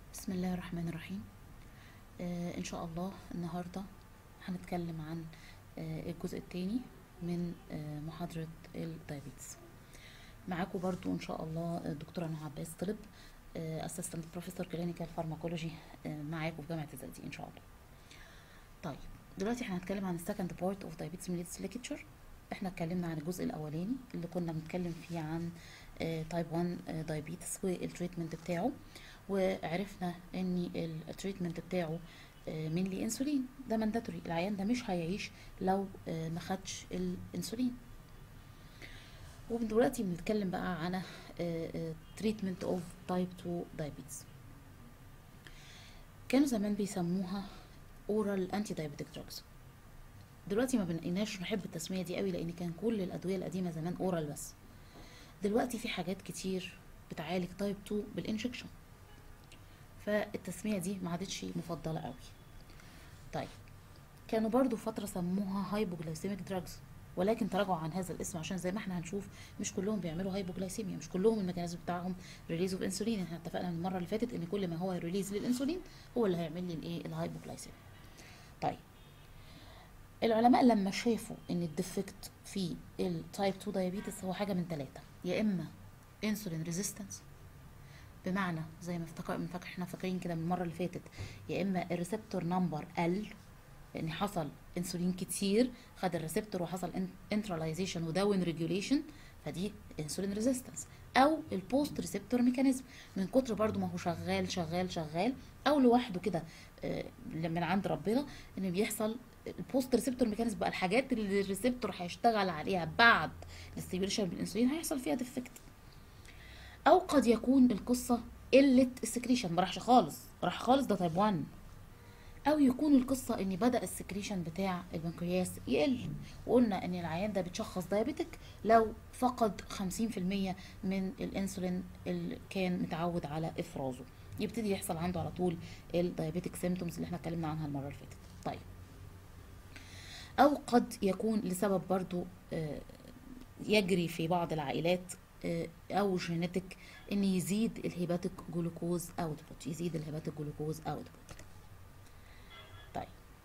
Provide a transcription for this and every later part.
بسم الله الرحمن الرحيم آه ان شاء الله النهارده هنتكلم عن آه الجزء الثاني من آه محاضرة الدايابيتس معاكم برضو ان شاء الله الدكتورة نهى عباس طلب اسيستنت بروفيسور كلينيكال فارماكولوجي معاكم في جامعة الزقازيق ان شاء الله طيب دلوقتي احنا هنتكلم عن السكند بارت اوف دايابيتس ميليتس ليكتشر احنا اتكلمنا عن الجزء الاولاني اللي كنا بنتكلم فيه عن تايب 1 دايابيتس والتريتمنت بتاعه وعرفنا ان التريتمنت بتاعه مينلي انسولين ده مانداتوري العيان ده مش هيعيش لو ما خدش الانسولين ودلوقتي بنتكلم بقى عن تريتمنت اوف تايب 2 دايابيتس كانوا زمان بيسموها اورال انتي دايابيتيك دراجز دلوقتي ما بنقيناش نحب التسميه دي قوي لان كان كل الادويه القديمه زمان اورال بس دلوقتي في حاجات كتير بتعالج تايب 2 بالانجكشن فالتسميه دي ما عادتش مفضله قوي طيب كانوا برضو فتره سموها هايبوجلايسيميك دراجز ولكن تراجعوا عن هذا الاسم عشان زي ما احنا هنشوف مش كلهم بيعملوا هايبوجلايسيميا مش كلهم الميكانيزم بتاعهم ريليز اوف انسولين احنا اتفقنا من المره اللي فاتت ان كل ما هو ريليز للانسولين هو اللي هيعمل لي الايه الهايبوجلايسيميا طيب العلماء لما شافوا ان الديفكت في التايب 2 دايابيتس هو حاجه من ثلاثه يا اما انسولين ريزيستنس بمعنى زي ما افتكر من فاكر احنا فاكرين كده من المره اللي فاتت يا اما الريسبتور نمبر قل لان حصل انسولين كتير خد الريسبتور وحصل انتراليزيشن وداون ريجوليشن فدي انسولين ريزيستنس او البوست ريسبتور ميكانيزم من كتر برضو ما هو شغال شغال شغال او لوحده كده من عند ربنا ان بيحصل البوست ريسبتور ميكانيزم بقى الحاجات اللي الريسبتور هيشتغل عليها بعد الاستيميوليشن بالانسولين هيحصل فيها ديفكت او قد يكون القصه قله السكريشن ما راحش خالص راح خالص ده تايب 1 او يكون القصه ان بدا السكريشن بتاع البنكرياس يقل وقلنا ان العيان ده بيتشخص دايابيتك لو فقد 50% من الانسولين اللي كان متعود على افرازه يبتدي يحصل عنده على طول الدايابيتك سيمتومز اللي احنا اتكلمنا عنها المره اللي فاتت طيب او قد يكون لسبب برضو يجري في بعض العائلات او جينيتك ان يزيد الهيباتيك جلوكوز اوتبوت يزيد الهيباتيك جلوكوز اوتبوت طيب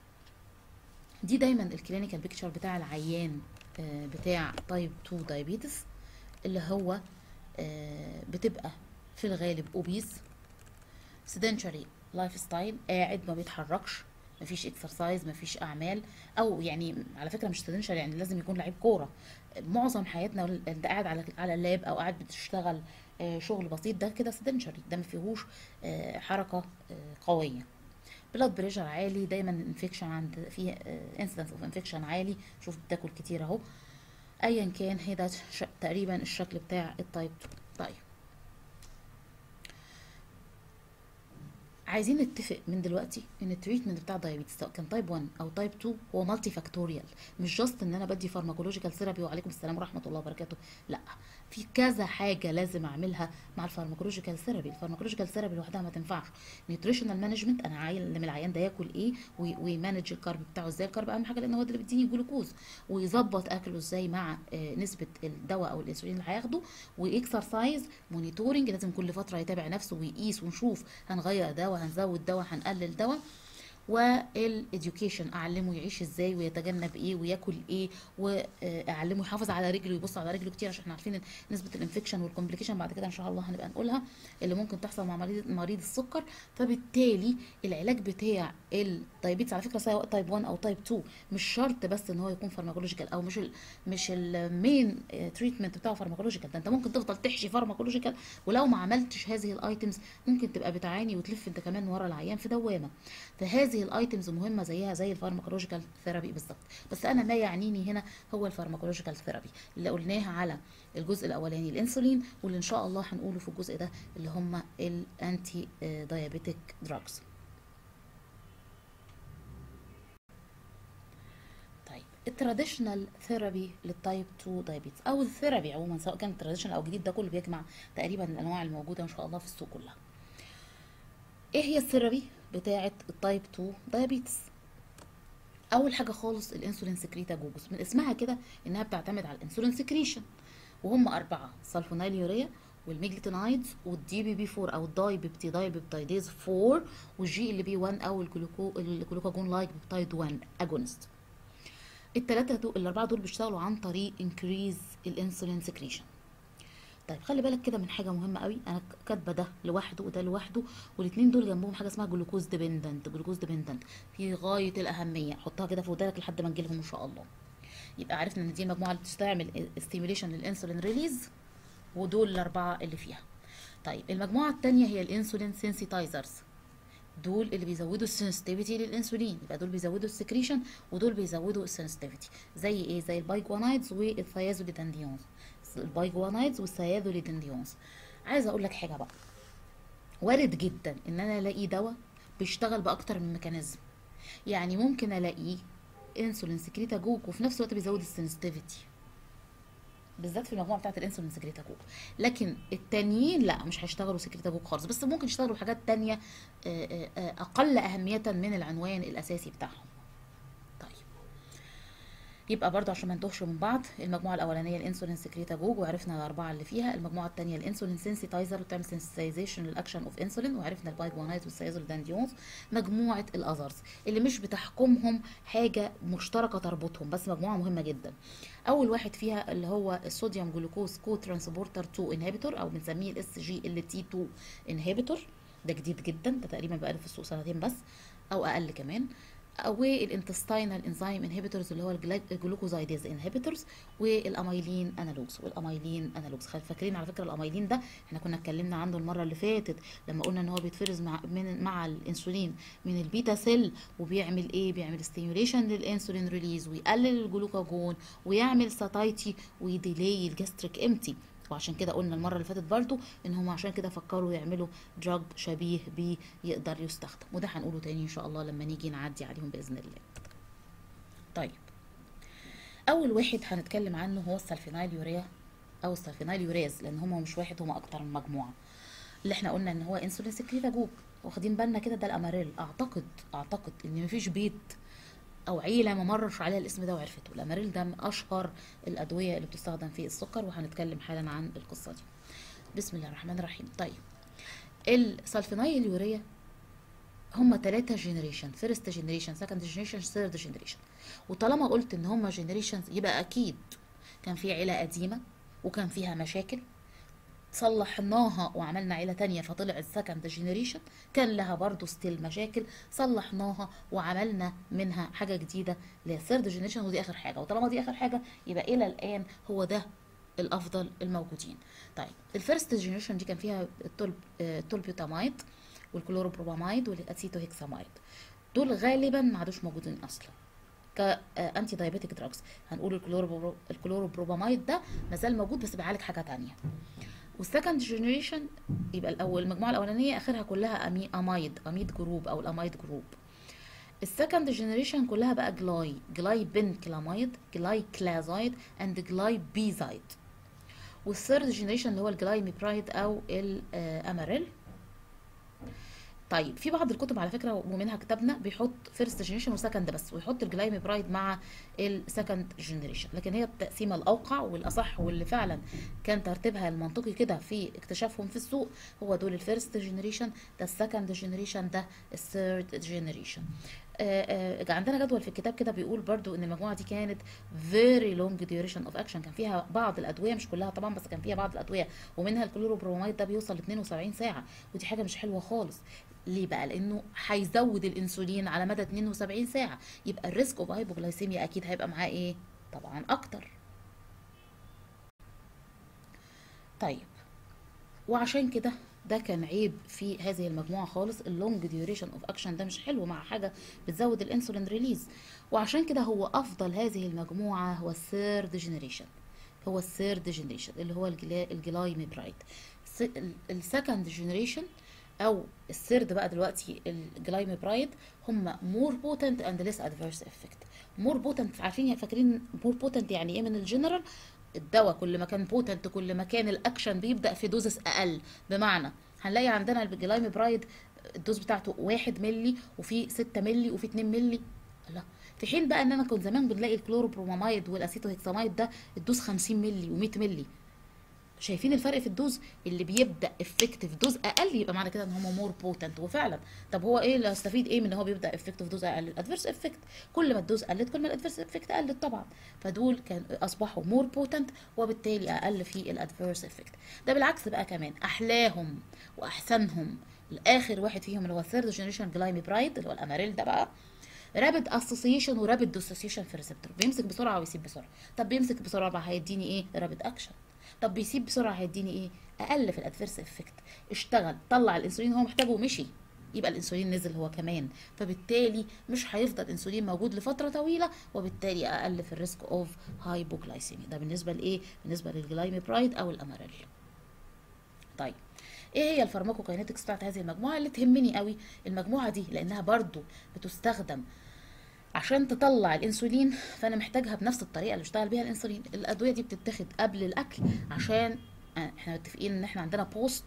دي دايما الكلينيكال بيكتشر بتاع العيان بتاع تايب 2 دايابيتس اللي هو بتبقى في الغالب اوبيز سيدنشري لايف ستايل قاعد ما بيتحركش مفيش اكسرسايز مفيش اعمال او يعني على فكره مش سيدنشري يعني لازم يكون لعيب كوره معظم حياتنا انت قاعد على على اللاب او قاعد بتشتغل شغل بسيط ده كده سيدنشري ده ما فيهوش حركه قويه بلاد بريشر عالي دايما انفكشن عند فيه انسيدنس اوف انفكشن عالي شوف بتاكل كتير اهو ايا كان هي ده تقريبا الشكل بتاع التايب 2 طيب عايزين نتفق من دلوقتي ان التريتمنت بتاع الدايابيتس سواء كان تايب 1 او تايب 2 هو مالتي فاكتوريال مش جاست ان انا بدي فارماكولوجيكال ثيرابي وعليكم السلام ورحمه الله وبركاته لا في كذا حاجه لازم اعملها مع الفارماكولوجيكال ثيرابي الفارماكولوجيكال ثيرابي لوحدها ما تنفعش نيوتريشنال مانجمنت انا عايل من العيان ده ياكل ايه ويمانج الكارب بتاعه ازاي الكارب اهم حاجه لان هو ده اللي بيديني جلوكوز ويظبط اكله ازاي مع نسبه الدواء او الانسولين اللي هياخده واكسرسايز مونيتورنج لازم كل فتره يتابع نفسه ويقيس ونشوف هنغير دواء هنزود دواء هنقلل دواء والاديوكيشن اعلمه يعيش ازاي ويتجنب ايه وياكل ايه واعلمه يحافظ على رجله ويبص على رجله كتير عشان احنا عارفين نسبه الانفكشن والكومبليكيشن بعد كده ان شاء الله هنبقى نقولها اللي ممكن تحصل مع مريض مريض السكر فبالتالي العلاج بتاع الدايابيتس على فكره سواء تايب 1 او تايب 2 مش شرط بس ان هو يكون فارماكولوجيكال او مش ال مش المين تريتمنت بتاعه فارماكولوجيكال ده انت ممكن تفضل تحشي فارماكولوجيكال ولو ما عملتش هذه الايتمز ممكن تبقى بتعاني وتلف انت كمان ورا العيان في دوامه فهذه الايتمز مهمه زيها زي الفارماكولوجيكال ثيرابي بالظبط بس انا ما يعنيني هنا هو الفارماكولوجيكال ثيرابي اللي قلناها على الجزء الاولاني الانسولين واللي ان شاء الله هنقوله في الجزء ده اللي هم الانتي دايابيتيك دراجز طيب التراديشنال ثيرابي للتايب 2 دايابيتس او الثيرابي عموما سواء كان تراديشنال او جديد ده كله بيجمع تقريبا الانواع الموجوده ان شاء الله في السوق كلها ايه هي الثيرابي بتاعه التايب 2 دايابيتس اول حاجه خالص الانسولين سكريتاجوجوس من اسمها كده انها بتعتمد على الانسولين سكريشن وهم اربعه سلفونيل يوريا والميجليتينايدز والدي بي بي 4 او الداي بيبتيداي بيبتايديز 4 والجي ال بي 1 او الجلوكو الجلوكاجون لايك بيبتايد 1 اجونست الثلاثه دول الاربعه دول بيشتغلوا عن طريق انكريز الانسولين سكريشن طيب خلي بالك كده من حاجه مهمه قوي انا كاتبه ده لوحده وده لوحده والاثنين دول جنبهم حاجه اسمها جلوكوز ديبندنت جلوكوز ديبندنت في غايه الاهميه حطها كده في ودانك لحد ما نجيلهم ان شاء الله يبقى عرفنا ان دي المجموعه اللي بتستعمل ستيميوليشن للانسولين ريليز ودول الاربعه اللي فيها طيب المجموعه الثانيه هي الانسولين سensitizers دول اللي بيزودوا السنسيتيفيتي للانسولين يبقى دول بيزودوا السكريشن ودول بيزودوا السنسيتيفيتي زي ايه زي البايجوانايدز والثيازوليدانديونز البايجوانايدز والثيازوليدانديونز عايزه اقول لك حاجه بقى وارد جدا ان انا الاقي دواء بيشتغل باكتر من ميكانيزم يعني ممكن الاقيه انسولين سكريتاجوج وفي نفس الوقت بيزود السنسيتيفيتي بالذات في المجموعه بتاعه الانسولين سكريتاجوج لكن التانيين لا مش هيشتغلوا سكريتاجوج خالص بس ممكن يشتغلوا حاجات تانية آه، آه، آه، اقل اهميه من العنوان الاساسي بتاعهم طيب يبقى برضو عشان ما نتوهش من بعض المجموعه الاولانيه الانسولين سكريتاجوج وعرفنا الاربعه اللي فيها المجموعه الثانيه الانسولين سنسيتايزر بتعمل سنسيتايزيشن للاكشن اوف انسولين وعرفنا البايجوانايت والسيازوليدانديونز مجموعه الاذرز اللي مش بتحكمهم حاجه مشتركه تربطهم بس مجموعه مهمه جدا اول واحد فيها اللي هو الصوديوم جلوكوز كو ترانسبورتر 2 انهبيتور او بنسميه الاس جي ال تي 2 انهبيتور ده جديد جدا ده تقريبا بقاله في السوق سنتين بس او اقل كمان والانتستينال انزيم انهبيتورز اللي هو الجلا- الجلوكوزايديز انهبيتورز والاميلين انالوجز والاميلين انالوجز خل- فاكرين على فكره الاميلين ده احنا كنا اتكلمنا عنه المره اللي فاتت لما قلنا ان هو بيتفرز مع من مع الانسولين من البيتا سيل وبيعمل ايه بيعمل ستيميوليشن للانسولين ريليز ويقلل الجلوكاجون ويعمل ساتايتي ويديلي الجاستريك امتي وعشان كده قلنا المره اللي فاتت برضو ان هم عشان كده فكروا يعملوا دراج شبيه بيه يقدر يستخدم وده هنقوله تاني ان شاء الله لما نيجي نعدي عليهم باذن الله طيب اول واحد هنتكلم عنه هو السلفينايل يوريا او السلفينايل يوريز لان هم مش واحد هم اكتر من مجموعه اللي احنا قلنا ان هو انسولين سكريتاجوج واخدين بالنا كده ده الاماريل اعتقد اعتقد ان مفيش بيت او عيله ما مرش عليها الاسم ده وعرفته الاماريل ده من اشهر الادويه اللي بتستخدم في السكر وهنتكلم حالا عن القصه دي بسم الله الرحمن الرحيم طيب السلفينايل يوريا هما تلاتة جينيريشن فيرست جينيريشن سكند جينيريشن ثيرد جينيريشن وطالما قلت ان هما جينيريشنز يبقى اكيد كان في عيله قديمه وكان فيها مشاكل صلحناها وعملنا عيلة تانية فطلع السكند جينيريشن كان لها برضو ستيل مشاكل صلحناها وعملنا منها حاجة جديدة للثيرد جينيريشن ودي آخر حاجة وطالما دي آخر حاجة يبقى إلى الآن هو ده الأفضل الموجودين طيب الفيرست جينيريشن دي كان فيها التول آه، التولبيوتامايد والكلوروبروبامايد والاسيتوهيكسامايد دول غالبا ما عادوش موجودين اصلا كانتي دايابيتيك دراجز هنقول الكلوروبرو- الكلوروبروبامايد ده مازال موجود بس بيعالج حاجه تانية والسكند جنريشن يبقى الاول المجموعه الاولانيه اخرها كلها أمي امايد اميد جروب او الامايد جروب السكند جنريشن كلها بقى جلاي جلاي بنكلاميد جلاي كلازايد اند جلاي بيزايد والثيرد جنريشن اللي هو الجلايميبرايد او الاماريل طيب في بعض الكتب على فكره ومنها كتابنا بيحط فيرست جنريشن وسكند بس ويحط الجلايميبرايد مع السكند جنريشن لكن هي التقسيمه الاوقع والاصح واللي فعلا كان ترتيبها المنطقي كده في اكتشافهم في السوق هو دول الفيرست جنريشن ده السكند جنريشن ده الثيرد جنريشن آه، آه، عندنا جدول في الكتاب كده بيقول برضو ان المجموعه دي كانت very long duration of action كان فيها بعض الادويه مش كلها طبعا بس كان فيها بعض الادويه ومنها الكلوروبرومايد ده بيوصل ل 72 ساعه ودي حاجه مش حلوه خالص ليه بقى لانه هيزود الانسولين على مدى 72 ساعه يبقى الريسك اوف هايبوجلايسيميا اكيد هيبقى معاه ايه طبعا اكتر طيب وعشان كده ده كان عيب في هذه المجموعه خالص اللونج ديوريشن اوف اكشن ده مش حلو مع حاجه بتزود الانسولين ريليز وعشان كده هو افضل هذه المجموعه هو الثيرد جنريشن هو الثيرد جنريشن اللي هو الجلا- الجلايميبرايد السكند جنريشن او الثيرد بقى دلوقتي الجلايميبرايد هم مور بوتنت اند ليس ادفيرس افكت مور بوتنت عارفين فاكرين مور بوتنت يعني ايه من الجنرال الدواء كل ما كان بوتنت كل ما كان الاكشن بيبدا في دوزس اقل بمعنى هنلاقي عندنا الجلايميبرايد الدوز بتاعته 1 ملي وفي 6 ملي وفي 2 ملي لا في حين بقى ان انا كنت زمان بنلاقي الكلوروبرومامايد والاسيتوهيكسامايد ده الدوز 50 ملي و100 ملي شايفين الفرق في الدوز اللي بيبدا افكتيف دوز اقل يبقى معنى كده ان هم مور بوتنت وفعلا طب هو ايه اللي هستفيد ايه من ان هو بيبدا افكتيف دوز اقل الادفيرس افكت كل ما الدوز قلت كل ما الادفيرس افكت قلت طبعا فدول كان اصبحوا مور بوتنت وبالتالي اقل في الادفيرس افكت ده بالعكس بقى كمان احلاهم واحسنهم الاخر واحد فيهم اللي هو ثيرد جنريشن جلايمي برايد اللي هو الاماريل ده بقى رابد اسوسيشن ورابد ديسوسيشن في الريسبتور بيمسك بسرعه ويسيب بسرعه طب بيمسك بسرعه بقى هيديني ايه رابد اكشن طب بيسيب بسرعه هيديني ايه اقل في الادفيرس افكت اشتغل طلع الانسولين هو محتاجه ومشي يبقى الانسولين نزل هو كمان فبالتالي مش هيفضل انسولين موجود لفتره طويله وبالتالي اقل في الريسك اوف هايبوغلايسيميا ده بالنسبه لايه بالنسبه للجلايميبرايد او الاماريل طيب ايه هي الفارماكوكاينetics بتاعت هذه المجموعه اللي تهمني قوي المجموعه دي لانها برضو بتستخدم عشان تطلع الانسولين فانا محتاجها بنفس الطريقه اللي بيشتغل بيها الانسولين الادويه دي بتتاخد قبل الاكل عشان احنا متفقين ان احنا عندنا بوست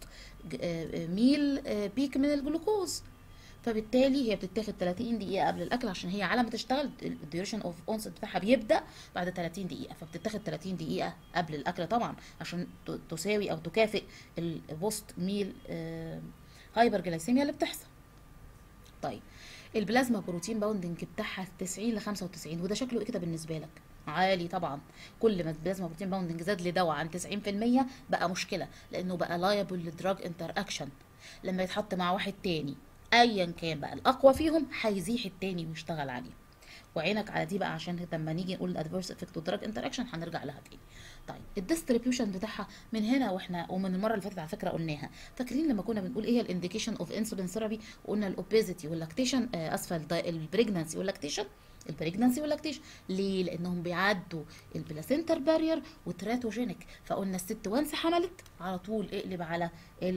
ميل بيك من الجلوكوز فبالتالي هي بتتاخد 30 دقيقه قبل الاكل عشان هي على ما تشتغل الديوريشن اوف اونست بتاعها بيبدا بعد 30 دقيقه فبتتاخد 30 دقيقه قبل الاكل طبعا عشان تساوي او تكافئ البوست ميل هايبر جلايسيميا اللي بتحصل طيب البلازما بروتين باوندنج بتاعها 90 ل 95 وده شكله ايه كده بالنسبه لك عالي طبعا كل ما البلازما بروتين باوندنج زاد لدواء عن 90% بقى مشكله لانه بقى لايبل لدراج انتر اكشن لما يتحط مع واحد تاني ايا كان بقى الاقوى فيهم هيزيح التاني ويشتغل عليه وعينك على دي بقى عشان لما نيجي نقول الادفيرس افكت ودراج انتر اكشن هنرجع لها تاني طيب الديستريبيوشن بتاعها من هنا واحنا ومن المره اللي فاتت على فكره قلناها فاكرين لما كنا بنقول ايه هي الانديكيشن اوف انسولين ثيرابي وقلنا الاوبيزيتي واللاكتيشن آه اسفل البريجنانسي واللاكتيشن البريجنانسي واللاكتيشن ليه لانهم بيعدوا البلاسنتر بارير وتراتوجينيك فقلنا الست وانس حملت على طول اقلب على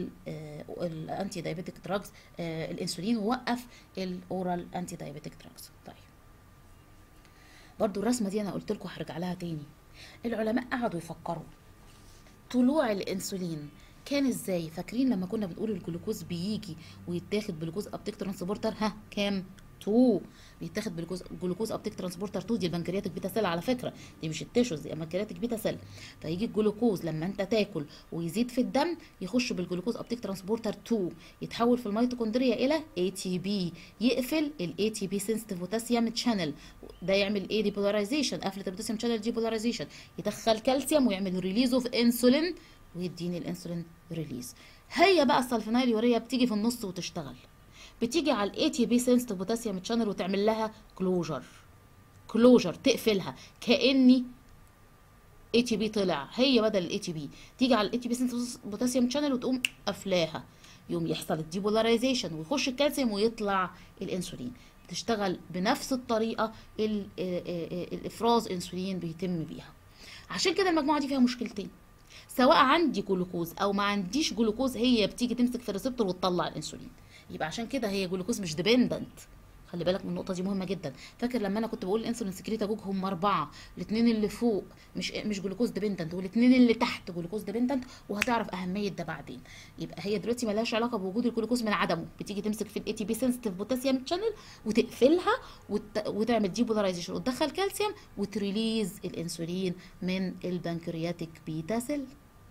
الانتي دايابيتيك دراجز الانسولين ووقف الاورال انتي دايابيتيك دراجز طيب برضو الرسمه دي انا قلت لكم هرجع لها تاني العلماء قعدوا يفكروا طلوع الانسولين كان ازاي فاكرين لما كنا بنقول الجلوكوز بيجي ويتاخد بالجلوكوز ابتيك ترانسبورتر ها كام 2 بيتاخد بالجلوكوز جلوكوز ابتيك ترانسبورتر 2 دي البنكرياتيك بيتا سيل على فكره دي مش التيشوز دي البنكرياتيك بيتا سيل فيجي الجلوكوز لما انت تاكل ويزيد في الدم يخش بالجلوكوز ابتيك ترانسبورتر 2 يتحول في الميتوكوندريا الى اي تي بي يقفل الاي تي بي سنسيتيف بوتاسيوم تشانل ده يعمل ايه ديبولاريزيشن قفله البوتاسيوم شانل ديبولاريزيشن يدخل كالسيوم ويعمل ريليز اوف انسولين ويديني الانسولين ريليز هي بقى السلفينايل يوريا بتيجي في النص وتشتغل بتيجي على الاي تي بي سنسيتيف بوتاسيوم تشانل وتعمل لها كلوجر كلوجر تقفلها كاني اي تي بي طلع هي بدل الاي تي بي تيجي على الاي تي بي سنسيتيف بوتاسيوم تشانل وتقوم قافلاها يوم يحصل الديبولاريزيشن ويخش الكالسيوم ويطلع الانسولين بتشتغل بنفس الطريقه الافراز انسولين بيتم بيها عشان كده المجموعه دي فيها مشكلتين سواء عندي جلوكوز او ما عنديش جلوكوز هي بتيجي تمسك في الريسبتور وتطلع الانسولين يبقى عشان كده هي جلوكوز مش ديبندنت خلي بالك من النقطه دي مهمه جدا فاكر لما انا كنت بقول الانسولين سكريتا جوج هم اربعه الاثنين اللي فوق مش مش جلوكوز ديبندنت والاثنين اللي تحت جلوكوز ديبندنت وهتعرف اهميه ده بعدين يبقى هي دلوقتي ملهاش علاقه بوجود الجلوكوز من عدمه بتيجي تمسك في الاي تي بي سنسيتيف بوتاسيوم شانل وتقفلها وت... وتعمل ديبولاريزيشن وتدخل كالسيوم وتريليز الانسولين من البنكرياتيك بيتا سيل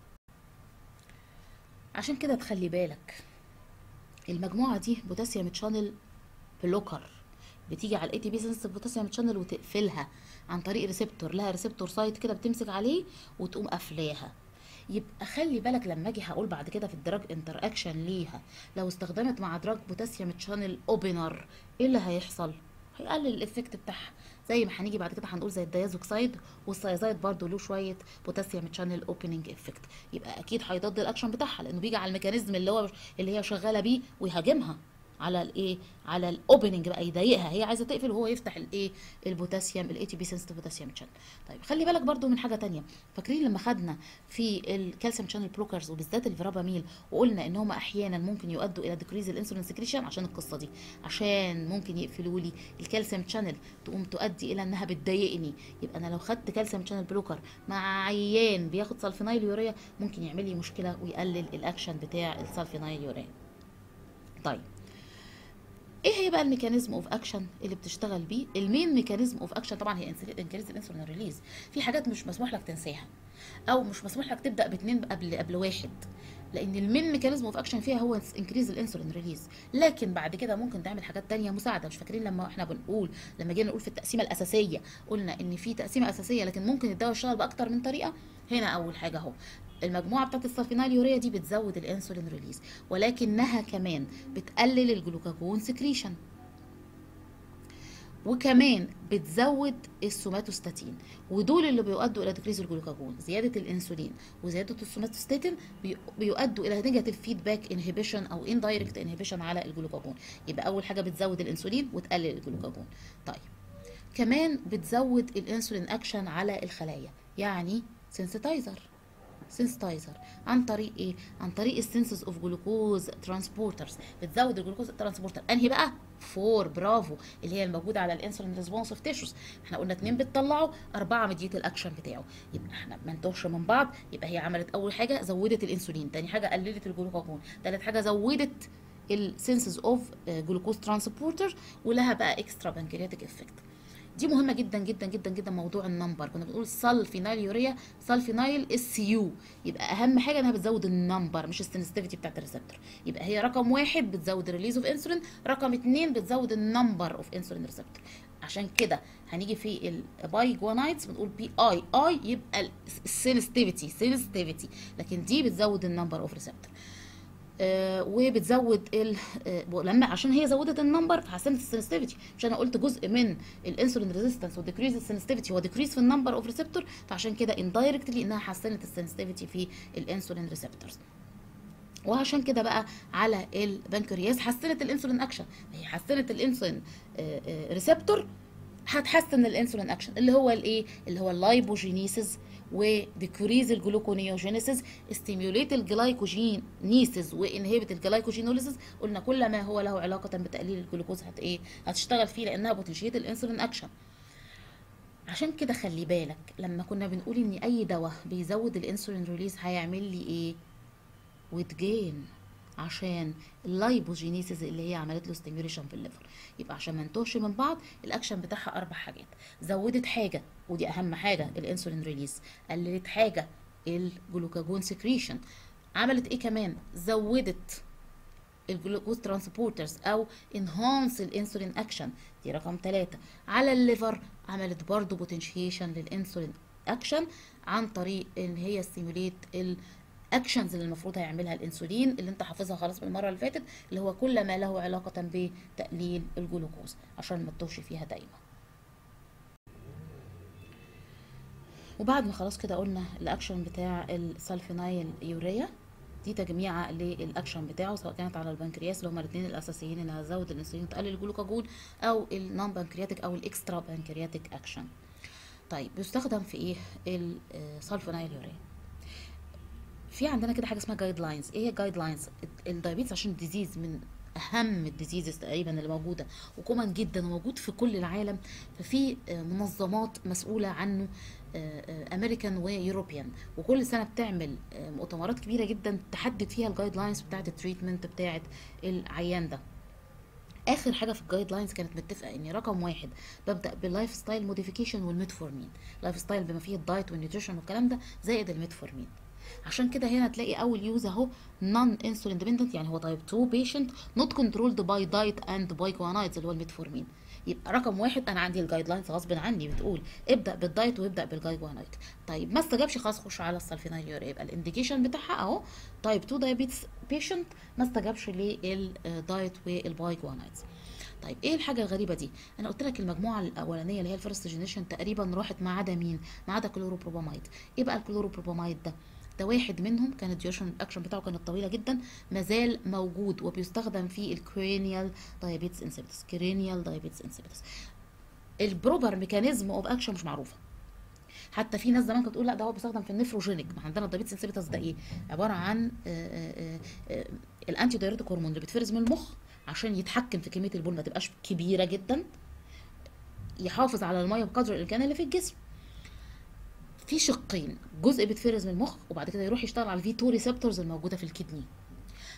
عشان كده تخلي بالك المجموعه دي بوتاسيوم تشانل بلوكر بتيجي على الاي تي بي سنسيتيف بوتاسيوم تشانل وتقفلها عن طريق ريسبتور لها ريسبتور سايت كده بتمسك عليه وتقوم قافلاها يبقى خلي بالك لما اجي هقول بعد كده في الدراج انتر اكشن ليها لو استخدمت مع دراج بوتاسيوم تشانل اوبنر ايه اللي هيحصل هيقلل الافكت بتاعها زي ما هنيجي بعد كده هنقول زي الديازوكسايد والسايزايد برضو له شويه بوتاسيوم تشانل اوبننج افكت يبقى اكيد هيضاد الاكشن بتاعها لانه بيجي على الميكانيزم اللي هو اللي هي شغاله بيه ويهاجمها على الايه على الاوبننج بقى يضايقها هي عايزه تقفل وهو يفتح الايه البوتاسيوم الاي تي بي سنسيتيف بوتاسيوم شانل طيب خلي بالك برضو من حاجه تانية فاكرين لما خدنا في الكالسيوم شانل بلوكرز وبالذات الفراباميل وقلنا ان هم احيانا ممكن يؤدوا الى ديكريز الانسولين سكريشن عشان القصه دي عشان ممكن يقفلوا لي الكالسيوم شانل تقوم تؤدي الى انها بتضايقني يبقى انا لو خدت كالسيوم شانل بلوكر مع عيان بياخد سلفينايل يوريا ممكن يعمل لي مشكله ويقلل الاكشن بتاع السلفينايل يوريا طيب ايه هي بقى الميكانيزم اوف اكشن اللي بتشتغل بيه المين ميكانيزم اوف اكشن طبعا هي انكريز الانسولين ريليز في حاجات مش مسموح لك تنساها او مش مسموح لك تبدا باثنين قبل قبل واحد لان المين ميكانيزم اوف اكشن فيها هو انكريز الانسولين ريليز لكن بعد كده ممكن تعمل حاجات تانية مساعده مش فاكرين لما احنا بنقول لما جينا نقول في التقسيمه الاساسيه قلنا ان في تقسيمه اساسيه لكن ممكن الدواء يشتغل باكتر من طريقه هنا اول حاجه اهو المجموعه بتاعت السلفينال يوريا دي بتزود الانسولين ريليز ولكنها كمان بتقلل الجلوكاجون سكريشن وكمان بتزود السوماتوستاتين ودول اللي بيؤدوا الى تكريس الجلوكاجون زياده الانسولين وزياده السوماتوستاتين بي- بيؤدوا الى نيجاتيف فيدباك انهبيشن او اندايركت انهبيشن على الجلوكاجون يبقى اول حاجه بتزود الانسولين وتقلل الجلوكاجون طيب كمان بتزود الانسولين اكشن على الخلايا يعني سنسيتايزر سنسيتايزر عن طريق ايه عن طريق السنسز اوف جلوكوز ترانسبورترز بتزود الجلوكوز ترانسبورتر انهي بقى فور برافو اللي هي الموجوده على الانسولين ريسبونسيف تيشوز احنا قلنا اتنين بتطلعوا اربعه مديت الاكشن بتاعه يبقى احنا ما نتوهش من بعض يبقى هي عملت اول حاجه زودت الانسولين تاني حاجه قللت الجلوكاجون تالت حاجه زودت السنسز اوف جلوكوز ترانسبورتر ولها بقى اكسترا بنكرياتيك افكت دي مهمه جدا جدا جدا جدا موضوع النمبر كنا بنقول سلفينايل يوريا سلفينايل اس يو يبقى اهم حاجه انها بتزود النمبر مش السنسيتيفيتي بتاعت الريسبتور يبقى هي رقم واحد بتزود الريليز اوف انسولين رقم اتنين بتزود النمبر اوف انسولين ريسبتور عشان كده هنيجي في الباي جوانايتس بنقول بي اي اي يبقى السنسيتيفيتي سنسيتيفيتي لكن دي بتزود النمبر اوف ريسبتور آه، وبتزود ال آه، لما عشان هي زودت النمبر فحسنت السنسيتيفيتي مش انا قلت جزء من الانسولين ريزيستنس وديكريز السنسيتيفيتي هو ديكريز في النمبر اوف ريسبتور فعشان كده اندايركتلي انها حسنت السنسيتيفيتي في الانسولين ريسبتورز وعشان كده بقى على البنكرياس حسنت الانسولين اكشن هي حسنت الانسولين ريسبتور هتحسن الانسولين اكشن اللي هو الايه اللي هو اللايبوجينيسيس وديكريز الجلوكونيوجينيسيس ستيميوليت الجلايكوجينيسيس وانهبت الجلايكوجينوليسيس قلنا كل ما هو له علاقه بتقليل الجلوكوز هت ايه هتشتغل فيه لانها بوتنشيت الانسولين اكشن عشان كده خلي بالك لما كنا بنقول ان اي دواء بيزود الانسولين ريليز هيعمل لي ايه وتجين عشان اللايبوجينيسيس اللي هي عملت له ستيميوليشن في الليفر يبقى عشان ما نتوهش من بعض الاكشن بتاعها اربع حاجات زودت حاجه ودي اهم حاجه الانسولين ريليز قللت حاجه الجلوكاجون سكريشن عملت ايه كمان زودت الجلوكوز ترانسبورترز او انهانس الانسولين اكشن دي رقم ثلاثة على الليفر عملت برضو بوتنشيشن للانسولين اكشن عن طريق ان هي ستيموليت الاكشنز اللي المفروض هيعملها الانسولين اللي انت حافظها خلاص من المره اللي فاتت اللي هو كل ما له علاقه بتقليل الجلوكوز عشان ما تتوهش فيها دايما وبعد ما خلاص كده قلنا الاكشن بتاع السلفينايل يوريا دي تجميعة للاكشن بتاعه سواء كانت على البنكرياس اللي هما الاثنين الاساسيين انها تزود الانسولين وتقلل الجلوكاجون او النون بنكرياتيك او الاكسترا بنكرياتيك اكشن طيب بيستخدم في ايه السلفونايل يوريا في عندنا كده حاجه اسمها جايد لاينز ايه هي جايد لاينز الدايابيتس عشان ديزيز من اهم الديزيزز تقريبا اللي موجوده وكومن جدا وموجود في كل العالم ففي منظمات مسؤوله عنه امريكان ويوروبيان وكل سنه بتعمل مؤتمرات كبيره جدا تحدد فيها الجايد لاينز بتاعه التريتمنت بتاعه العيان ده اخر حاجه في الجايد لاينز كانت متفقه ان رقم واحد ببدا باللايف ستايل موديفيكيشن والميتفورمين لايف ستايل بما فيه الدايت والنيوتريشن والكلام ده زائد الميتفورمين عشان كده هنا تلاقي اول يوز اهو نون انسولين ديبندنت يعني هو تايب 2 بيشنت نوت كنترولد باي دايت اند باي جوانايدز اللي هو الميتفورمين يبقى رقم واحد انا عندي الجايد لاينز غصب عني بتقول ابدا بالدايت وابدا بالجايجوانايد طيب ما استجابش خلاص خش على السلفينايل يوريا يبقى الانديكيشن بتاعها اهو تايب 2 دايابيتس بيشنت ما استجابش للدايت والبايجوانايدز طيب ايه الحاجه الغريبه دي انا قلت لك المجموعه الاولانيه اللي هي الفيرست جينيشن تقريبا راحت ما عدا مين ما عدا كلوروبروبامايد ايه بقى الكلوروبروبامايد ده ده واحد منهم كانت الديوريشن الاكشن بتاعه كانت طويله جدا مازال موجود وبيستخدم في الكرينيال دايابيتس انسيبتس كرينيال دايابيتس انسيبتس البروبر ميكانيزم اوف اكشن مش معروفه حتى في ناس زمان كانت بتقول لا ده هو بيستخدم في النفروجينيك ما عندنا الدايابيتس انسيبتس ده ايه عباره عن الانتي دايريتيك هرمون اللي بيتفرز من المخ عشان يتحكم في كميه البول ما تبقاش كبيره جدا يحافظ على الميه بقدر الامكان اللي في الجسم في شقين جزء بيتفرز من المخ وبعد كده يروح يشتغل على الفي 2 ريسبتورز الموجوده في الكدني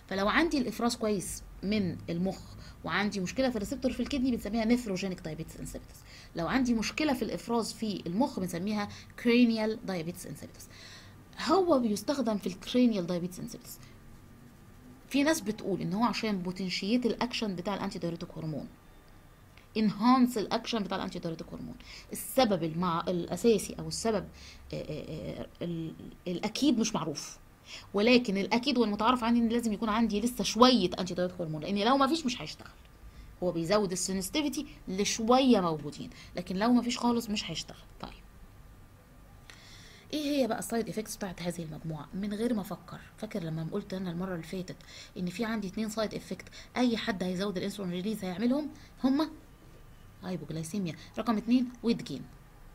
فلو عندي الافراز كويس من المخ وعندي مشكله في الريسبتور في الكدني بنسميها نيفروجينيك دايابيتس انسيبيتس لو عندي مشكله في الافراز في المخ بنسميها كرينيال دايابيتس انسيبيتس هو بيستخدم في الكرينيال دايابيتس انسيبيتس في ناس بتقول ان هو عشان بوتنشيت الاكشن بتاع الانتي دايوريتيك هرمون انهانس الاكشن بتاع الانتي دايوريتيك هرمون السبب المع... الاساسي او السبب آه، آه، آه، ال- الاكيد مش معروف ولكن الاكيد والمتعارف عني ان لازم يكون عندي لسه شويه انتي دايوريتيك هرمون لان لو ما فيش مش هيشتغل هو بيزود السنسيتيفيتي لشويه موجودين لكن لو ما فيش خالص مش هيشتغل طيب ايه هي بقى السايد افكتس بتاعت هذه المجموعه من غير ما افكر فاكر لما قلت انا المره اللي فاتت ان في عندي اتنين سايد افكت اي حد هيزود الانسولين ريليز هيعملهم هما هايبوجلايسيميا رقم اتنين ويت جين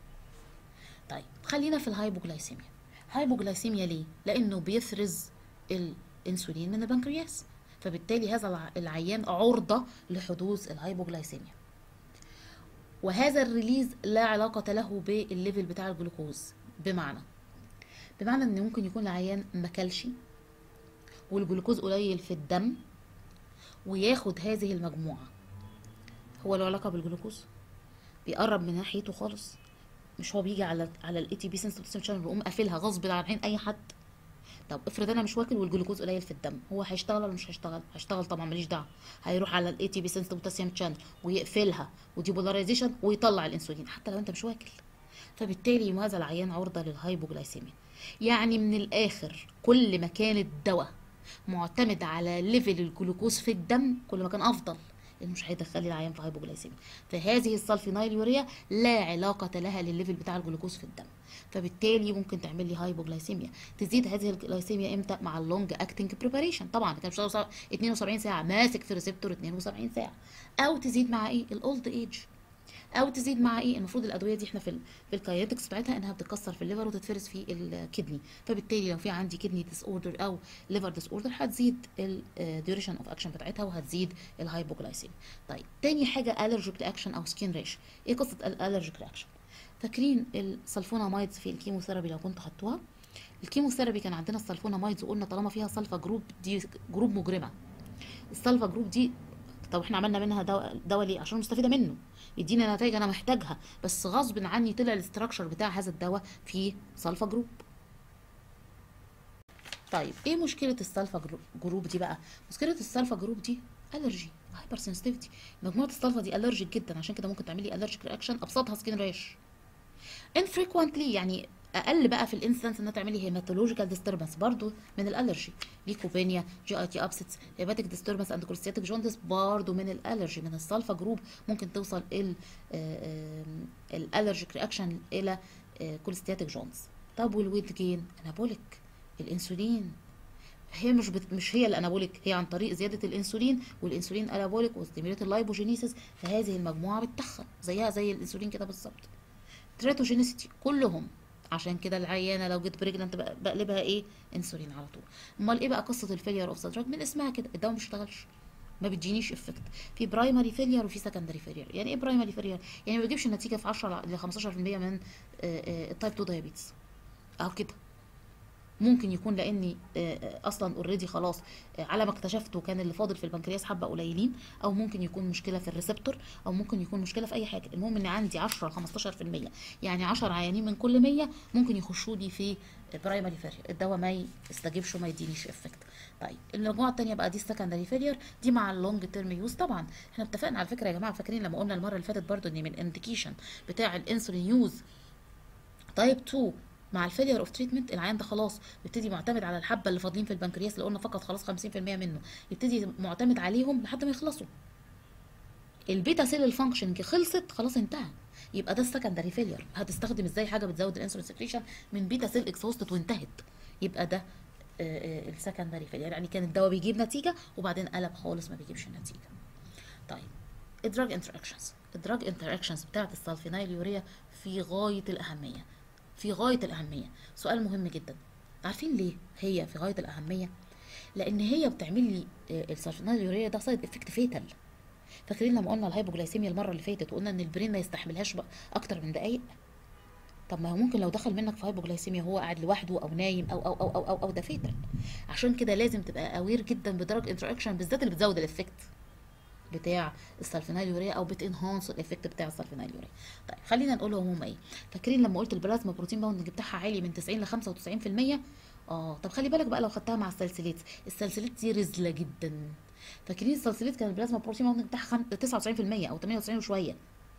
طيب خلينا في الهايبوجلايسيميا هايبوجلايسيميا ليه لانه بيفرز الانسولين من البنكرياس فبالتالي هذا الع- العيان عرضه لحدوث الهايبوجلايسيميا وهذا الريليز لا علاقة له بالليفل بتاع الجلوكوز بمعنى بمعنى ان ممكن يكون العيان مكلش والجلوكوز قليل في الدم وياخد هذه المجموعة هو له علاقة بالجلوكوز بيقرب من ناحيته خالص مش هو بيجي على على الاي تي بي سنسيتيف شانل ويقوم قافلها غصب عن عين اي حد طب افرض انا مش واكل والجلوكوز قليل في الدم هو هيشتغل ولا مش هيشتغل هيشتغل طبعا ماليش دعوه هيروح على الاي تي بي سنسيتيف بوتاسيوم شانل ويقفلها وديبولاريزيشن ويطلع الانسولين حتى لو انت مش واكل فبالتالي هذا العيان عرضه للهايبوجلايسيميا يعني من الاخر كل ما كان الدواء معتمد على ليفل الجلوكوز في الدم كل ما كان افضل لانه مش هيدخل لي العيان في هايبوجلايسيميا فهذه السلفينايل يوريا لا علاقه لها للليفل بتاع الجلوكوز في الدم فبالتالي ممكن تعمل لي هايبوجلايسيميا تزيد هذه الجلايسيميا امتى مع اللونج اكتنج بريباريشن طبعا كان بيشتغل 72 ساعه ماسك في ريسبتور 72 ساعه او تزيد مع ايه الاولد ايج او تزيد مع ايه المفروض الادويه دي احنا في ال في الكاينetics بتاعتها انها بتتكسر في الليفر وتتفرز في الكدني فبالتالي لو في عندي كدني ديس اوردر او ليفر ديس اوردر هتزيد الديوريشن اوف اكشن بتاعتها وهتزيد الهايبوجلايسيميا طيب تاني حاجه الرجيك رياكشن او سكين ريش ايه قصه الالرجيك رياكشن فاكرين السلفونامايدز في الكيموثيرابي لو كنتوا خدتوها الكيموثيرابي كان عندنا السلفونامايدز وقلنا طالما فيها سلفا جروب دي جروب مجرمه السلفا جروب دي طب احنا عملنا منها دواء دواء ليه عشان مستفيده منه يدينا نتائج انا محتاجها بس غصب عني طلع الاستراكشر بتاع هذا الدواء فيه سلفا جروب طيب ايه مشكله السلفا جرو- جروب دي بقى مشكله السلفا جروب دي الرجي هايبر سنسيتيفيتي مجموعه السلفا دي الرجيك جدا عشان كده ممكن تعملي الرجيك رياكشن ابسطها سكين ريش infrequently يعني اقل بقى في الانسنس انها تعملي هيماتولوجيكال ديستربنس برضو من الالرجي ليكوبينيا جي اي تي ابسيتس هيباتيك ديستربنس اند كوليستاتيك جوندس برضو من الالرجي من السلفا جروب ممكن توصل ال الالرجيك رياكشن الى كوليستاتيك جوندس طب والويت جين انابوليك الانسولين هي مش بت... مش هي الانابوليك هي عن طريق زياده الانسولين والانسولين انابوليك وستيميوليت اللايبوجينيسيس فهذه المجموعه بتتخن زيها زي الانسولين كده بالظبط تريتوجينيسيتي كلهم عشان كده العيانه لو جيت بريجننت بقلبها ايه انسولين على طول امال ايه بقى قصه الفيلير اوف ذا دراج من اسمها كده الدواء ما بيشتغلش ما بتجينيش افكت في برايمري فيلير وفي سكندري فيلير يعني ايه برايمري فيلير يعني ما بيجيبش النتيجه في 10 ل 15% من التايب 2 دايابيتس او كده ممكن يكون لاني آه، آه، اصلا اوريدي خلاص آه، على ما اكتشفته كان اللي فاضل في البنكرياس حبه قليلين او ممكن يكون مشكله في الريسبتور او ممكن يكون مشكله في اي حاجه المهم ان عندي 10 ل 15% يعني 10 عيانين من كل 100 ممكن يخشوا لي في برايمري فيلير الدواء ما يستجيبش وما يدينيش افكت طيب المجموعه الثانيه بقى دي السكندري فيلير دي مع اللونج تيرم يوز طبعا احنا اتفقنا على فكره يا جماعه فاكرين لما قلنا المره اللي فاتت برضو ان من الانديكيشن بتاع الانسولين يوز تايب 2 مع الفيلير اوف تريتمنت العيان ده خلاص بيبتدي معتمد على الحبه اللي فاضلين في البنكرياس اللي قلنا فقط خلاص 50% منه يبتدي معتمد عليهم لحد ما يخلصوا البيتا سيل الفانكشنج خلصت خلاص انتهى يبقى ده السكندري فيلير هتستخدم ازاي حاجه بتزود الانسولين سكريشن من بيتا سيل اكسوستد وانتهت يبقى ده السكندري فيلير يعني كان الدواء بيجيب نتيجه وبعدين قلب خالص ما بيجيبش نتيجه طيب الدراج انتراكشنز الدراج انتراكشنز بتاعت السلفينايل يوريا في غايه الاهميه في غايه الاهميه سؤال مهم جدا عارفين ليه هي في غايه الاهميه لان هي بتعمل لي آه، السلفينايل يوريا ده سايد افكت فيتال فاكرين لما قلنا الهايبوجلايسيميا المره اللي فاتت وقلنا ان البرين ما يستحملهاش بقى اكتر من دقايق طب ما هو ممكن لو دخل منك في هايبوجلايسيميا وهو قاعد لوحده او نايم او او او او او, أو ده فيتال عشان كده لازم تبقى اوير جدا بدرج انتراكشن بالذات اللي بتزود الافكت بتاع السلفينال يوريا او بتنهانس الايفكت بتاع السلفينال يوريا طيب خلينا نقولهم هم ايه فاكرين لما قلت البلازما بروتين باوندنج بتاعها عالي من 90 ل 95% اه طب خلي بالك بقى لو خدتها مع السلسليت السلسليت دي رزله جدا فاكرين السلسليت كان البلازما بروتين باوندنج بتاعها خم- 99% او 98 وشويه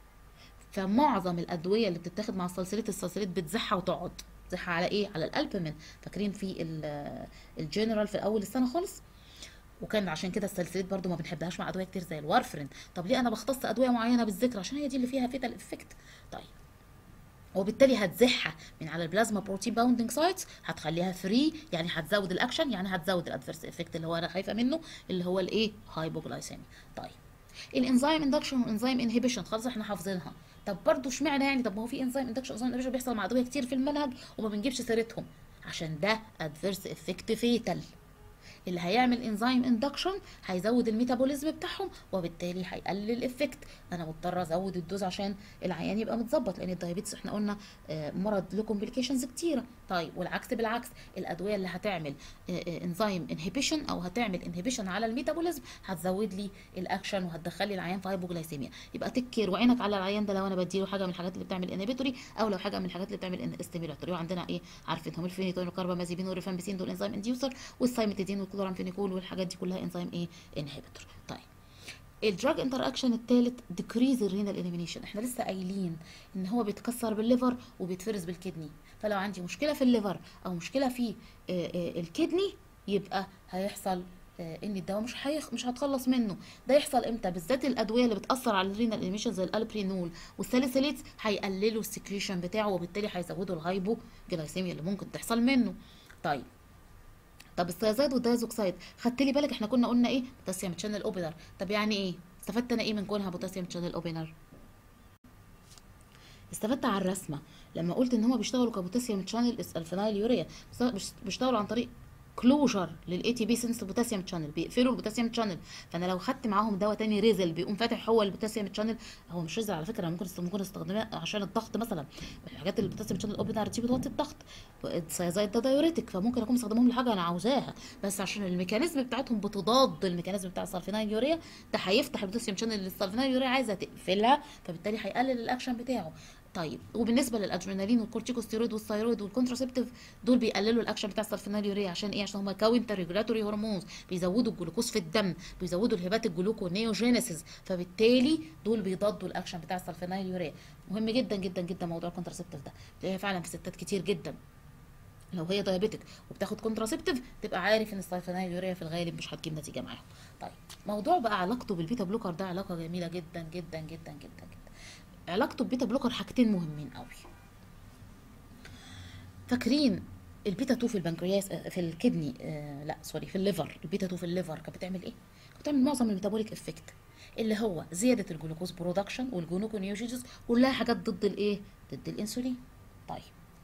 فمعظم الادويه اللي بتتاخد مع السلسليت السلسليت بتزحها وتقعد بتزحها على ايه على الالبومين فاكرين في ال- الجنرال في اول السنه خالص وكان عشان كده السلسليت برضو ما بنحبهاش مع ادويه كتير زي الوارفرين طب ليه انا بختص ادويه معينه بالذكر عشان هي دي اللي فيها فيتال افكت طيب وبالتالي هتزحها من على البلازما بروتين باوندنج سايتس هتخليها فري يعني هتزود الاكشن يعني هتزود الادفيرس افكت اللي هو انا خايفه منه اللي هو الايه هايبوجلايسيميا طيب الانزيم اندكشن والانزيم انهبيشن خلاص احنا حافظينها طب برضو اشمعنى يعني طب ما هو في انزيم اندكشن وانزيم انهبيشن بيحصل مع ادويه كتير في المنهج وما بنجيبش سيرتهم عشان ده ادفيرس افكت فيتال اللي هيعمل انزيم اندكشن هيزود الميتابوليزم بتاعهم وبالتالي هيقلل الافكت انا مضطره ازود الدوز عشان العيان يبقى متظبط لان الدايابيتس احنا قلنا آه، مرض له كومبليكيشنز كتيره طيب والعكس بالعكس الادويه اللي هتعمل انزيم انهبيشن او هتعمل انهبيشن على الميتابوليزم هتزود لي الاكشن وهتدخل لي العيان في هايبوجلايسيميا يبقى تكر وعينك على العيان ده لو انا بديله حاجه من الحاجات اللي بتعمل انهبيتوري او لو حاجه من الحاجات اللي بتعمل استيميلاتوري وعندنا ايه عارفينهم الفينيتون والكربامازيبين والريفامبيسين دول انزيم انديوسر والسايمتيدين والكلورامفينيكول والحاجات دي كلها انزيم ايه انهبيتور طيب الدراج انتر اكشن الثالث ديكريز الرينال اليمينيشن احنا لسه قايلين ان هو بيتكسر بالليفر وبيتفرز بالكدني فلو عندي مشكله في الليفر او مشكله في آه، آه، الكدني يبقى هيحصل آه، ان الدواء مش هيخ... مش هتخلص منه ده يحصل امتى بالذات الادويه اللي بتاثر على الرينال اليميشن زي الالبرينول والساليسيليتس هيقللوا السكريشن بتاعه وبالتالي هيزودوا الهايبو جلايسيميا اللي ممكن تحصل منه طيب طب الثيازايد والدايزوكسايد خدت لي بالك احنا كنا قلنا ايه بوتاسيوم تشانل اوبنر طب يعني ايه استفدت انا ايه من كونها بوتاسيوم تشانل اوبنر استفدت على الرسمه لما قلت ان هما بيشتغلوا كبوتاسيوم تشانل الفينايل يوريا بس- بيشتغلوا عن طريق كلوجر للاي تي بي سنس بوتاسيوم تشانل بيقفلوا البوتاسيوم تشانل فانا لو خدت معاهم دواء تاني ريزل بيقوم فاتح هو البوتاسيوم تشانل هو مش ريزل على فكره أنا ممكن است- ممكن استخدمها عشان الضغط مثلا الحاجات اللي البوتاسيوم تشانل اوبنر دي بتوطي الضغط السيازايد ده دايوريتك فممكن اكون استخدمهم لحاجه انا عاوزاها بس عشان الميكانيزم بتاعتهم بتضاد الميكانيزم بتاع السلفينايل يوريا ده هيفتح البوتاسيوم شانل اللي السلفينايل يوريا عايزه تقفلها فبالتالي هيقلل الاكشن بتاعه طيب وبالنسبه للادرينالين والكورتيكوستيرويد والثايرويد والكونتراسيبتيف دول بيقللوا الاكشن بتاع السلفينايل يوريا عشان ايه عشان هم كاونتر ريجولاتوري هرمونز بيزودوا الجلوكوز في الدم بيزودوا الهبات الجلوكونيوجينيسيس فبالتالي دول بيضادوا الاكشن بتاع السلفينايل يوريا مهم جدا جدا جدا موضوع الكونتراسيبتيف ده تلاقيها فعلا في ستات كتير جدا لو هي دايابيتك وبتاخد كونتراسيبتيف تبقى عارف ان السلفونيل يوريا في الغالب مش هتجيب نتيجه معاهم طيب موضوع بقى علاقته بالبيتا بلوكر ده علاقه جميله جدا جدا جدا جدا جدا علاقته بالبيتا بلوكر حاجتين مهمين قوي فاكرين البيتا 2 في البنكرياس آه، في الكدني آه لا سوري في الليفر البيتا 2 في الليفر كانت بتعمل ايه كانت بتعمل معظم الميتابوليك افكت اللي هو زياده الجلوكوز برودكشن والجلوكونيوجينيسيس كلها حاجات ضد الايه ضد الانسولين طيب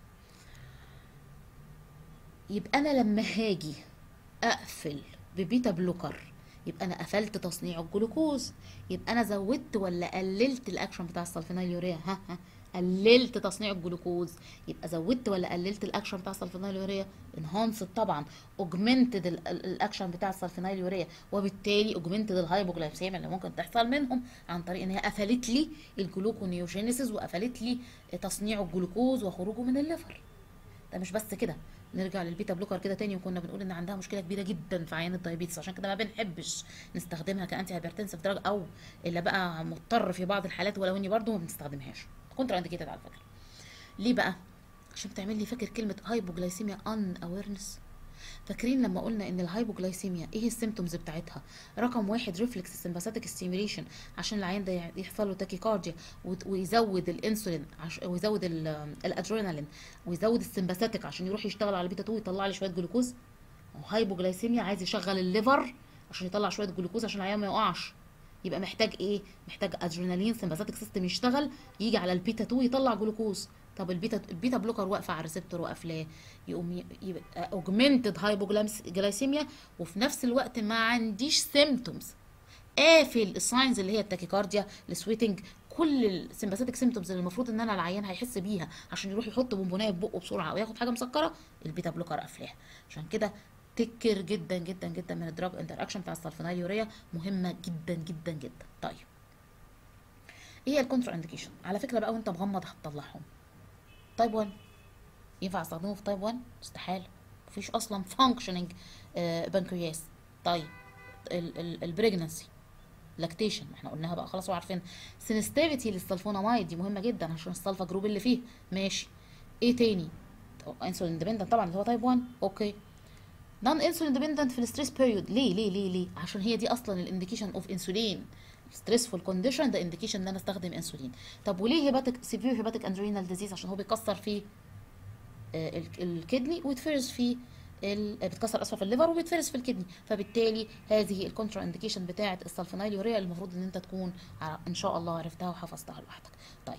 يبقى انا لما هاجي اقفل ببيتا بلوكر يبقى انا قفلت تصنيع الجلوكوز يبقى انا زودت ولا قللت الاكشن بتاع السلفونيل يوريا ها ها قللت تصنيع الجلوكوز يبقى زودت ولا قللت الاكشن بتاع السلفونيل يوريا انهانسد طبعا اوجمنتد الاكشن بتاع السلفونيل يوريا وبالتالي اوجمنتد الهايبوجلايسيميا اللي ممكن تحصل منهم عن طريق ان هي قفلت لي الجلوكونيوجينيسيس وقفلت لي تصنيع الجلوكوز وخروجه من الليفر ده مش بس كده نرجع للبيتا بلوكر كده تاني وكنا بنقول ان عندها مشكله كبيره جدا في عيان الدايابيتس عشان كده ما بنحبش نستخدمها كانتي هايبرتنسف دراج او الا بقى مضطر في بعض الحالات ولو اني برضو ما بنستخدمهاش كونترا انديكيتد على فكره ليه بقى عشان بتعمل لي فاكر كلمه هايبوجلايسيميا ان اويرنس فاكرين لما قلنا ان الهايبوجلايسيميا ايه السيمتومز بتاعتها رقم واحد ريفلكس سمباثيك ستيميوليشن عشان العيان ده يحصل له تاكيكارديا ويزود الانسولين عش... ويزود ال- الادرينالين ويزود السمباثيك عشان يروح يشتغل على البيتا 2 ويطلع لي شويه جلوكوز هايبوجلايسيميا عايز يشغل الليفر عشان يطلع شويه جلوكوز عشان العيان ما يقعش يبقى محتاج ايه محتاج ادرينالين سمباثيك سيستم يشتغل يجي على البيتا 2 يطلع جلوكوز طب البيتا البيتا بلوكر واقفه على الريسبتور وقافلاه يقوم ي- يبقى اوجمنتد هايبوجلايسيميا وفي نفس الوقت ما عنديش سيمتومز قافل الساينز اللي هي التاكيكارديا السويتنج كل السمباثيتك سيمتومز اللي المفروض ان انا العيان هيحس بيها عشان يروح يحط بونبونايه في بقه بسرعه او ياخد حاجه مسكره البيتا بلوكر قافلاها عشان كده تكر جدا جدا جدا من الدراج انتر اكشن بتاع السلفونيل يوريا مهمه جدا جدا جدا طيب ايه هي الكونترا انديكيشن على فكره بقى وانت مغمض هتطلعهم تايب 1 ينفع استخدمه في تايب 1 استحاله مفيش اصلا فانكشننج بنكرياس طيب البريجنسي لاكتيشن احنا قلناها بقى خلاص وعارفين سنستيفيتي للسلفونامايد دي مهمه جدا عشان السلفا جروب اللي فيه ماشي ايه تاني انسولين اندبندنت طبعا اللي هو تايب 1 اوكي نون انسولين ديبندنت في الستريس بيريود ليه ليه ليه ليه عشان هي دي اصلا الانديكيشن اوف انسولين ستريسفول كونديشن ده انديكيشن ان انا استخدم انسولين طب وليه هيباتيك سيفير هيباتيك اندرينال ديزيز عشان هو بيكسر في آه، ال- الكدني ويتفرز في ال- آه، بتكسر اسفل في الليفر وبيتفرز في الكدني فبالتالي هذه الكونترا انديكيشن بتاعه السلفونيل يوريا المفروض ان انت تكون ع- ان شاء الله عرفتها وحفظتها لوحدك طيب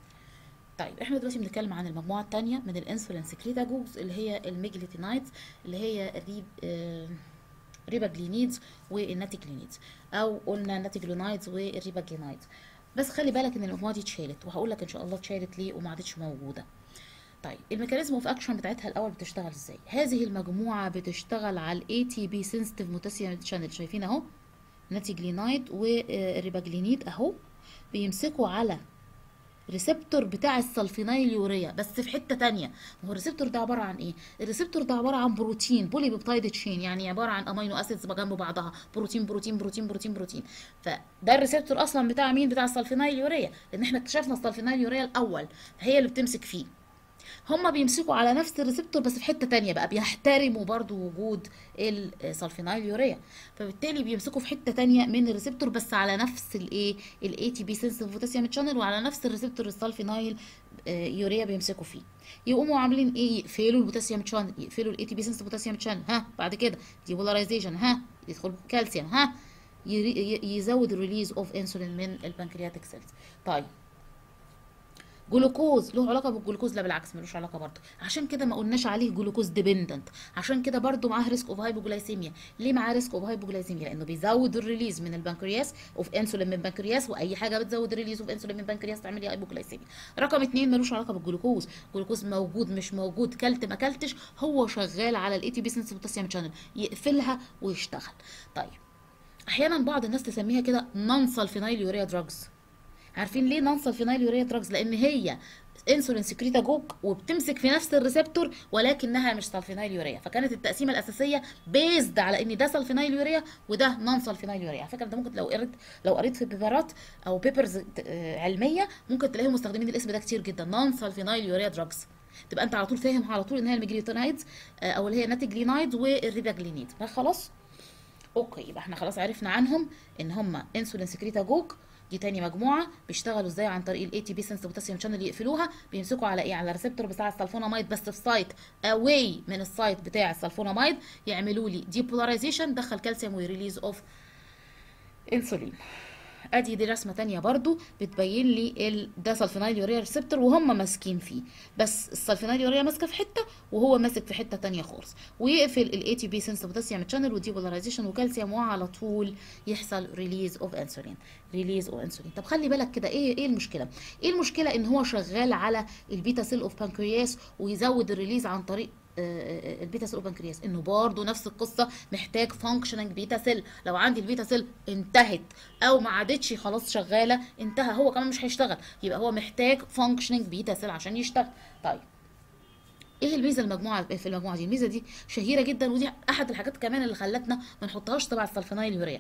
طيب احنا دلوقتي بنتكلم عن المجموعه الثانيه من الانسولين سكريتاجوز اللي هي الميجليتينايدز اللي هي الريب آه ريباجلينيدز والناتيجلينيدز او قلنا ناتيجلونايدز والريباجلينايدز بس خلي بالك ان المجموعه دي اتشالت وهقول لك ان شاء الله اتشالت ليه وما عادتش موجوده طيب الميكانيزم اوف اكشن بتاعتها الاول بتشتغل ازاي هذه المجموعه بتشتغل على الاي تي بي سنسيتيف بوتاسيوم شانل شايفين اهو ناتيجلينايد والريباجلينيد اهو بيمسكوا على ريسبتور بتاع السلفينيل يوريا بس في حته تانية ما هو الريسبتور ده عباره عن ايه الريسبتور ده عباره عن بروتين بولي بيبتايد تشين يعني عباره عن امينو اسيدز جنب بعضها بروتين بروتين بروتين بروتين بروتين فده الريسبتور اصلا بتاع مين بتاع السلفينيل يوريا لان احنا اكتشفنا السلفينيل يوريا الاول هي اللي بتمسك فيه هما بيمسكوا على نفس الريسبتور بس في حته تانية بقى بيحترموا برضو وجود السلفينيل يوريا فبالتالي بيمسكوا في حته تانية من الريسبتور بس على نفس الايه الاي تي بي سنسيتيف بوتاسيوم شانل وعلى نفس الريسبتور السلفينيل آه، يوريا بيمسكوا فيه يقوموا عاملين ايه يقفلوا البوتاسيوم شانل يقفلوا الاي تي بي سنسيتيف بوتاسيوم شانل ها بعد كده ديبولاريزيشن ها يدخل كالسيوم ها يري- ي- يزود الريليز اوف انسولين من البنكرياتيك سيلز طيب جلوكوز له علاقه بالجلوكوز لا بالعكس ملوش علاقه برضه عشان كده ما قلناش عليه جلوكوز ديبندنت عشان كده برضه معاه ريسك اوف هايبوجلايسيميا ليه معاه ريسك اوف هايبوجلايسيميا لانه بيزود الريليز من البنكرياس اوف انسولين من البنكرياس واي حاجه بتزود الريليز اوف انسولين من البنكرياس تعمل لي هايبوجلايسيميا رقم اتنين ملوش علاقه بالجلوكوز جلوكوز موجود مش موجود كلت ما كلتش هو شغال على الاي تي بي سنس بوتاسيوم شانل يقفلها ويشتغل طيب احيانا بعض الناس تسميها كده نون سلفينايل يوريا دراجز عارفين ليه نون سلفينايل يوريا دراجز لان هي انسولين سكريتاجوج وبتمسك في نفس الريسبتور ولكنها مش سلفينايل يوريا فكانت التقسيمه الاساسيه بيزد على ان ده سلفينايل يوريا وده نون سلفينايل يوريا على فكره انت ممكن لو قريت لو قريت في بيبرات او بيبرز علميه ممكن تلاقيهم مستخدمين الاسم ده كتير جدا نون سلفينايل يوريا دراجز تبقى انت على طول فاهم على طول ان هي الميجليتونايدز آه، او اللي هي ناتيجلينايد والريباجلينيد خلاص اوكي يبقى احنا خلاص عرفنا عنهم ان هم انسولين سكريتاجوج دي تاني مجموعه بيشتغلوا ازاي عن طريق الاي تي بي سنس بوتاسيوم شانل يقفلوها بيمسكوا على ايه على الريسبتور بتاع السلفوناميد بس في سايت اواي من السايت بتاع السلفوناميد يعملوا لي ديبولاريزيشن دخل كالسيوم وريليز اوف انسولين ادي دي رسمه تانية برضو بتبين لي ال... ده سلفينايل يوريا ريسبتور وهم ماسكين فيه بس السلفينايل يوريا ماسكه في حته وهو ماسك في حته تانية خالص ويقفل الاي تي بي سنس بوتاسيوم شانل وديبولاريزيشن وكالسيوم وعلى طول يحصل ريليز اوف انسولين ريليز اوف انسولين طب خلي بالك كده ايه ايه المشكله ايه المشكله ان هو شغال على البيتا سيل اوف بانكرياس ويزود الريليز عن طريق آه، البيتا سيل اوف بنكرياس انه برضه نفس القصه محتاج فانكشننج بيتا سيل لو عندي البيتا سيل انتهت او ما عادتش خلاص شغاله انتهى هو كمان مش هيشتغل يبقى هو محتاج فانكشننج بيتا سيل عشان يشتغل طيب ايه الميزه المجموعه في المجموعه دي الميزه دي شهيره جدا ودي احد الحاجات كمان اللي خلتنا ما نحطهاش تبع السلفينايل يوريا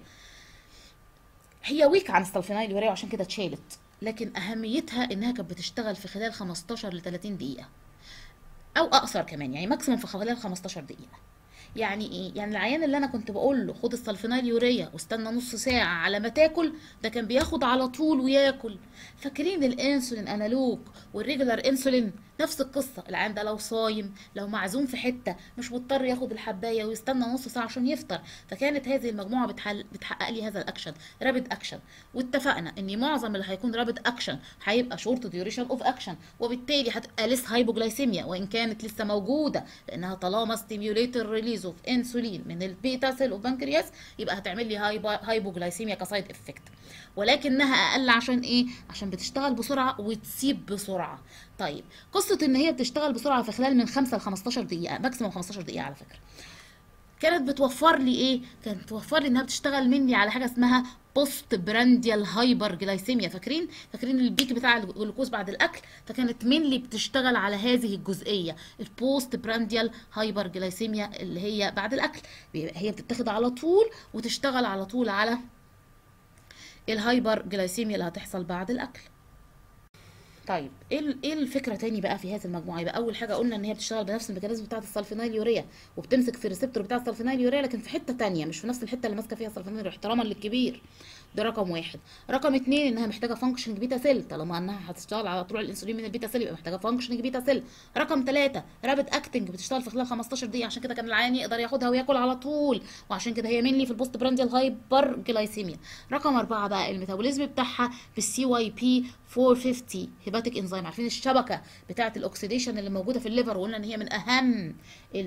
هي ويك عن السلفينايل يوريا وعشان كده اتشالت لكن اهميتها انها كانت بتشتغل في خلال 15 ل 30 دقيقه او اقصر كمان يعني ماكسيموم في خلال 15 دقيقه يعني ايه يعني العيان اللي انا كنت بقول له خد السلفينايل يوريا واستنى نص ساعه على ما تاكل ده كان بياخد على طول وياكل فاكرين الانسولين انالوج والريجولار انسولين نفس القصه العيان ده لو صايم لو معزوم في حته مش مضطر ياخد الحبايه ويستنى نص ساعه عشان يفطر فكانت هذه المجموعه بتحل بتحقق لي هذا الاكشن رابد اكشن واتفقنا ان معظم اللي هيكون رابد اكشن هيبقى شورت ديوريشن اوف اكشن وبالتالي هتبقى لسه هايبوجلايسيميا وان كانت لسه موجوده لانها طالما ستيميوليتر ريليز اوف انسولين من البيتا سيل اوف بنكرياس يبقى هتعمل لي هايبوجلايسيميا كسايد افكت ولكنها اقل عشان ايه عشان بتشتغل بسرعه وتسيب بسرعه طيب قصه ان هي بتشتغل بسرعه في خلال من 5 ل 15 دقيقه ماكسيموم 15 دقيقه على فكره كانت بتوفر لي ايه كانت بتوفر لي انها بتشتغل مني على حاجه اسمها بوست برانديال هايبر جلايسيميا فاكرين فاكرين البيك بتاع الجلوكوز بعد الاكل فكانت منلي بتشتغل على هذه الجزئيه البوست برانديال هايبر جلايسيميا اللي هي بعد الاكل هي بتتاخد على طول وتشتغل على طول على الهايبر جلايسيميا اللي هتحصل بعد الاكل طيب ايه ايه الفكره تاني بقى في هذه المجموعه يبقى اول حاجه قلنا ان هي بتشتغل بنفس الميكانيزم بتاعه السلفينايل يوريا وبتمسك في الريسبتور بتاع السلفينايل يوريا لكن في حته تانية مش في نفس الحته اللي ماسكه فيها السلفينايل احتراما للكبير ده رقم واحد رقم اتنين انها محتاجه فانكشنج بيتا سيل طالما انها هتشتغل على طلوع الانسولين من البيتا سيل يبقى محتاجه فانكشنج بيتا سيل رقم ثلاثة رابد اكتنج بتشتغل في خلال 15 دقيقه عشان كده كان العيان يقدر ياخدها وياكل على طول وعشان كده هي منلي في البوست برانديال هايبر جلايسيميا رقم أربعة بقى الميتابوليزم بتاعها في السي واي بي 450 هيباتيك انزيم عارفين الشبكه بتاعه الاكسيديشن اللي موجوده في الليفر وقلنا ان هي من اهم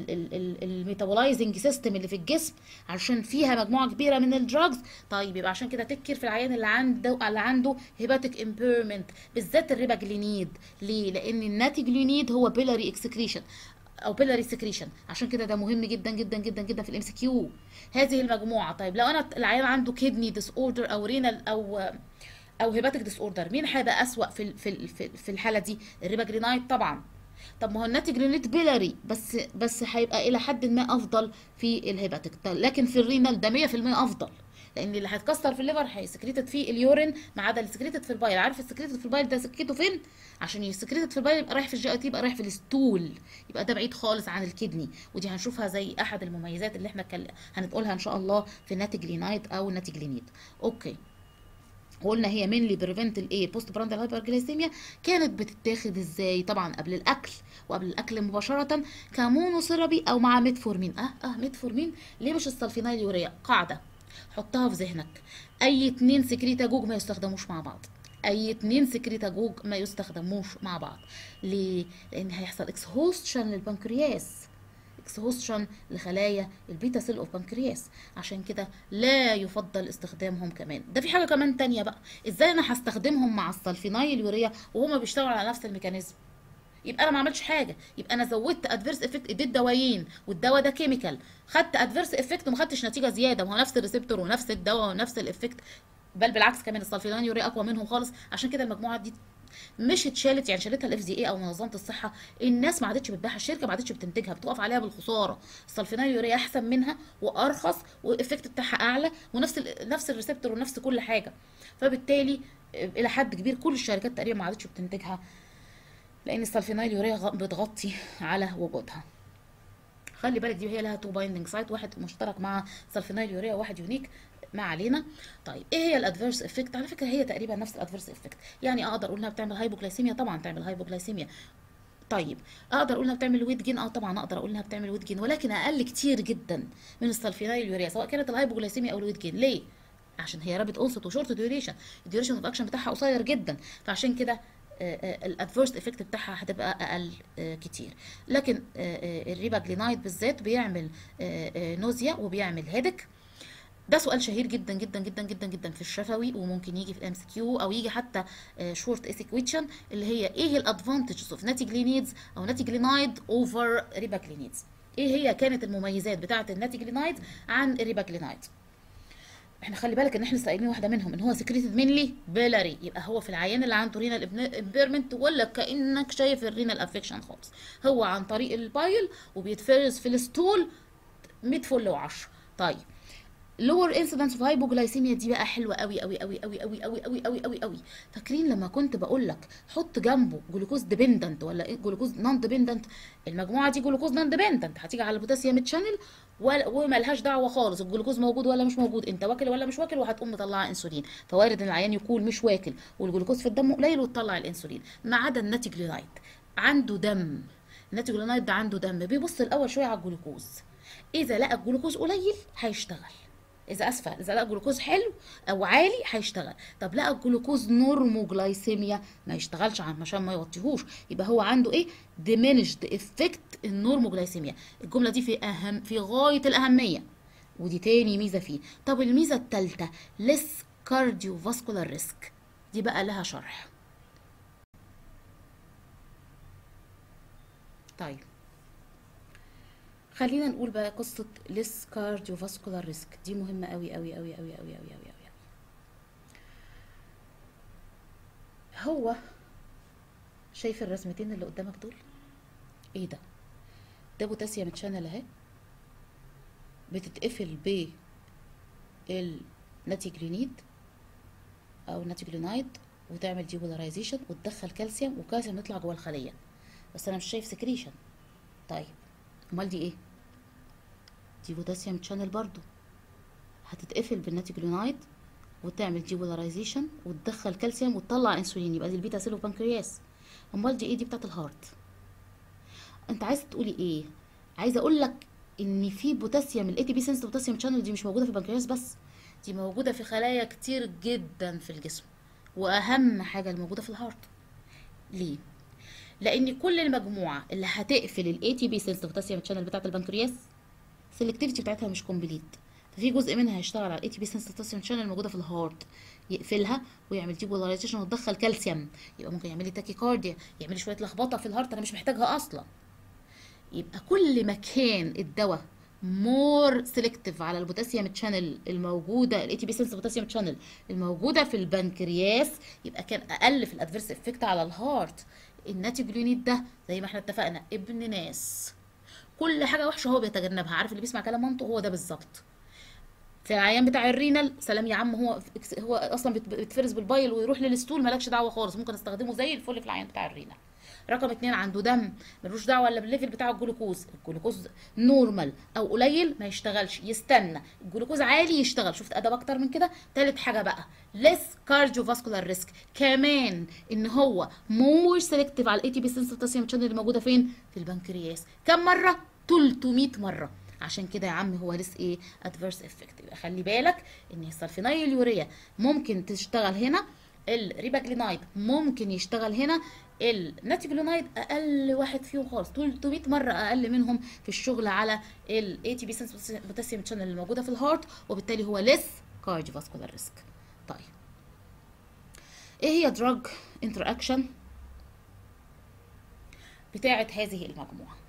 الميتابولايزنج سيستم اللي في الجسم عشان فيها مجموعه كبيره من الدراجز طيب يبقى عشان كده تكر في العيان اللي عنده اللي عنده هيباتيك امبيرمنت بالذات الريباجلينيد ليه لان الناتيجلينيد هو بيلاري اكسكريشن او بيلاري سكريشن عشان كده ده مهم جدا جدا جدا جدا في الام سي كيو هذه المجموعه طيب لو انا العيان عنده كدني ديس اوردر او رينال او او هيباتيك ديس اوردر مين هيبقى اسوا في في في, في الحاله دي الريباجرينايد طبعا طب ما هو الناتجرينيت بيلاري بس بس هيبقى الى حد ما افضل في الهيباتيك لكن في الرينال ده 100% افضل لان اللي هيتكسر في الليفر هيسكريتد فيه اليورين ما عدا السكريتد في البايل عارف السكريتد في البايل ده سكته فين عشان السكريتد في البايل يبقى رايح في الجي اي تي يبقى رايح في الستول يبقى ده بعيد خالص عن الكدني ودي هنشوفها زي احد المميزات اللي احنا كل... هنقولها ان شاء الله في الناتجلينايد او الناتجلينيد اوكي وقلنا هي مينلي بريفنت الايه بوست براندال هايبرجليسيميا كانت بتتاخد ازاي طبعا قبل الاكل وقبل الاكل مباشره كمونوثيرابي او مع ميتفورمين اه اه ميتفورمين ليه مش السلفينايل يوريا قاعده حطها في ذهنك اي اتنين سكريتاجوج ما يستخدموش مع بعض اي اتنين سكريتاجوج ما يستخدموش مع بعض ليه لان هيحصل اكسهوستشن للبنكرياس اكسهوستشن لخلايا البيتا سيل اوف بنكرياس عشان كده لا يفضل استخدامهم كمان ده في حاجه كمان تانية بقى ازاي انا هستخدمهم مع السلفينايل يوريا وهما بيشتغلوا على نفس الميكانيزم يبقى انا ما عملتش حاجه يبقى انا زودت ادفيرس افكت اديت دوايين والدواء ده كيميكال خدت ادفيرس افكت وما خدتش نتيجه زياده ما هو نفس الريسبتور ونفس الدواء ونفس الافكت بل بالعكس كمان السلفينايل يوريا اقوى منهم خالص عشان كده المجموعه دي مش اتشالت يعني شالتها الاف دي اي او منظمه الصحه الناس ما عادتش بتبيعها الشركه ما عادتش بتنتجها بتقف عليها بالخساره السلفينايل يوريا احسن منها وارخص والافكت بتاعها اعلى ونفس ال نفس الريسبتور ونفس كل حاجه فبالتالي الى حد كبير كل الشركات تقريبا ما عادتش بتنتجها لان السلفينايل يوريا بتغطي على وجودها خلي بالك دي هي لها تو بايندنج سايت واحد مشترك مع سلفينايل يوريا وواحد يونيك ما علينا طيب ايه هي الادفيرس افكت على فكره هي تقريبا نفس الادفيرس افكت يعني اقدر اقول انها بتعمل هايبوجلايسيميا طبعا تعمل هايبوجلايسيميا طيب اقدر اقول انها بتعمل ويت جين اه طبعا اقدر اقول انها بتعمل ويت جين ولكن اقل كتير جدا من السلفينايل يوريا سواء كانت الهايبوجلايسيميا او الويت جين ليه عشان هي رابط اونست وشورت ديوريشن الديوريشن اوف اكشن بتاعها قصير جدا فعشان كده الادفيرس افكت بتاعها هتبقى اقل كتير لكن الريباجلينايد بالذات بيعمل نوزيا وبيعمل هيدك ده سؤال شهير جدا جدا جدا جدا جدا في الشفوي وممكن يجي في الام سي كيو او يجي حتى شورت ايسيكويشن اللي هي ايه الادفانتجز اوف ناتيجلينيدز او ناتيجلينايد اوفر ريباجلينيدز ايه هي كانت المميزات بتاعه الناتيجلينايد عن الريباجلينايد احنا خلي بالك ان احنا سائلين واحده منهم ان هو سكريتد مينلي بيلاري يبقى هو في العيان اللي عنده رينال امبيرمنت ولا كانك شايف الرينال افكشن خالص هو عن طريق البايل وبيتفرز في الستول 100 فل و10 طيب لور انسيدنس اوف هايبوجلايسيميا دي بقى حلوه قوي قوي قوي قوي قوي قوي قوي قوي قوي قوي فاكرين لما كنت بقول لك حط جنبه جلوكوز ديبندنت ولا ايه جلوكوز نون ديبندنت المجموعه دي جلوكوز نون ديبندنت هتيجي على البوتاسيوم تشانل وملهاش دعوه خالص الجلوكوز موجود ولا مش موجود انت واكل ولا مش واكل وهتقوم مطلعه انسولين فوارد ان العيان يكون مش واكل والجلوكوز في الدم قليل وتطلع الانسولين ما عدا الناتجلينايد عنده دم الناتيجلونايد ده عنده دم بيبص الاول شويه على الجلوكوز اذا لقى الجلوكوز قليل هيشتغل اذا اسفه اذا لقى الجلوكوز حلو او عالي هيشتغل طب لقى الجلوكوز نورموجلايسيميا ما يشتغلش عشان ما يوطيهوش يبقى هو عنده ايه diminished effect النورموجلايسيميا الجمله دي في اهم في غايه الاهميه ودي تاني ميزه فيه طب الميزه الثالثه less cardiovascular risk دي بقى لها شرح طيب خلينا نقول بقى قصة less cardiovascular risk دي مهمة قوي قوي قوي قوي قوي قوي قوي قوي هو شايف الرسمتين اللي قدامك دول ايه ده ده بوتاسيوم تشانل اهي بتتقفل ب الناتيجلينيد او ناتيجلينايد وتعمل ديبولاريزيشن وتدخل كالسيوم والكالسيوم يطلع جوه الخليه بس انا مش شايف سكريشن طيب امال دي ايه دي بوتاسيوم تشانل برضو هتتقفل بالناتيجلونايد وتعمل ديبولاريزيشن وتدخل كالسيوم وتطلع انسولين يبقى دي البيتا سيل وبنكرياس امال دي ايه دي بتاعت الهارت انت عايزه تقولي ايه عايزه اقول لك ان في بوتاسيوم الاي تي بي سنس بوتاسيوم تشانل دي مش موجوده في البنكرياس بس دي موجوده في خلايا كتير جدا في الجسم واهم حاجه الموجوده في الهارت ليه لان كل المجموعه اللي هتقفل الاي تي بي سيلز بوتاسيوم تشانل بتاعه البنكرياس السلكتيفيتي بتاعتها مش كومبليت ففي جزء منها هيشتغل على الاي تي بي سيلز بوتاسيوم تشانل الموجوده في الهارت يقفلها ويعمل ديبولاريزيشن وتدخل كالسيوم يبقى ممكن يعمل لي تاكيكارديا يعمل لي شويه لخبطه في الهارت انا مش محتاجها اصلا يبقى كل ما كان الدواء مور سيلكتيف على البوتاسيوم تشانل الموجوده الاي تي بي سيلز بوتاسيوم تشانل الموجوده في البنكرياس يبقى كان اقل في الادفيرس افكت على الهارت الناتيجلونيد ده زي ما احنا اتفقنا ابن ناس كل حاجه وحشه هو بيتجنبها عارف اللي بيسمع كلام مامته هو ده بالظبط في العيان بتاع الرينال سلام يا عم هو هو اصلا بيتفرز بالبايل ويروح للستول مالكش دعوه خالص ممكن استخدمه زي الفل في العيان بتاع الرينال رقم اتنين عنده دم ملوش دعوه الا بالليفل بتاع الجلوكوز الجلوكوز نورمال او قليل ما يشتغلش يستنى الجلوكوز عالي يشتغل شفت ادب اكتر من كده تالت حاجه بقى ليس كارديوفاسكولار ريسك كمان ان هو مور سيلكتيف على الاي تي بي سنس بوتاسيوم شانل اللي موجوده فين في البنكرياس كم مره 300 مره عشان كده يا عم هو لسه ايه ادفيرس افكت يبقى خلي بالك ان السلفينايل يوريا ممكن تشتغل هنا الريباجلينايد ممكن يشتغل هنا الناتيجلونايد اقل واحد فيهم خالص 300 مره اقل منهم في الشغل على الاي تي بي سنس بوتاسيوم شانل اللي موجوده في الهارت وبالتالي هو ليس كارديوفاسكولار ريسك طيب ايه هي دراج انتر اكشن بتاعه هذه المجموعه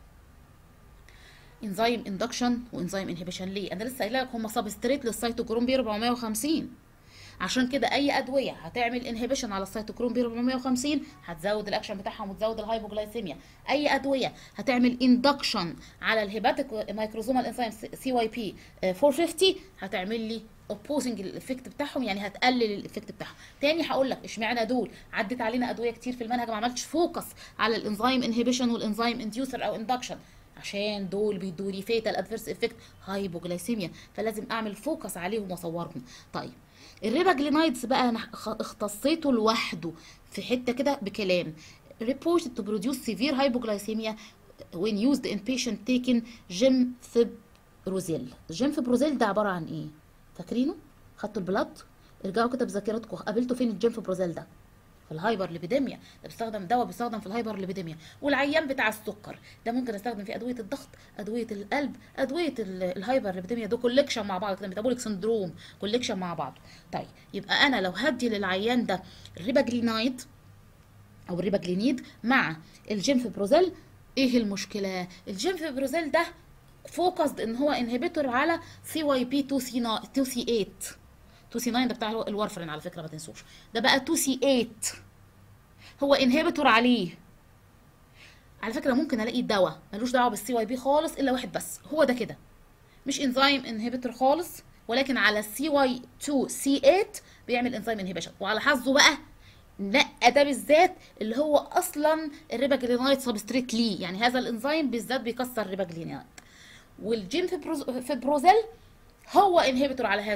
انزيم اندكشن وانزيم انهبيشن ليه انا لسه قايله لك هم سبستريت للسيتوكروم بي 450 عشان كده اي ادويه هتعمل انهبيشن على السيتوكروم بي 450 هتزود الاكشن بتاعهم وتزود الهايبوجلايسيميا اي ادويه هتعمل اندكشن على الهيباتيك مايكروزومال انزيم سي واي بي 450 هتعمل لي اوبوزنج الايفكت بتاعهم يعني هتقلل الايفكت بتاعهم تاني هقول لك اشمعنى دول عدت علينا ادويه كتير في المنهج ما عملتش فوكس على الانزيم انهبيشن والانزيم انديوسر او اندكشن عشان دول بيدوا لي فيتال ادفيرس افكت هايبوجلايسيميا فلازم اعمل فوكس عليهم واصورهم طيب الريباجلينايدز بقى انا اختصيته لوحده في حته كده بكلام reported to produce severe hypoglycemia when used in patient taking جيمفبروزيل جيمفبروزيل ده عباره عن ايه فاكرينه خدتوا البلاد ارجعوا كده بذاكرتكم قابلتوا فين الجيمفبروزيل ده في الهايبر ليبيديميا ده بيستخدم دواء بيستخدم في الهايبر ليبيديميا والعيان بتاع السكر ده ممكن استخدم فيه ادويه الضغط ادويه القلب ادويه الهايبر ليبيديميا ده كوليكشن مع بعض كده ميتابوليك سندروم كوليكشن مع بعض طيب يبقى انا لو هدي للعيان ده الريباجلينايد او الريباجلينيد مع الجيمفبروزيل ايه المشكله الجيمفبروزيل ده فوكسد ان هو انهبيتور على سي واي بي 2 سي 2 سي 8 2 سي 9 ده بتاع الورفرين على فكره ما تنسوش ده بقى 2 سي 8 هو انهبيتور عليه على فكره ممكن الاقي دواء ملوش دعوه بالسي واي بي خالص الا واحد بس هو ده كده مش انزيم انهبيتور خالص ولكن على السي واي 2 سي 8 بيعمل انزيم انهبيشن وعلى حظه بقى لا ده بالذات اللي هو اصلا الريباجلينايد سبستريت ليه يعني هذا الانزيم بالذات بيكسر الريباجلينايد والجين فيبروزيل هو انهبيتور على هذا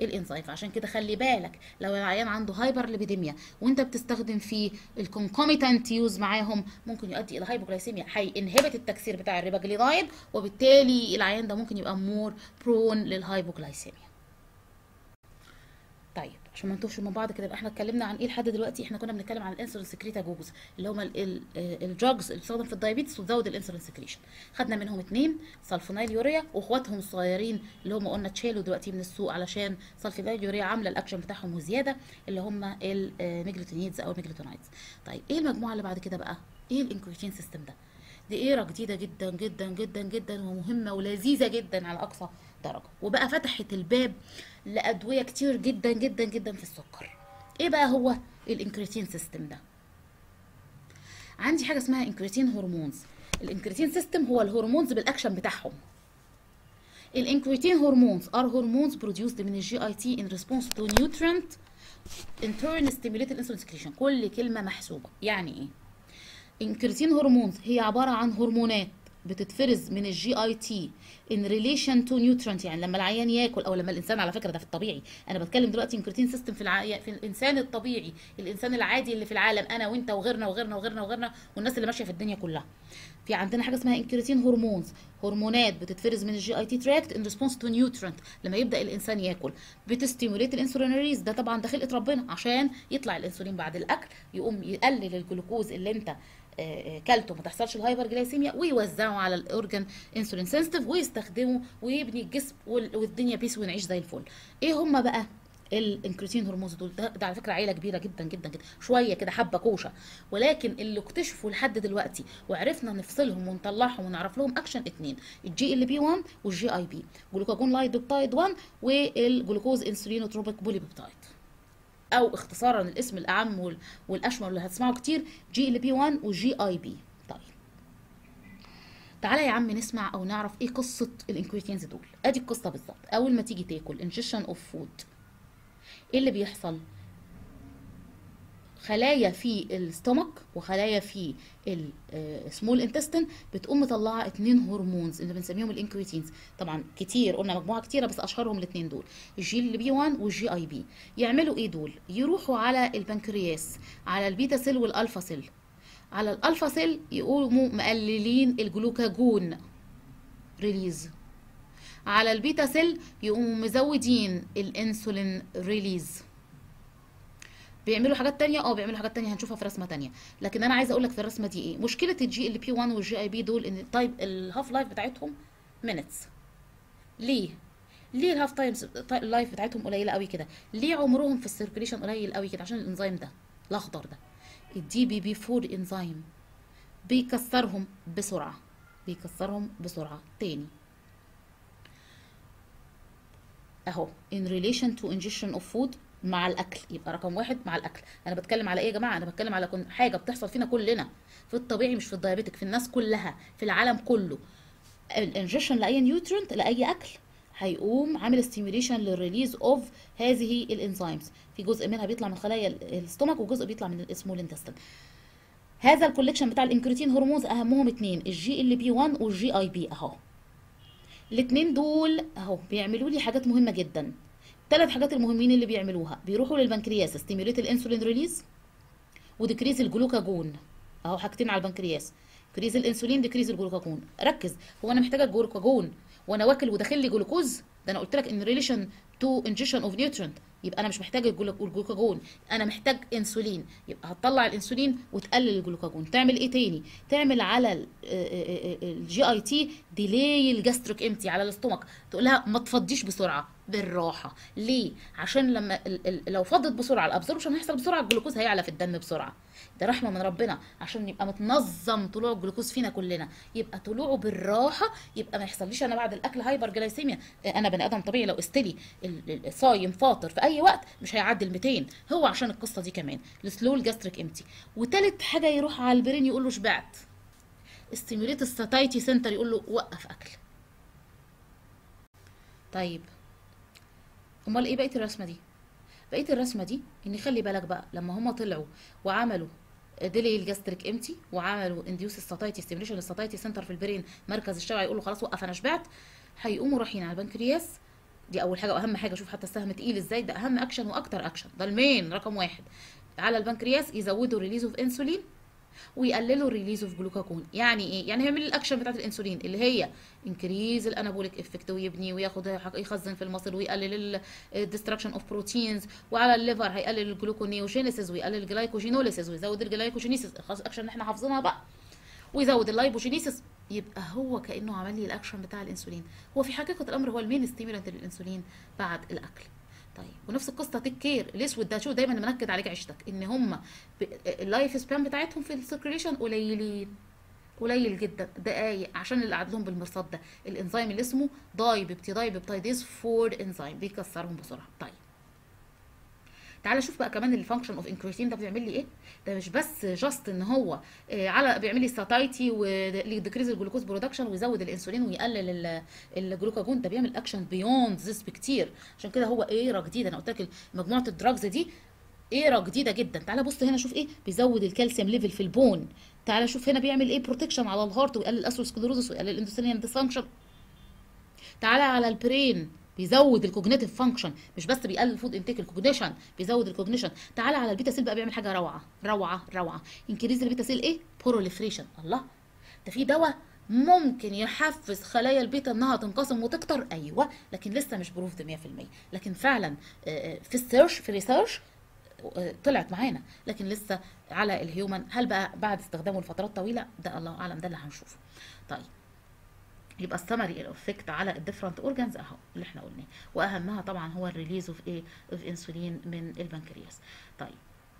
الانزيم فعشان كده خلي بالك لو العيان عنده هايبر ليبيديميا وانت بتستخدم فيه الكونكوميتانت يوز معاهم ممكن يؤدي الى هايبوجلايسيميا هينهبت التكسير بتاع الريباجلينايد وبالتالي العيان ده ممكن يبقى مور برون للهايبوجلايسيميا طيب عشان ما نتوهش من بعض كده يبقى احنا اتكلمنا عن ايه لحد دلوقتي احنا كنا بنتكلم عن الانسولين سكريتاجوز اللي هم الدراجز اللي بتستخدم في الدايابيتس وتزود الانسولين سكريشن خدنا منهم اتنين سلفونيل يوريا واخواتهم الصغيرين اللي هم قلنا اتشالوا دلوقتي من السوق علشان سلفونيل يوريا عامله الاكشن بتاعهم وزياده اللي هم الميجلوتينيدز او الميجلوتونايدز طيب ايه المجموعه اللي بعد كده بقى ايه الانكريتين سيستم ده دي ايرا جديده جدا جدا جدا جدا ومهمه ولذيذه جدا على اقصى درجه وبقى فتحت الباب لادويه كتير جدا جدا جدا في السكر ايه بقى هو الانكريتين سيستم ده عندي حاجه اسمها انكريتين هرمونز الانكريتين سيستم هو الهرمونز بالاكشن بتاعهم الانكريتين هرمونز are hormones produced من الجي اي تي in response to nutrient in turn stimulate insulin secretion كل كلمه محسوبه يعني ايه انكريتين هرمونز هي عباره عن هرمونات بتتفرز من الجي اي تي ان ريليشن تو نيوترنت يعني لما العيان ياكل او لما الانسان على فكره ده في الطبيعي انا بتكلم دلوقتي انكريتين سيستم في الع... في الانسان الطبيعي الانسان العادي اللي في العالم انا وانت وغيرنا وغيرنا وغيرنا وغيرنا والناس اللي ماشيه في الدنيا كلها في عندنا حاجه اسمها انكريتين هرمونز هرمونات بتتفرز من الجي اي تي تراكت ان ريسبونس تو نيوترنت لما يبدا الانسان ياكل بتستيموليت الانسولين ريليز ده طبعا ده خلقه ربنا عشان يطلع الانسولين بعد الاكل يقوم يقلل الجلوكوز اللي انت كلته ما تحصلش الهايبر جلايسيميا ويوزعه على الاورجن انسولين سنسيتيف ويستخدمه ويبني الجسم والدنيا بيس ونعيش زي الفل ايه هما بقى الانكريتين هرمونز دول ده, ده على فكره عيله كبيره جدا جدا جدا شويه كده حبه كوشه ولكن اللي اكتشفوا لحد دلوقتي وعرفنا نفصلهم ونطلعهم ونعرف لهم اكشن اتنين الجي ال بي 1 والجي اي بي جلوكاجون لايدوبتايد 1 والجلوكوز انسولينوتروبيك بوليبيبتايد او اختصارا الاسم الاعم والاشمل اللي هتسمعه كتير جي ال بي 1 وجي اي بي طيب تعالى يا عم نسمع او نعرف ايه قصه الانكريتينز دول ادي القصه بالظبط اول ما تيجي تاكل انجكشن اوف فود ايه اللي بيحصل خلايا في الستومك وخلايا في السمول انتستين بتقوم مطلعه اتنين هرمونز اللي بنسميهم الانكريتينز طبعا كتير قلنا مجموعه كتيره بس اشهرهم الاتنين دول الجي ال بي 1 والجي اي بي يعملوا ايه دول يروحوا على البنكرياس على البيتا سيل والالفا سيل على الالفا سيل يقوموا مقللين الجلوكاجون ريليز على البيتا سيل يقوموا مزودين الانسولين ريليز بيعملوا حاجات تانية اه بيعملوا حاجات تانية هنشوفها في رسمة تانية لكن انا عايزة اقول لك في الرسمة دي ايه مشكلة الجي ال بي 1 والجي اي بي دول ان التايب الهاف لايف بتاعتهم مينتس ليه ليه الهاف تايم لايف بتاعتهم قليلة قوي كده ليه عمرهم في السيركيليشن قليل قوي كده عشان الانزيم ده الاخضر ده الدي بي بي 4 انزيم بيكسرهم بسرعة بيكسرهم بسرعة تاني اهو in relation to ingestion of food مع الاكل يبقى رقم واحد مع الاكل انا بتكلم على ايه يا جماعه انا بتكلم على كن... حاجه بتحصل فينا كلنا في الطبيعي مش في الدايابيتك في الناس كلها في العالم كله الانجكشن لاي نيوترنت لاي اكل هيقوم عامل ستيميوليشن للريليز اوف هذه الانزيمز في جزء منها بيطلع من خلايا الاستومك وجزء بيطلع من السمول انتستين هذا الكوليكشن بتاع الانكريتين هرمونز اهمهم اتنين الجي ال بي 1 والجي اي بي اهو الاتنين دول اهو بيعملوا لي حاجات مهمه جدا الثلاث حاجات المهمين اللي بيعملوها بيروحوا للبنكرياس ستيميوليت الانسولين ريليز وديكريز الجلوكاجون اهو حاجتين على البنكرياس كريز الانسولين ديكريز الجلوكاجون ركز هو انا محتاجه الجلوكاجون وانا واكل وداخل لي جلوكوز ده انا قلت لك ان ريليشن تو انجكشن اوف نيوترنت يبقى انا مش محتاج الجلوكاجون انا محتاج انسولين يبقى هتطلع الانسولين وتقلل الجلوكاجون تعمل ايه تاني تعمل على الجي اي تي ديلي الجاستريك امتي على الاستومك تقول لها ما تفضيش بسرعه بالراحه ليه عشان لما ال ال لو فضت بسرعه الابزوربشن هيحصل بسرعه الجلوكوز هيعلى في الدم بسرعه ده رحمه من ربنا عشان يبقى متنظم طلوع الجلوكوز فينا كلنا يبقى طلوعه بالراحه يبقى ما يحصليش انا بعد الاكل هايبر جلايسيميا انا بني ادم طبيعي لو استلي صايم فاطر في اي وقت مش هيعدي ال 200 هو عشان القصه دي كمان السلو الجاستريك امتي وتالت حاجه يروح على البرين يقول له شبعت استيموليت الساتايتي سنتر يقول له وقف اكل طيب امال ايه بقيه الرسمه دي بقيه الرسمه دي ان خلي بالك بقى لما هما طلعوا وعملوا ديلي الجاستريك امتي وعملوا انديوس الساتايتي ستيميوليشن الساتايتي سنتر في البرين مركز الشبع يقول له خلاص وقف انا شبعت هيقوموا رايحين على البنكرياس دي اول حاجه واهم حاجه شوف حتى السهم تقيل ازاي ده اهم اكشن واكتر اكشن ده المين رقم واحد على البنكرياس يزودوا ريليز اوف انسولين ويقللوا الريليز اوف جلوكاجون يعني ايه يعني هيعمل الاكشن بتاعت الانسولين اللي هي انكريز الانابوليك افكت ويبني وياخد يخزن في المصل ويقلل الديستراكشن اوف بروتينز وعلى الليفر هيقلل الجلوكونيوجينيسيس ويقلل الجلايكوجينوليسيس ويزود الجلايكوجينيسيس خلاص الاكشن اللي احنا حافظينها بقى ويزود اللايبوجينيسيس يبقى هو كانه عمل لي الاكشن بتاع الانسولين هو في حقيقه الامر هو المين ستيمولانت للانسولين بعد الاكل طيب ونفس القصه تيك كير الاسود ده شوف دايما منكد عليك عيشتك ان هم اللايف سبان بتاعتهم في السيركيليشن قليلين قليل جدا دقايق عشان اللي قاعد لهم بالمرصاد ده الانزيم اللي اسمه داي بيبتيداي بيبتايديز فور انزيم بيكسرهم بسرعه طيب تعالى شوف بقى كمان الفانكشن اوف انكريتين ده بيعمل لي ايه ده مش بس جاست ان هو آه على بيعمل لي ساتايتي وديكريز الجلوكوز برودكشن ويزود الانسولين ويقلل الجلوكاجون ده بيعمل اكشن بيوند ذس بكتير عشان كده هو ايرا جديده انا قلت لك مجموعه الدراجز دي ايرا جديده جدا تعالى بص هنا شوف ايه بيزود الكالسيوم ليفل في البون تعالى شوف هنا بيعمل ايه بروتكشن على الهارت ويقلل الاسروسكليروزس ويقلل الاندوثيليان ديسفانكشن تعالى على البرين بيزود الكوجنيتيف فانكشن مش بس بيقلل الفود انتيك الكوجنيشن بيزود الكوجنيشن تعالى على البيتا سيل بقى بيعمل حاجه روعه روعه روعه انكريز البيتا سيل ايه بروليفريشن الله ده في دواء ممكن يحفز خلايا البيتا انها تنقسم وتكتر ايوه لكن لسه مش بروفد 100% لكن فعلا في السيرش في الريسيرش طلعت معانا لكن لسه على الهيومن هل بقى بعد استخدامه لفترات طويله ده الله اعلم ده اللي هنشوفه طيب يبقى السمري الافكت على الديفرنت اورجانز اهو اللي احنا قلناه واهمها طبعا هو الريليز اوف ايه اوف انسولين من البنكرياس طيب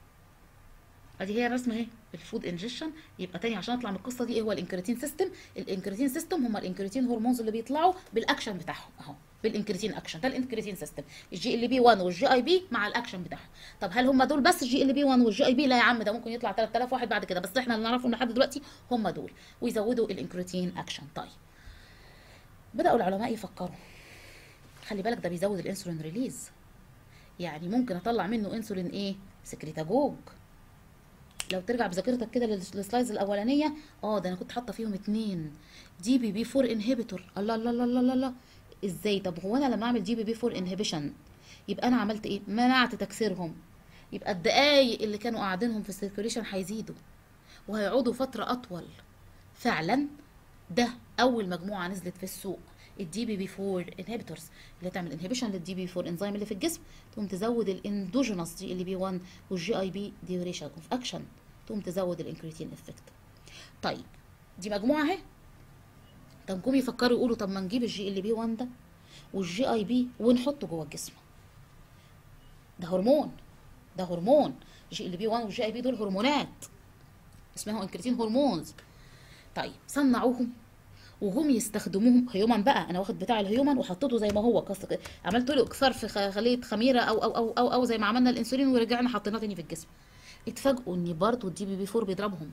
ادي هي الرسمه اهي الفود انجكشن يبقى تاني عشان اطلع من القصه دي ايه هو الانكريتين سيستم الانكريتين سيستم هم الانكريتين هرمونز اللي بيطلعوا بالاكشن بتاعهم اهو بالانكريتين اكشن ده الانكريتين سيستم الجي ال بي 1 والجي اي بي مع الاكشن بتاعهم طب هل هم دول بس الجي ال بي 1 والجي اي بي لا يا عم ده ممكن يطلع 3000 واحد بعد كده بس احنا اللي نعرفهم لحد دلوقتي هم دول ويزودوا الانكريتين اكشن طيب بدأوا العلماء يفكروا خلي بالك ده بيزود الانسولين ريليز يعني ممكن اطلع منه انسولين ايه سكريتاجوج لو ترجع بذاكرتك كده للسلايدز الاولانيه اه ده انا كنت حاطه فيهم اتنين دي بي بي 4 انهبيتور الله الله الله الله الله ازاي طب هو انا لما اعمل دي بي بي 4 انهبيشن يبقى انا عملت ايه منعت تكسيرهم يبقى الدقايق اللي كانوا قاعدينهم في السيركيوليشن هيزيدوا وهيقعدوا فتره اطول فعلا ده اول مجموعه نزلت في السوق الدي بي بي 4 انهبيتورز اللي تعمل انهبيشن للدي بي 4 انزيم اللي في الجسم تقوم تزود الاندوجينوس جي ال بي 1 والجي اي بي ديوريشن اوف اكشن تقوم تزود الانكريتين افكت طيب دي مجموعه اهي طب جم يفكروا يقولوا طب ما نجيب الجي ال بي 1 ده والجي اي بي ونحطه جوه الجسم ده هرمون ده هرمون جي ال بي 1 والجي اي بي دول هرمونات اسمها انكريتين هرمونز طيب صنعوهم وهم يستخدموهم هيومن بقى انا واخد بتاع الهيومن وحطيته زي ما هو قص عملت له اكسار في خليه خميره او او او او, أو زي ما عملنا الانسولين ورجعنا حطيناه تاني في الجسم اتفاجئوا ان برضه الدي بي بي 4 بيضربهم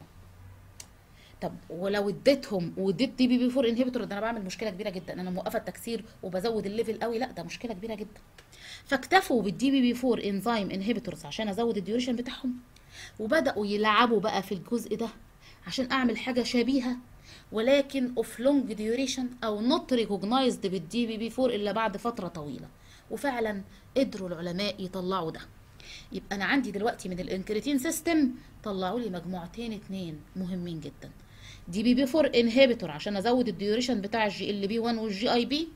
طب ولو اديتهم واديت دي بي بي 4 انهبيتور ده انا بعمل مشكله كبيره جدا انا موقفه التكسير وبزود الليفل قوي لا ده مشكله كبيره جدا فاكتفوا بالدي بي بي 4 انزيم انهبيتورز عشان ازود الديوريشن بتاعهم وبداوا يلعبوا بقى في الجزء ده عشان اعمل حاجه شبيهه ولكن اوف لونج ديوريشن او نوت ريكوجنايزد بالدي بي بي 4 الا بعد فتره طويله وفعلا قدروا العلماء يطلعوا ده يبقى انا عندي دلوقتي من الانكريتين سيستم طلعوا لي مجموعتين اتنين مهمين جدا دي بي بي 4 انهبيتور عشان ازود الديوريشن بتاع الجي ال بي 1 والجي اي بي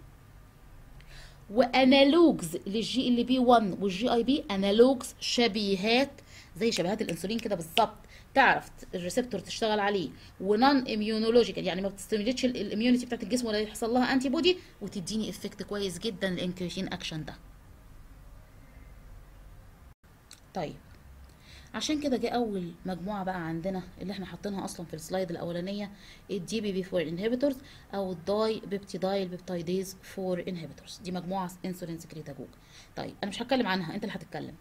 وانالوجز للجي ال بي 1 والجي اي بي انالوجز شبيهات زي شبيهات الانسولين كده بالظبط تعرف الريسبتور تشتغل عليه ونون اميونولوجيكال يعني ما بتستمدش الاميونيتي بتاعت الجسم ولا يحصل لها انتي بودي وتديني افكت كويس جدا الانكريتين اكشن ده طيب عشان كده جه اول مجموعه بقى عندنا اللي احنا حاطينها اصلا في السلايد الاولانيه الدي بي بي 4 انهبيتورز او الداي بيبتيدايل بيبتايديز 4 انهبيتورز دي مجموعه انسولين سكريتاجوج طيب انا مش هتكلم عنها انت اللي هتتكلم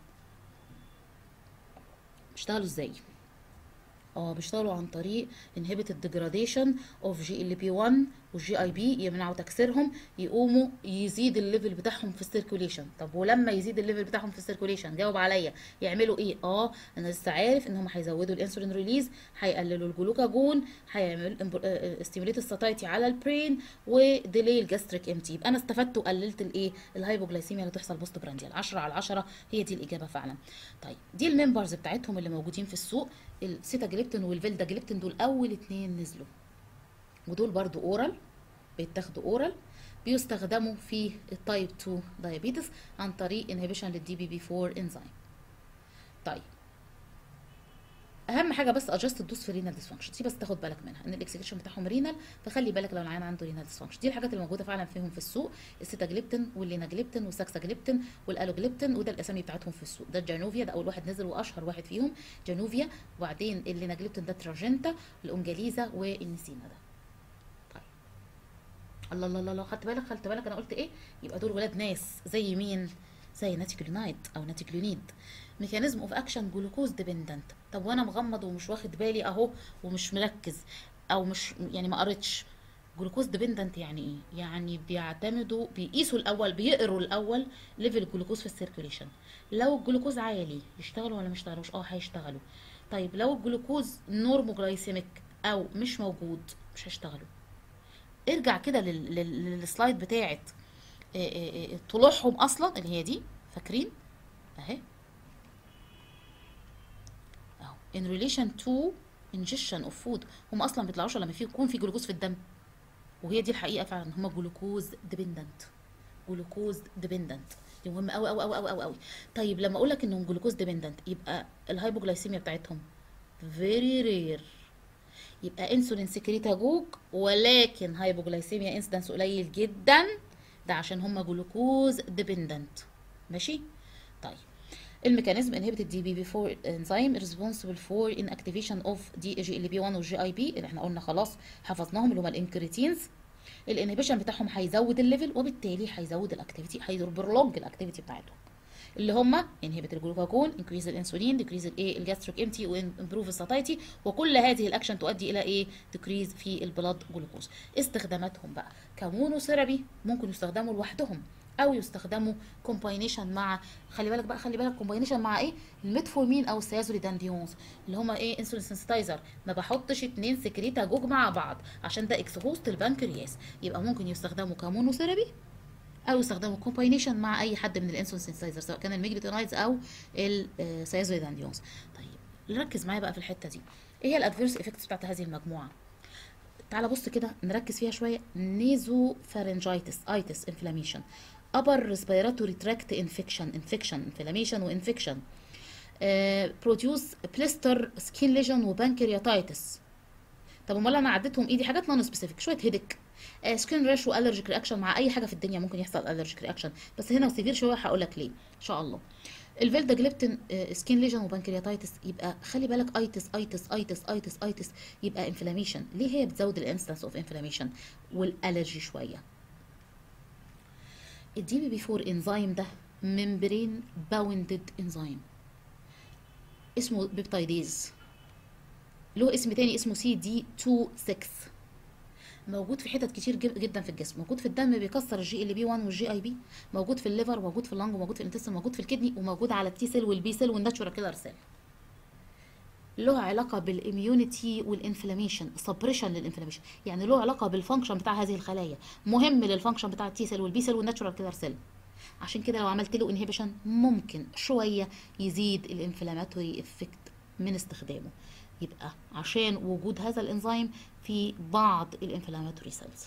بيشتغلوا ازاي اه بيشتغلوا عن طريق inhibited degradation of GLP-1 والجي اي بي يمنعوا تكسيرهم يقوموا يزيد الليفل بتاعهم في السيركوليشن طب ولما يزيد الليفل بتاعهم في السيركوليشن جاوب عليا يعملوا ايه اه انا لسه عارف ان هم هيزودوا الانسولين ريليز هيقللوا الجلوكاجون هيعملوا ستيموليت الساتايتي على البرين وديلي الجاستريك امتي يبقى انا استفدت وقللت الايه الهايبوجلايسيميا اللي تحصل بوست برانديال 10 على 10 هي دي الاجابه فعلا طيب دي الممبرز بتاعتهم اللي موجودين في السوق السيتاجليبتين والفيلداجليبتين دول اول اتنين نزلوا ودول برضو اورال بيتاخدوا اورال بيستخدموا في التايب 2 دايابيتس عن طريق انهبيشن للدي بي بي 4 انزيم طيب اهم حاجه بس ادجست الدوز في رينال ديسفانكشن دي بس تاخد بالك منها ان الاكسكريشن بتاعهم رينال فخلي بالك لو العيان عنده رينال ديسفانكشن دي الحاجات اللي موجوده فعلا فيهم في السوق السيتاجليبتين والليناجليبتين والساكساجليبتين والالوجليبتين وده الاسامي بتاعتهم في السوق ده الجانوفيا ده اول واحد نزل واشهر واحد فيهم جانوفيا وبعدين الليناجليبتين ده تراجنتا الانجليزا والنسينا ده طيب الله الله الله الله خدت بالك خدت بالك انا قلت ايه يبقى دول ولاد ناس زي مين زي ناتيكلونايد او ناتيكلونيد ميكانيزم اوف اكشن جلوكوز ديبندنت طب وانا مغمض ومش واخد بالي اهو ومش مركز او مش يعني ما قريتش جلوكوز ديبندنت يعني ايه يعني بيعتمدوا بيقيسوا الاول بيقروا الاول ليفل الجلوكوز في السيركوليشن لو الجلوكوز عالي يشتغلوا ولا مش يشتغلوش اه هيشتغلوا طيب لو الجلوكوز نورموجلايسيميك او مش موجود مش هيشتغلوا ارجع كده لل- لل- للسلايد بتاعت آه، آه، آه، طلوعهم اصلا اللي هي دي فاكرين اهي اهو in relation to ingestion of food هم اصلا بيطلعوش لما في يكون في جلوكوز في الدم وهي دي الحقيقه فعلا هم جلوكوز ديبندنت جلوكوز ديبندنت دي مهمه قوي قوي قوي قوي قوي قوي طيب لما اقول لك انهم جلوكوز ديبندنت يبقى الهايبوجلايسيميا بتاعتهم فيري رير يبقى انسولين سكريتاجوج ولكن هايبوجلايسيميا انسيدنس قليل جدا ده عشان هم جلوكوز ديبندنت ماشي طيب الميكانيزم inhibited DBP4 enzyme responsible for inactivation of DGLB1 والجي اي بي اللي احنا قلنا خلاص حفظناهم اللي هم الانكريتينز الانهبيشن بتاعهم هيزود الليفل وبالتالي هيزود الاكتيفيتي هيبرلونج الاكتيفيتي بتاعتهم اللي هم انهبيت الجلوكاجون انكريز الانسولين ديكريز الايه الجاستريك امتي وامبروف الساتايتي وكل هذه الاكشن تؤدي الى ايه ديكريز في البلاد جلوكوز استخداماتهم بقى كمونوثيرابي ممكن يستخدموا لوحدهم او يستخدموا كومباينيشن مع خلي بالك بقى خلي بالك كومباينيشن مع ايه الميتفورمين او السيازوليدانديونز اللي هما ايه انسولين سنسيتايزر ما بحطش اتنين سكريتاجوج مع بعض عشان ده اكسهوست البنكرياس يبقى ممكن يستخدموا كمونوثيرابي او يستخدموا كومباينيشن مع اي حد من الانسولين سنسيتايزر سواء كان الميجلوتينايدز او السيازوليدانديونز طيب ركز معايا بقى في الحته دي ايه هي الادفيرس افكتس بتاعت هذه المجموعه تعال بص كده نركز فيها شويه نيزو فارنجايتس ايتس انفلاميشن upper respiratory tract infection infection inflammation وانفكشن بروديوس بليستر سكين ليجن وبانكرياتايتس طب امال انا عديتهم ايه دي حاجات نون سبيسيفيك شويه هيدك سكين راش والرجيك رياكشن مع اي حاجه في الدنيا ممكن يحصل الرجيك رياكشن بس هنا سيفير شويه هقول لك ليه ان شاء الله الفيلدا جليبتين سكين ليجن وبانكرياتايتس يبقى خلي بالك ايتس ايتس ايتس ايتس ايتس يبقى انفلاميشن ليه هي بتزود الانستنس اوف انفلاميشن والالرجي شويه الدي بي بي 4 انزيم ده ممبرين باوندد انزيم اسمه بيبتايديز له اسم تاني اسمه سي دي 26 موجود في حتت كتير جب- جدا في الجسم موجود في الدم بيكسر الجي ال بي 1 والجي اي بي موجود في الليفر موجود في اللنج وموجود في الانتستين موجود في الكدني وموجود على التي سيل والبي سيل والناتشورال كيلر سيل له علاقه بالاميونيتي والانفلاميشن سبريشن للانفلاميشن يعني له علاقه بالفانكشن بتاع هذه الخلايا مهم للفانكشن بتاع التي سيل والبي سيل والناتشورال كيلر سيل عشان كده لو عملت له انهبيشن ممكن شويه يزيد الانفلاماتوري افكت من استخدامه يبقى عشان وجود هذا الانزيم في بعض الانفلاماتوري سيلز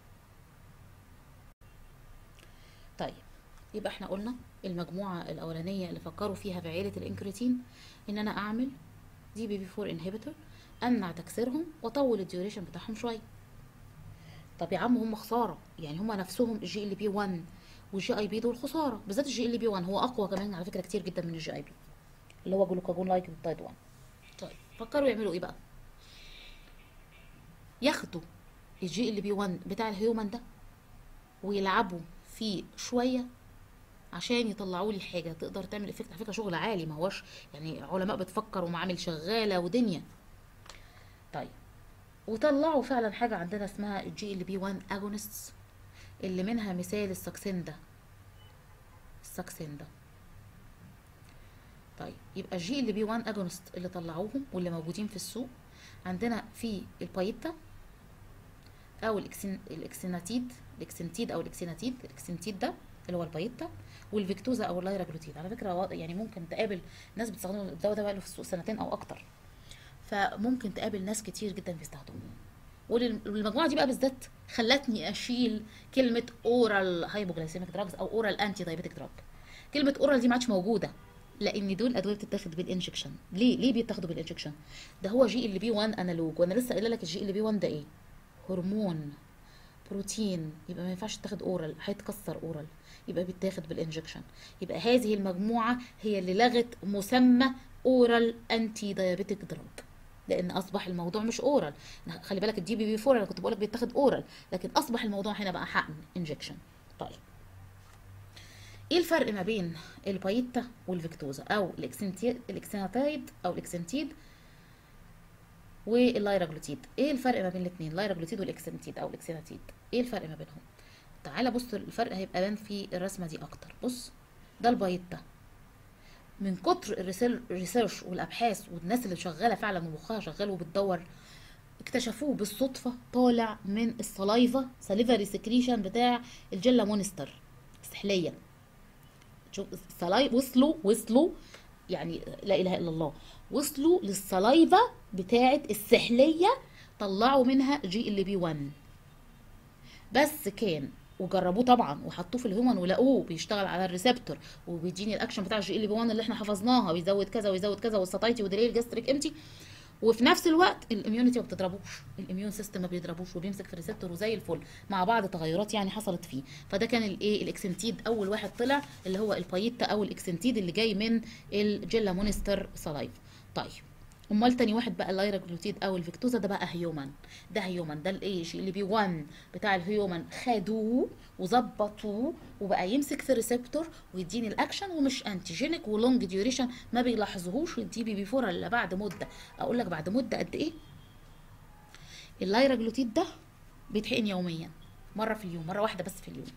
طيب يبقى احنا قلنا المجموعه الاولانيه اللي فكروا فيها في عيله الانكريتين ان انا اعمل دي بي بي 4 انهبيتور امنع تكسيرهم واطول الديوريشن بتاعهم شويه طب يا عم هم خساره يعني هم نفسهم الجي ال بي 1 والجي اي بي دول خساره بالذات الجي ال بي 1 هو اقوى كمان على فكره كتير جدا من الجي اي بي اللي هو جلوكاجون لايك بيبتايد 1 طيب فكروا يعملوا ايه بقى ياخدوا الجي ال بي 1 بتاع الهيومن ده ويلعبوا فيه شويه عشان يطلعوا لي حاجه تقدر تعمل افكت على فكره شغل عالي ما هوش يعني علماء بتفكر ومعامل شغاله ودنيا طيب وطلعوا فعلا حاجه عندنا اسمها الجي ال بي 1 اجونستس اللي منها مثال الساكسندا الساكسندا طيب يبقى الجي ال بي 1 اجونست اللي طلعوهم واللي موجودين في السوق عندنا في البايتا او الاكسين الاكسيناتيد الاكسنتيد او الاكسيناتيد الاكسنتيد ده اللي هو البايتا والفيكتوزا او اللايراجلوتيد على فكره وا- يعني ممكن تقابل ناس بتستخدم الدواء ده بقى له في السوق سنتين او اكتر فممكن تقابل ناس كتير جدا بيستخدموه ولل- والمجموعه دي بقى بالذات خلتني اشيل كلمه اورال هايبوجلايسيميك دراجز او اورال انتي دايبيتيك دراج كلمه اورال دي ما عادش موجوده لان دول ادويه بتتاخد بالانجكشن ليه ليه بيتاخدوا بالانجكشن ده هو جي ال بي 1 انالوج وانا لسه قايله لك الجي ال بي 1 ده ايه هرمون بروتين يبقى ما ينفعش تاخد اورال هيتكسر اورال يبقى بيتاخد بالانجكشن يبقى هذه المجموعه هي اللي لغت مسمى اورال انتي دايابيتيك دراج لان اصبح الموضوع مش اورال خلي بالك الدي بي بي 4 انا كنت بقولك بيتاخد اورال لكن اصبح الموضوع هنا بقى حقن انجكشن طيب ايه الفرق ما بين البايتا والفيكتوزا او الاكسنتيد الاكسناتايد او الاكسنتيد واللايراجلوتيد ايه الفرق ما بين الاثنين اللايراجلوتيد والاكسنتيد او الاكسناتيد ايه الفرق ما بينهم تعالى بص الفرق هيبقى بان في الرسمه دي اكتر بص ده البايتا من كتر الريسير- الريسيرش والابحاث والناس اللي شغاله فعلا ومخها شغال وبتدور اكتشفوه بالصدفه طالع من السلايفا ساليفري سكريشن بتاع الجيلا مونستر السحليه شوف السلاي وصلوا وصلوا يعني لا اله الا الله وصلوا للسلايفا بتاعه السحليه طلعوا منها جي ال بي 1 بس كان وجربوه طبعا وحطوه في الهيومن ولقوه بيشتغل على الريسبتور وبيديني الاكشن بتاع الجي ال بي 1 اللي احنا حفظناها ويزود كذا ويزود كذا والساتايتي وديلي الجاستريك امتي وفي نفس الوقت الاميونيتي ما بتضربوش الاميون سيستم ما بيضربوش وبيمسك في الريسبتور وزي الفل مع بعض تغيرات يعني حصلت فيه فده كان الايه الاكسنتيد اول واحد طلع اللي هو البايتا او الاكسنتيد اللي جاي من الجيلا مونستر سلايف طيب امال تاني واحد بقى اللايراجلوتيد او الفيكتوزا ده بقى هيومن ده هيومن ده الايه اللي بي 1 بتاع الهيومن خدوه وظبطوه وبقى يمسك في الريسبتور ويديني الاكشن ومش انتيجينيك ولونج ديوريشن ما بيلاحظوهوش الدي بي بي 4 الا بعد مده اقول لك بعد مده قد ايه اللايراجلوتيد ده بيتحقن يوميا مره في اليوم مره واحده بس في اليوم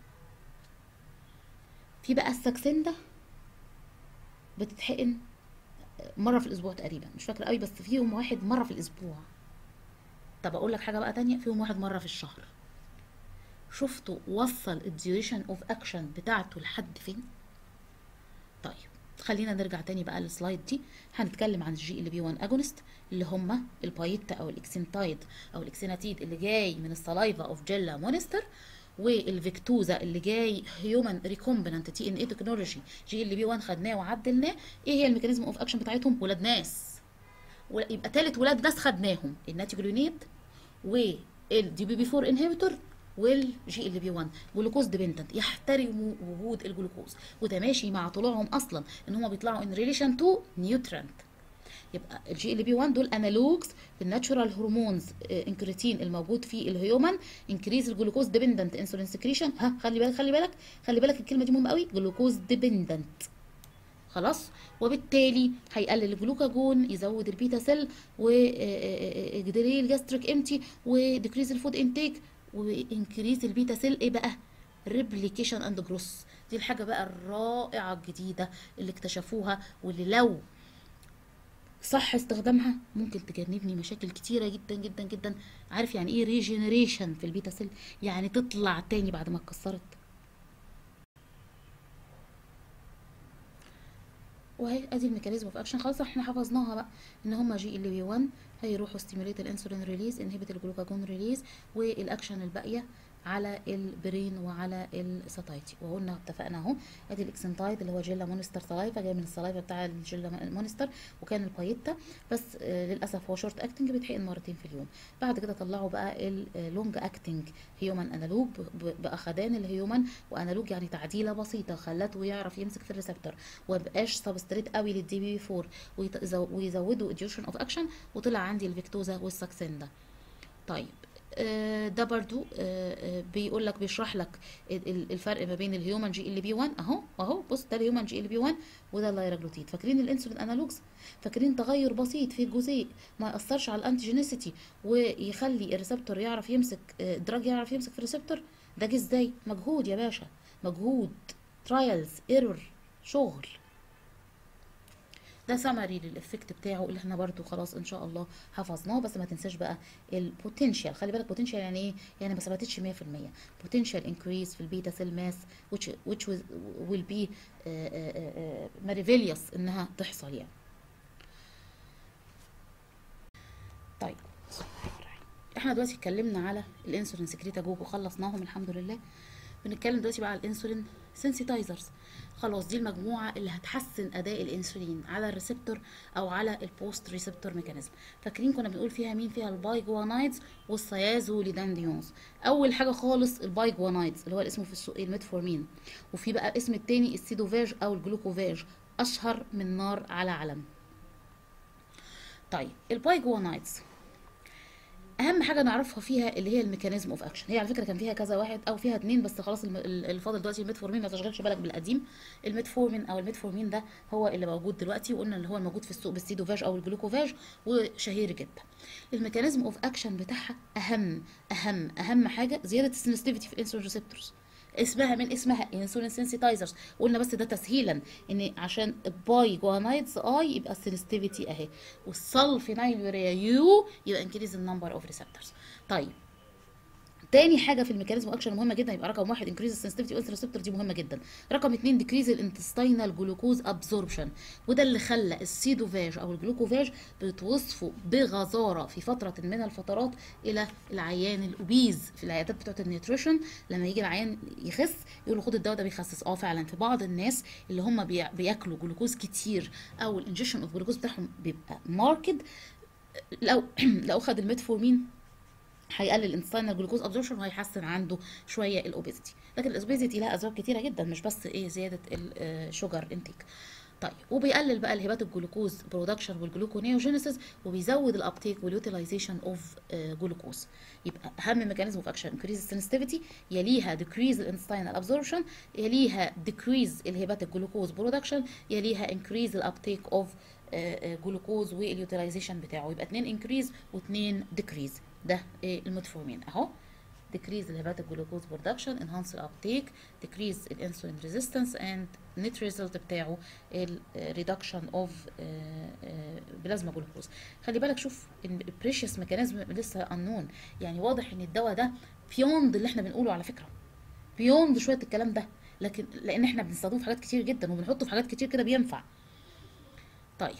في بقى الساكسندا بتتحقن مره في الاسبوع تقريبا مش فاكره قوي بس فيهم واحد مره في الاسبوع طب اقول لك حاجه بقى تانية فيهم واحد مره في الشهر شفتوا وصل الديوريشن اوف اكشن بتاعته لحد فين طيب خلينا نرجع تاني بقى للسلايد دي هنتكلم عن الجي ال بي 1 اجونست اللي هم البايتا او الاكسنتايد او الاكسيناتيد اللي جاي من السلايفا اوف جيلا مونستر والفيكتوزا اللي جاي هيومن ريكومبيننت تي ان اي تكنولوجي جي ال بي 1 خدناه وعدلناه ايه هي الميكانيزم اوف اكشن بتاعتهم ولاد ناس ولا- يبقى تالت ولاد ناس خدناهم الناتيجلونيد والدي بي بي 4 انهبيتور والجي ال بي 1 جلوكوز ديبندنت يحترموا وجود الجلوكوز وتماشي مع طلوعهم اصلا ان هم بيطلعوا ان ريليشن تو نيوترنت يبقى الجي ال بي 1 دول انالوجز الناتشورال هرمونز انكريتين الموجود في الهيومن انكريز الجلوكوز ديبندنت انسولين سكريشن ها خلي بالك خلي بالك خلي بالك الكلمه دي مهمه قوي جلوكوز ديبندنت خلاص وبالتالي هيقلل الجلوكاجون يزود البيتا سيل وجدري الجاستريك امتي وديكريز الفود انتيك وانكريز البيتا سيل ايه بقى ريبليكيشن اند جروس دي الحاجه بقى الرائعه الجديده اللي اكتشفوها واللي لو صح استخدامها ممكن تجنبني مشاكل كتيره جدا جدا جدا عارف يعني ايه ريجنريشن في البيتا سيل يعني تطلع تاني بعد ما اتكسرت وهي ادي الميكانيزم اوف اكشن خلاص احنا حفظناها بقى ان هما جي ال بي 1 هيروحوا ستيموليت الانسولين ريليز انهبت الجلوكاجون ريليز والاكشن الباقيه على البرين وعلى الساتايتي وقلنا اتفقنا اهو ادي الاكسنتايد اللي هو جيلا مونستر سلايفا جاي من السلايفا بتاع الجيلا مونستر وكان البايتا بس آه للاسف هو شورت اكتنج بيتحقن مرتين في اليوم بعد كده طلعوا بقى اللونج اكتنج هيومن انالوج باخدان الهيومن وانالوج يعني تعديله بسيطه خلته يعرف يمسك في الريسبتور ومبقاش سبستريت قوي للدي بي 4 ويزودوا الديوشن اوف اكشن وطلع عندي الفيكتوزا والساكسندا طيب آه، ده برضو آه، آه، بيقول لك بيشرح لك ال- ال- الفرق ما بين الهيومن جي ال بي 1 اهو اهو بص ده الهيومن جي ال بي 1 وده اللايراجلوتيد فاكرين الانسولين انالوجز فاكرين تغير بسيط في الجزيء ما ياثرش على الانتيجينيسيتي ويخلي الريسبتور يعرف يمسك آه، الدراج يعرف يمسك في الريسبتور ده جه ازاي مجهود يا باشا مجهود ترايلز ايرور شغل ده سمري للافكت بتاعه اللي احنا برضو خلاص ان شاء الله حفظناه بس ما تنساش بقى البوتنشال خلي بالك بوتنشال يعني ايه يعني ما ثبتتش 100% بوتنشال انكريز في البيتا سيل ماس which which was- will be ماريفيليوس انها تحصل يعني طيب احنا دلوقتي اتكلمنا على الانسولين سكريتاجوج وخلصناهم الحمد لله بنتكلم دلوقتي بقى على الانسولين سنسيتايزرز خلاص دي المجموعه اللي هتحسن اداء الانسولين على الريسبتور او على البوست ريسبتور ميكانيزم فاكرين كنا بنقول فيها مين فيها البايجوانايدز والسيازوليدانديونز اول حاجه خالص البايجوانايدز اللي هو الاسم في السوق الميتفورمين وفي بقى اسم التاني السيدوفاج او الجلوكوفاج اشهر من نار على علم طيب البايجوانايدز اهم حاجه نعرفها فيها اللي هي الميكانيزم اوف اكشن هي على فكره كان فيها كذا واحد او فيها اتنين بس خلاص الم- ال- الفاضل دلوقتي الميتفورمين ما تشغلش بالك بالقديم الميتفورمين او الميتفورمين ده هو اللي موجود دلوقتي وقلنا اللي هو الموجود في السوق بالسيدوفاج او الجلوكوفاج وشهير جدا الميكانيزم اوف اكشن بتاعها اهم اهم اهم حاجه زياده السنسيتيفيتي في الانسولين ريسبتورز اسمها من اسمها انسولين سنسيتايزرز قلنا بس ده تسهيلا ان عشان باي جوانايدز اي يبقى السنسيتيفيتي اهي والسلفينايل يوريا يو يبقى انكريز النمبر اوف ريسبتورز طيب تاني حاجه في الميكانيزم اكشن مهمه جدا يبقى رقم واحد انكريز السنسيتيفيتي اوف ريسبتور دي مهمه جدا رقم اتنين ديكريز الانتستينال جلوكوز ابزوربشن وده اللي خلى السيدوفاج او الجلوكوفاج بتوصفه بغزاره في فتره من الفترات الى العيان الاوبيز في العيادات بتوعه النيوتريشن لما يجي العيان يخس يقولوا خد الدواء ده بيخسس اه فعلا في بعض الناس اللي هم بي- بياكلوا جلوكوز كتير او الانجكشن اوف جلوكوز بتاعهم بيبقى ماركد لو لو خد الميتفورمين هيقلل الانستاينال جلوكوز ابزوربشن وهيحسن عنده شويه الاوبيزيتي لكن الاوبيزيتي لها اسباب كتيره جدا مش بس ايه زياده الشوجر انتيك طيب وبيقلل بقى الهبات الجلوكوز برودكشن والجلوكونيوجينيسيس وبيزود الابتيك واليوتيلايزيشن اوف جلوكوز يبقى اهم ميكانيزم اوف اكشن انكريز السنسيتيفيتي يليها ديكريز الانستاينال ابزوربشن يليها ديكريز الهبات الجلوكوز برودكشن يليها انكريز الابتيك اوف جلوكوز واليوتيلايزيشن بتاعه يبقى اتنين انكريز واتنين ديكريز ده إيه الميتفورمين اهو decrease the hepatic glucose production enhance the uptake decrease the insulin resistance and net result بتاعه ال reduction of plasma glucose خلي بالك شوف ال precious mechanism لسه unknown يعني واضح ان الدواء ده beyond اللي احنا بنقوله على فكرة beyond شوية الكلام ده لكن لان احنا بنستخدمه في حاجات كتير جدا وبنحطه في حاجات كتير كده بينفع طيب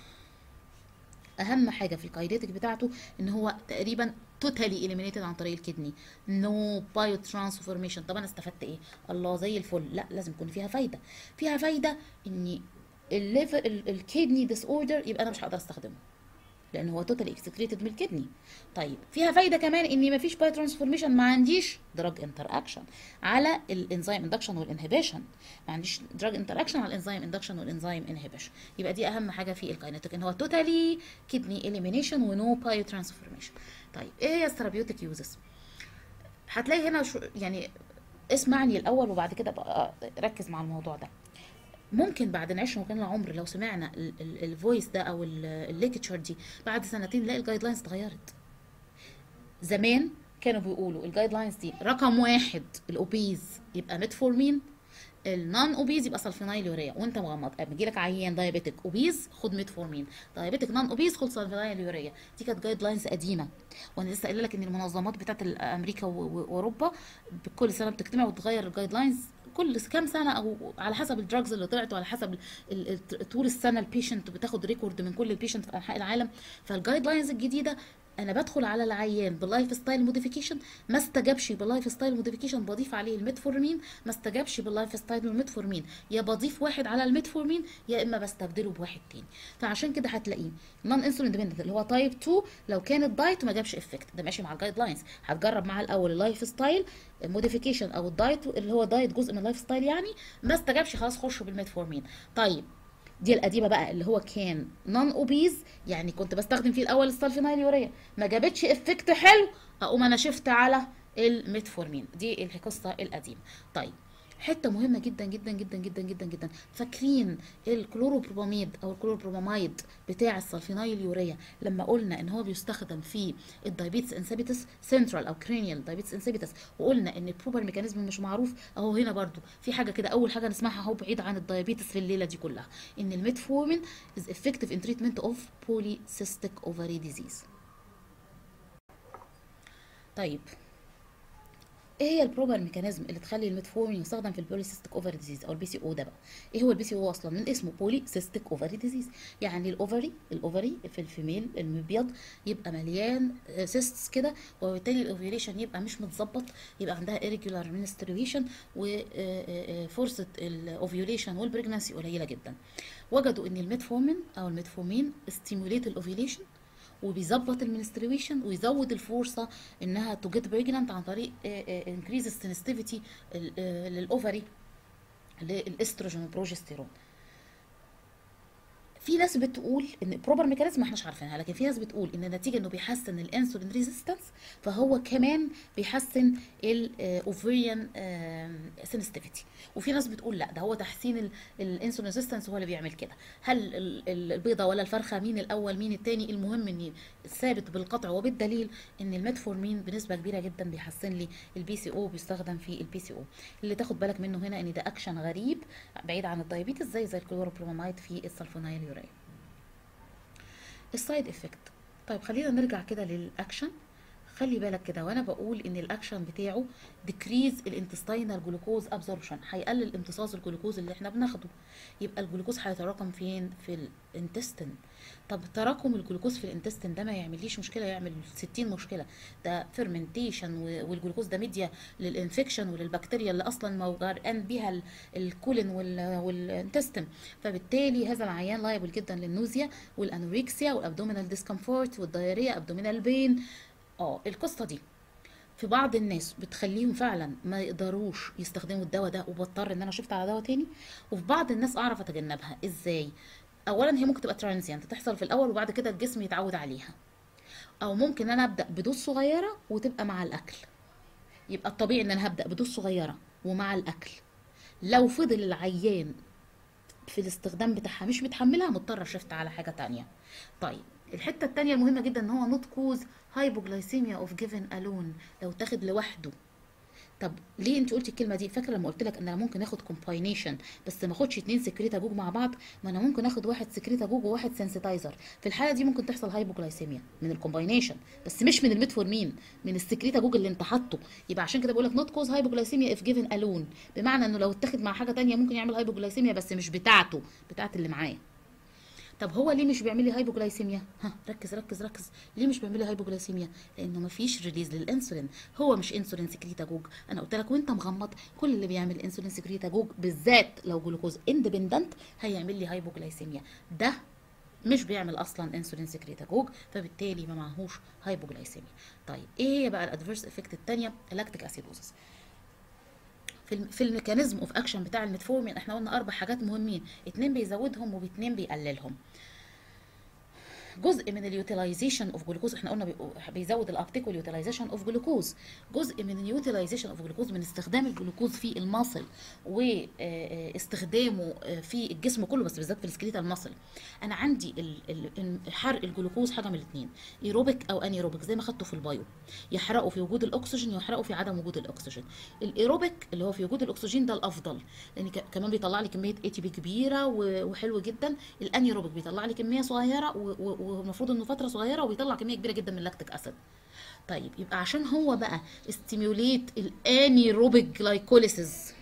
اهم حاجه في الكاينيتيك بتاعته ان هو تقريبا توتالي اليمينيتد عن طريق الكدني نو بايو ترانسفورميشن طب انا استفدت ايه الله زي الفل لا لازم يكون فيها فايده فيها فايده ان الليفر الكدني ديس اوردر يبقى انا مش هقدر استخدمه لان هو توتالي اكسكريتد من الكدني طيب فيها فايده كمان ان مفيش باي ترانسفورميشن ما عنديش دراج انتر اكشن على الانزيم اندكشن والانهبيشن ما عنديش دراج انتر اكشن على الانزيم اندكشن والانزيم انهبيشن يبقى دي اهم حاجه في الكاينيتيك ان هو توتالي كدني اليمينيشن ونو باي ترانسفورميشن طيب ايه هي الثيرابيوتيك يوزز هتلاقي هنا شو يعني اسمعني الاول وبعد كده بقى ركز مع الموضوع ده ممكن بعد نعيش مكان العمر لو سمعنا الفويس ده او الليكتشر دي بعد سنتين نلاقي الجايد لاينز اتغيرت زمان كانوا بيقولوا الجايد لاينز دي رقم واحد الاوبيز يبقى ميتفورمين النون اوبيز يبقى سلفينايل يوريا وانت مغمض بيجي لك عيان دايابيتك اوبيز خد ميتفورمين دايابيتك نون اوبيز خد سلفينايل يوريا دي كانت جايد لاينز قديمه وانا لسه قايله لك ان المنظمات بتاعت امريكا واوروبا كل سنه بتجتمع وتغير الجايد لاينز كل كام سنه او على حسب الدراجز اللي طلعت وعلى حسب طول السنه البيشنت بتاخد ريكورد من كل البيشنت في انحاء العالم فالجايد لاينز الجديده انا بدخل على العيان باللايف ستايل موديفيكيشن ما استجابش باللايف ستايل موديفيكيشن بضيف عليه الميتفورمين ما استجابش باللايف ستايل والميتفورمين يا بضيف واحد على الميتفورمين يا اما بستبدله بواحد تاني فعشان كده هتلاقيه نون انسولين ديبندنت اللي هو تايب 2 لو كان الدايت ما جابش افكت ده ماشي مع الجايد لاينز هتجرب معاه الاول اللايف ستايل موديفيكيشن او الدايت اللي هو دايت جزء من اللايف ستايل يعني ما استجابش خلاص خش بالميتفورمين طيب دي القديمه بقى اللي هو كان نون اوبيز يعني كنت بستخدم فيه الاول السلفينايل يوريا ما جابتش افكت حلو اقوم انا شفت على الميتفورمين دي القصه القديمه طيب حته مهمه جدا جدا جدا جدا جدا جدا فاكرين الكلوروبروميد او الكلوروبروماميد بتاع السلفينايل يوريا لما قلنا ان هو بيستخدم في الدايبيتس انسيبيتس سنترال او كرينيال دايبيتس انسيبيتس وقلنا ان البروبر ميكانيزم مش معروف اهو هنا برضو في حاجه كده اول حاجه نسمعها اهو بعيد عن الدايبيتس في الليله دي كلها ان الميتفورمين is effective in treatment of polycystic ovary disease طيب ايه هي البروبر ميكانيزم اللي تخلي الميتفورمين يستخدم في البوليسيستيك اوفري ديزيز او البي سي او ده بقى ايه هو البي سي او اصلا من اسمه بوليسيستيك اوفري ديزيز يعني الاوفري الاوفري في الفيميل المبيض يبقى مليان سيستس كده وبالتالي الاوفيوليشن يبقى مش متظبط يبقى عندها irregular menstruation وفرصه الاوفيوليشن والبريجنانسي قليله جدا وجدوا ان الميتفورمين او الميتفورمين ستيموليت الاوفيوليشن وبيظبط المنستريشن ويزود الفرصه انها تو جيت بريجنانت عن طريق انكريز السنسيتيفيتي للاوفري للاستروجين والبروجستيرون في ناس بتقول ان بروبر ميكانيزم ما احناش عارفينها لكن في ناس بتقول ان النتيجه انه بيحسن الانسولين ريزيستنس فهو كمان بيحسن الاوفريان سنسيتيفيتي وفي ناس بتقول لا ده هو تحسين الانسولين ريزيستنس هو اللي بيعمل كده هل البيضه ولا الفرخه مين الاول مين الثاني المهم ان ثابت بالقطع وبالدليل ان الميتفورمين بنسبه كبيره جدا بيحسن لي البي سي او بيستخدم في البي سي او اللي تاخد بالك منه هنا ان ده اكشن غريب بعيد عن الدايابيتس زي زي الكلوروبروماميد في السلفونايل يوريا السايد افكت طيب خلينا نرجع كده للاكشن خلي بالك كده وانا بقول ان الاكشن بتاعه ديكريز الانتستينال جلوكوز ابزوربشن هيقلل امتصاص الجلوكوز اللي احنا بناخده يبقى الجلوكوز هيتراكم فين في الانتستين طب تراكم الجلوكوز في الانتستين ده ما يعمليش مشكله يعمل 60 مشكله ده فيرمنتيشن والجلوكوز ده ميديا للانفكشن وللبكتيريا اللي اصلا موجران بيها الكولين والانتستين فبالتالي هذا العيان لايبل جدا للنوزيا والانوريكسيا والابدومينال ديسكمفورت والدايريا ابدومينال بين اه القصه دي في بعض الناس بتخليهم فعلا ما يقدروش يستخدموا الدواء ده وبضطر ان انا شفت على دواء تاني وفي بعض الناس اعرف اتجنبها ازاي اولا هي ممكن تبقى ترانزيانت تحصل في الاول وبعد كده الجسم يتعود عليها او ممكن انا ابدا بدوز صغيره وتبقى مع الاكل يبقى الطبيعي ان انا هبدا بدوز صغيره ومع الاكل لو فضل العيان في الاستخدام بتاعها مش متحملها مضطره شفت على حاجه تانية طيب الحته التانية المهمه جدا ان هو نوت كوز هايبوجلايسيميا اوف جيفن الون لو تاخد لوحده طب ليه انت قلتي الكلمه دي فاكره لما قلت لك ان انا ممكن اخد كومباينيشن بس ما اخدش اتنين سكريتا جوج مع بعض ما انا ممكن اخد واحد سكريتا جوج وواحد سنسيتايزر في الحاله دي ممكن تحصل هايبوجلايسيميا من الكومباينيشن بس مش من الميتفورمين من السكريتا جوج اللي انت حاطه يبقى عشان كده بقول لك نوت كوز هايبوجلايسيميا اف جيفن الون بمعنى انه لو اتاخد مع حاجه تانية ممكن يعمل هايبوجلايسيميا بس مش بتاعته بتاعت اللي معاه طب هو ليه مش بيعمل لي هايبوجلايسيميا ها ركز ركز ركز ليه مش بيعمل لي هايبوجلايسيميا لانه ما فيش ريليز للانسولين هو مش انسولين سكريتاجوج انا قلت لك وانت مغمض كل اللي بيعمل انسولين سكريتاجوج بالذات لو جلوكوز اندبندنت هيعمل لي هايبوجلايسيميا ده مش بيعمل اصلا انسولين سكريتاجوج فبالتالي ما معهوش هايبوجلايسيميا طيب ايه هي بقى الادفيرس افكت الثانيه لاكتيك اسيدوزس في في الميكانيزم اوف اكشن بتاع الميتفورمين احنا قلنا اربع حاجات مهمين اتنين بيزودهم واتنين بيقللهم جزء من اليوتيلايزيشن اوف جلوكوز احنا قلنا بيزود الابتيك واليوتيلايزيشن اوف جلوكوز جزء من اليوتيلايزيشن اوف جلوكوز من استخدام الجلوكوز في المصل واستخدامه في الجسم كله بس بالذات في السكريتال مصل انا عندي حرق الجلوكوز حاجه من الاثنين ايروبيك او انيروبيك زي ما خدته في البايو يحرقه في وجود الاكسجين يحرقه في عدم وجود الاكسجين الايروبيك اللي هو في وجود الاكسجين ده الافضل لان كمان بيطلع لي كميه اي تي بي كبيره وحلو جدا الانيروبيك بيطلع لي كميه صغيره والمفروض انه فتره صغيره وبيطلع كميه كبيره جدا من اللاكتيك اسيد طيب يبقى عشان هو بقى استيميوليت الانيروبيك جلايكوليسيس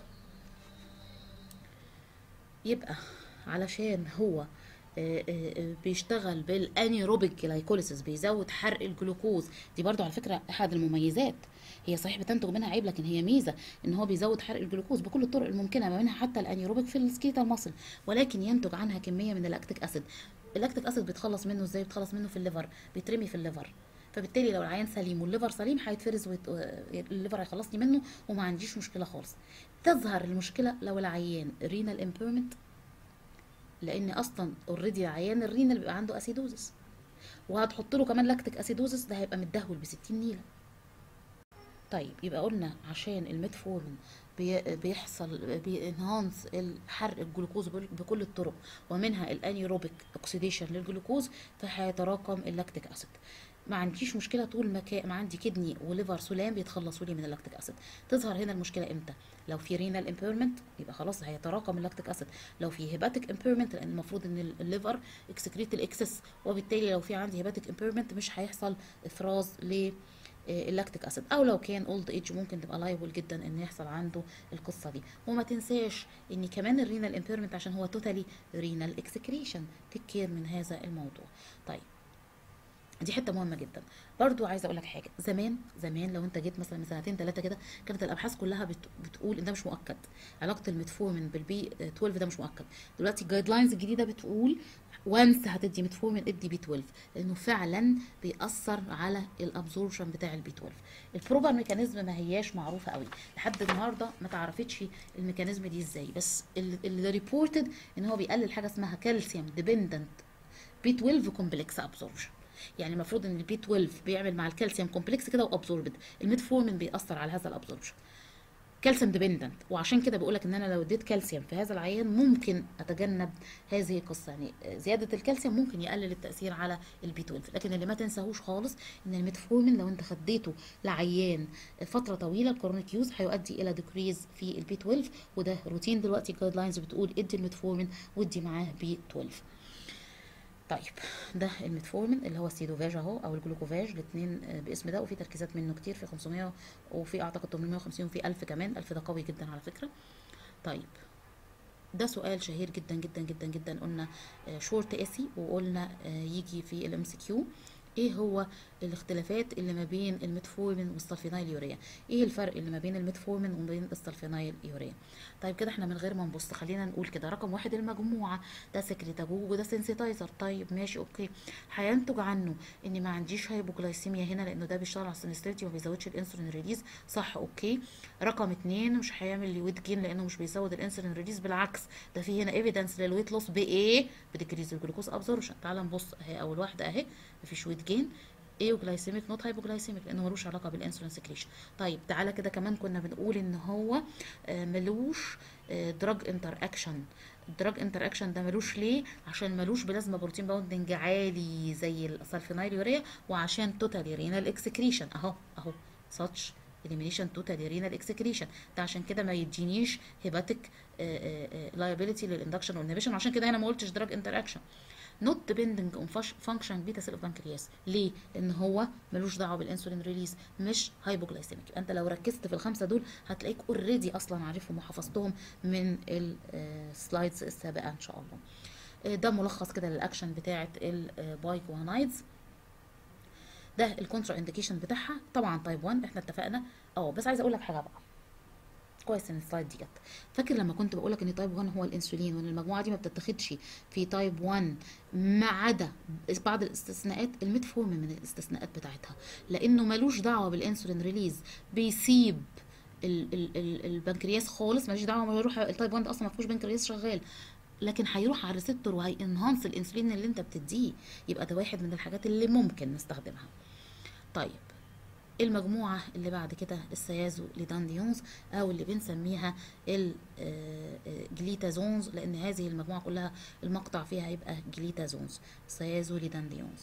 يبقى علشان هو بيشتغل بالانيروبيك جلايكوليسيس بيزود حرق الجلوكوز دي برضو على فكره احد المميزات هي صحيح بتنتج منها عيب لكن هي ميزه ان هو بيزود حرق الجلوكوز بكل الطرق الممكنه ما منها حتى الانيروبيك في السكيتال ماسل ولكن ينتج عنها كميه من اللاكتيك اسيد اللاكتيك اسيد بيتخلص منه ازاي بيتخلص منه في الليفر بيترمي في الليفر فبالتالي لو العيان سليم والليفر سليم هيتفرز ويت... الليفر هيخلصني منه وما عنديش مشكله خالص تظهر المشكله لو العيان رينال امبيرمنت لان اصلا اوريدي عيان الرينال بيبقى عنده اسيدوزس وهتحط له كمان لاكتيك اسيدوزس ده هيبقى متدهول ب 60 نيله طيب يبقى قلنا عشان الميتفورمين بي- بيحصل بينهانس الحرق الجلوكوز بال- بكل الطرق ومنها الانيروبيك اوكسيديشن للجلوكوز فهيتراكم اللاكتيك اسيد ما عنديش مشكله طول ما كا- ما عندي كدني وليفر سلام بيتخلصوا لي من اللاكتيك اسيد تظهر هنا المشكله امتى لو في رينال امبيرمنت يبقى خلاص هيتراكم اللاكتيك اسيد لو في هيباتيك امبيرمنت لان المفروض ان ال- الليفر اكسكريت الاكسس وبالتالي لو في عندي هيباتيك امبيرمنت مش هيحصل افراز ل اللاكتيك اسيد او لو كان اولد ايج ممكن تبقى لايبل جدا ان يحصل عنده القصه دي وما تنساش ان كمان الرينال امبيرمنت عشان هو توتالي رينال اكسكريشن تكير من هذا الموضوع طيب دي حته مهمه جدا برضو عايزه اقول لك حاجه زمان زمان لو انت جيت مثلا من سنتين ثلاثه كده كانت الابحاث كلها بت... بتقول ان ده مش مؤكد علاقه الميتفورمين بالبي 12 ده مش مؤكد دلوقتي الجايد لاينز الجديده بتقول وانس هتدي ميتفورمين ادي بي 12 لانه فعلا بيأثر على الابزوربشن بتاع البي 12 البروبر ميكانيزم ما هياش معروفه قوي لحد النهارده ما تعرفتش الميكانيزم دي ازاي بس اللي ريبورتد ان هو بيقلل حاجه اسمها كالسيوم ديبندنت بي 12 كومبلكس ابزوربشن يعني المفروض ان البي 12 بيعمل مع الكالسيوم كومبلكس كده وابزوربد الميتفورمين بيأثر على هذا الابزوربشن كالسيوم ديبندنت وعشان كده بقول لك ان انا لو اديت كالسيوم في هذا العيان ممكن اتجنب هذه القصه يعني زياده الكالسيوم ممكن يقلل التاثير على البي 12 لكن اللي ما تنساهوش خالص ان الميتفورمين لو انت خديته لعيان فتره طويله الكرونيك يوز هيؤدي الى ديكريز في البي 12 وده روتين دلوقتي الجايد لاينز بتقول ادي الميتفورمين وادي معاه بي 12 طيب ده الميتفورمين اللي هو السيدوفاج اهو او الجلوكوفاج الاثنين باسم ده وفي تركيزات منه كتير في 500 وفي اعتقد 850 وفي 1000 كمان 1000 ده قوي جدا على فكره طيب ده سؤال شهير جدا جدا جدا جدا قلنا شورت اسي وقلنا يجي في الام سي كيو ايه هو الاختلافات اللي ما بين الميتفورمين والسلفينايل يوريا ايه الفرق اللي ما بين الميتفورمين وما بين السلفينايل يوريا طيب كده احنا من غير ما نبص خلينا نقول كده رقم واحد المجموعه ده سكريتاجوج وده سنسيتايزر طيب ماشي اوكي هينتج عنه ان ما عنديش هايبوجلايسيميا هنا لانه ده بيشتغل على السنستيرتي وما بيزودش الانسولين ريليز صح اوكي رقم اتنين مش هيعمل لي ويت جين لانه مش بيزود الانسولين ريليز بالعكس ده في هنا ايفيدنس للويت لوس بايه بديكريز الجلوكوز ابزوربشن تعال نبص اهي اول واحده اهي مفيش ويت جين ايوجلايسيميك نوت هايبوجلايسيميك لانه ملوش علاقه بالانسولين سكريشن طيب تعالى كده كمان كنا بنقول ان هو ملوش دراج انتر اكشن الدراج انتر اكشن ده ملوش ليه عشان ملوش بلازما بروتين باوندنج عالي زي السلفينايل يوريا وعشان توتالي رينال اكسكريشن اهو اهو ساتش elimination توتالي رينال اكسكريشن ده عشان كده ما يدينيش هيباتيك لايبيليتي للاندكشن والانهبيشن عشان كده انا ما قلتش دراج انتر اكشن not depending on function beta cell of pancreas ليه؟ لان هو ملوش دعوه بالانسولين ريليز مش هايبوجلايسيميك انت لو ركزت في الخمسه دول هتلاقيك اوريدي اصلا عارفهم وحفظتهم من السلايدز السابقه ان شاء الله ده ملخص كده للاكشن بتاعه البايكوانايدز ده الكونترا انديكيشن بتاعها طبعا تايب 1 احنا اتفقنا اه بس عايزه اقول لك حاجه بقى كويس ان السلايد دي جت فاكر لما كنت بقول لك ان تايب 1 هو الانسولين وان المجموعه دي ما بتتاخدش في تايب 1 ما عدا بعض الاستثناءات الميتفورمين من الاستثناءات بتاعتها لانه ملوش دعوه بالانسولين ريليز بيسيب ال ال ال البنكرياس خالص ماليش دعوه ما يروح التايب 1 ده اصلا ما فيهوش بنكرياس شغال لكن هيروح على الريسبتور وهينهانس الانسولين اللي انت بتديه يبقى ده واحد من الحاجات اللي ممكن نستخدمها طيب المجموعة اللي بعد كده السيازو ليدانديونز أو اللي بنسميها الجليتازونز لأن هذه المجموعة كلها المقطع فيها هيبقى جليتازونز سيازو ليدانديونز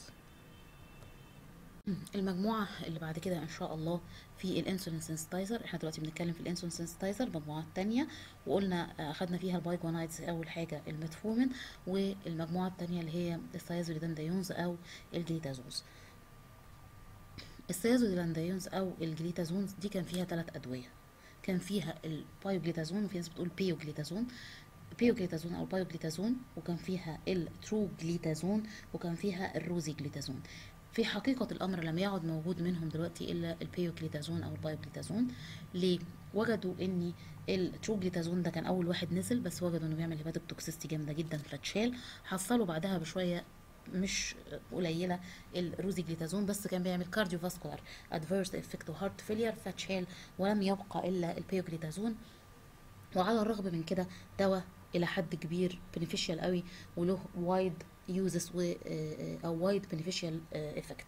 المجموعة اللي بعد كده إن شاء الله في الانسولين سنسيتايزر احنا دلوقتي بنتكلم في الانسولين سنسيتايزر المجموعة التانية وقلنا أخدنا فيها البايجونايدز أول حاجة الميتفورمين والمجموعة التانية اللي هي السيازوليدانديونز أو الجليتازونز السيازوديلانديونز او الجليتازونز دي كان فيها ثلاث ادويه كان فيها البايوجليتازون وفي ناس بتقول بيوجليتازون بيوجليتازون او البايوجليتازون وكان فيها الترو جليتازون وكان فيها الروزي جليتازون في حقيقة الأمر لم يعد موجود منهم دلوقتي إلا البيوجليتازون أو البايوجليتازون ليه؟ وجدوا إن التروجليتازون ده كان أول واحد نزل بس وجدوا إنه بيعمل هيباتيك توكسيستي جامدة جدا فاتشال حصلوا بعدها بشوية مش قليله الروزي جليتازون بس كان بيعمل كارديو فاسكولار ادفيرس افكت وهارت فيلير فاتشال ولم يبقى الا البيوجليتازون وعلى الرغم من كده دواء الى حد كبير بنفيشال قوي وله وايد يوزز و او وايد بينيفيشال افكت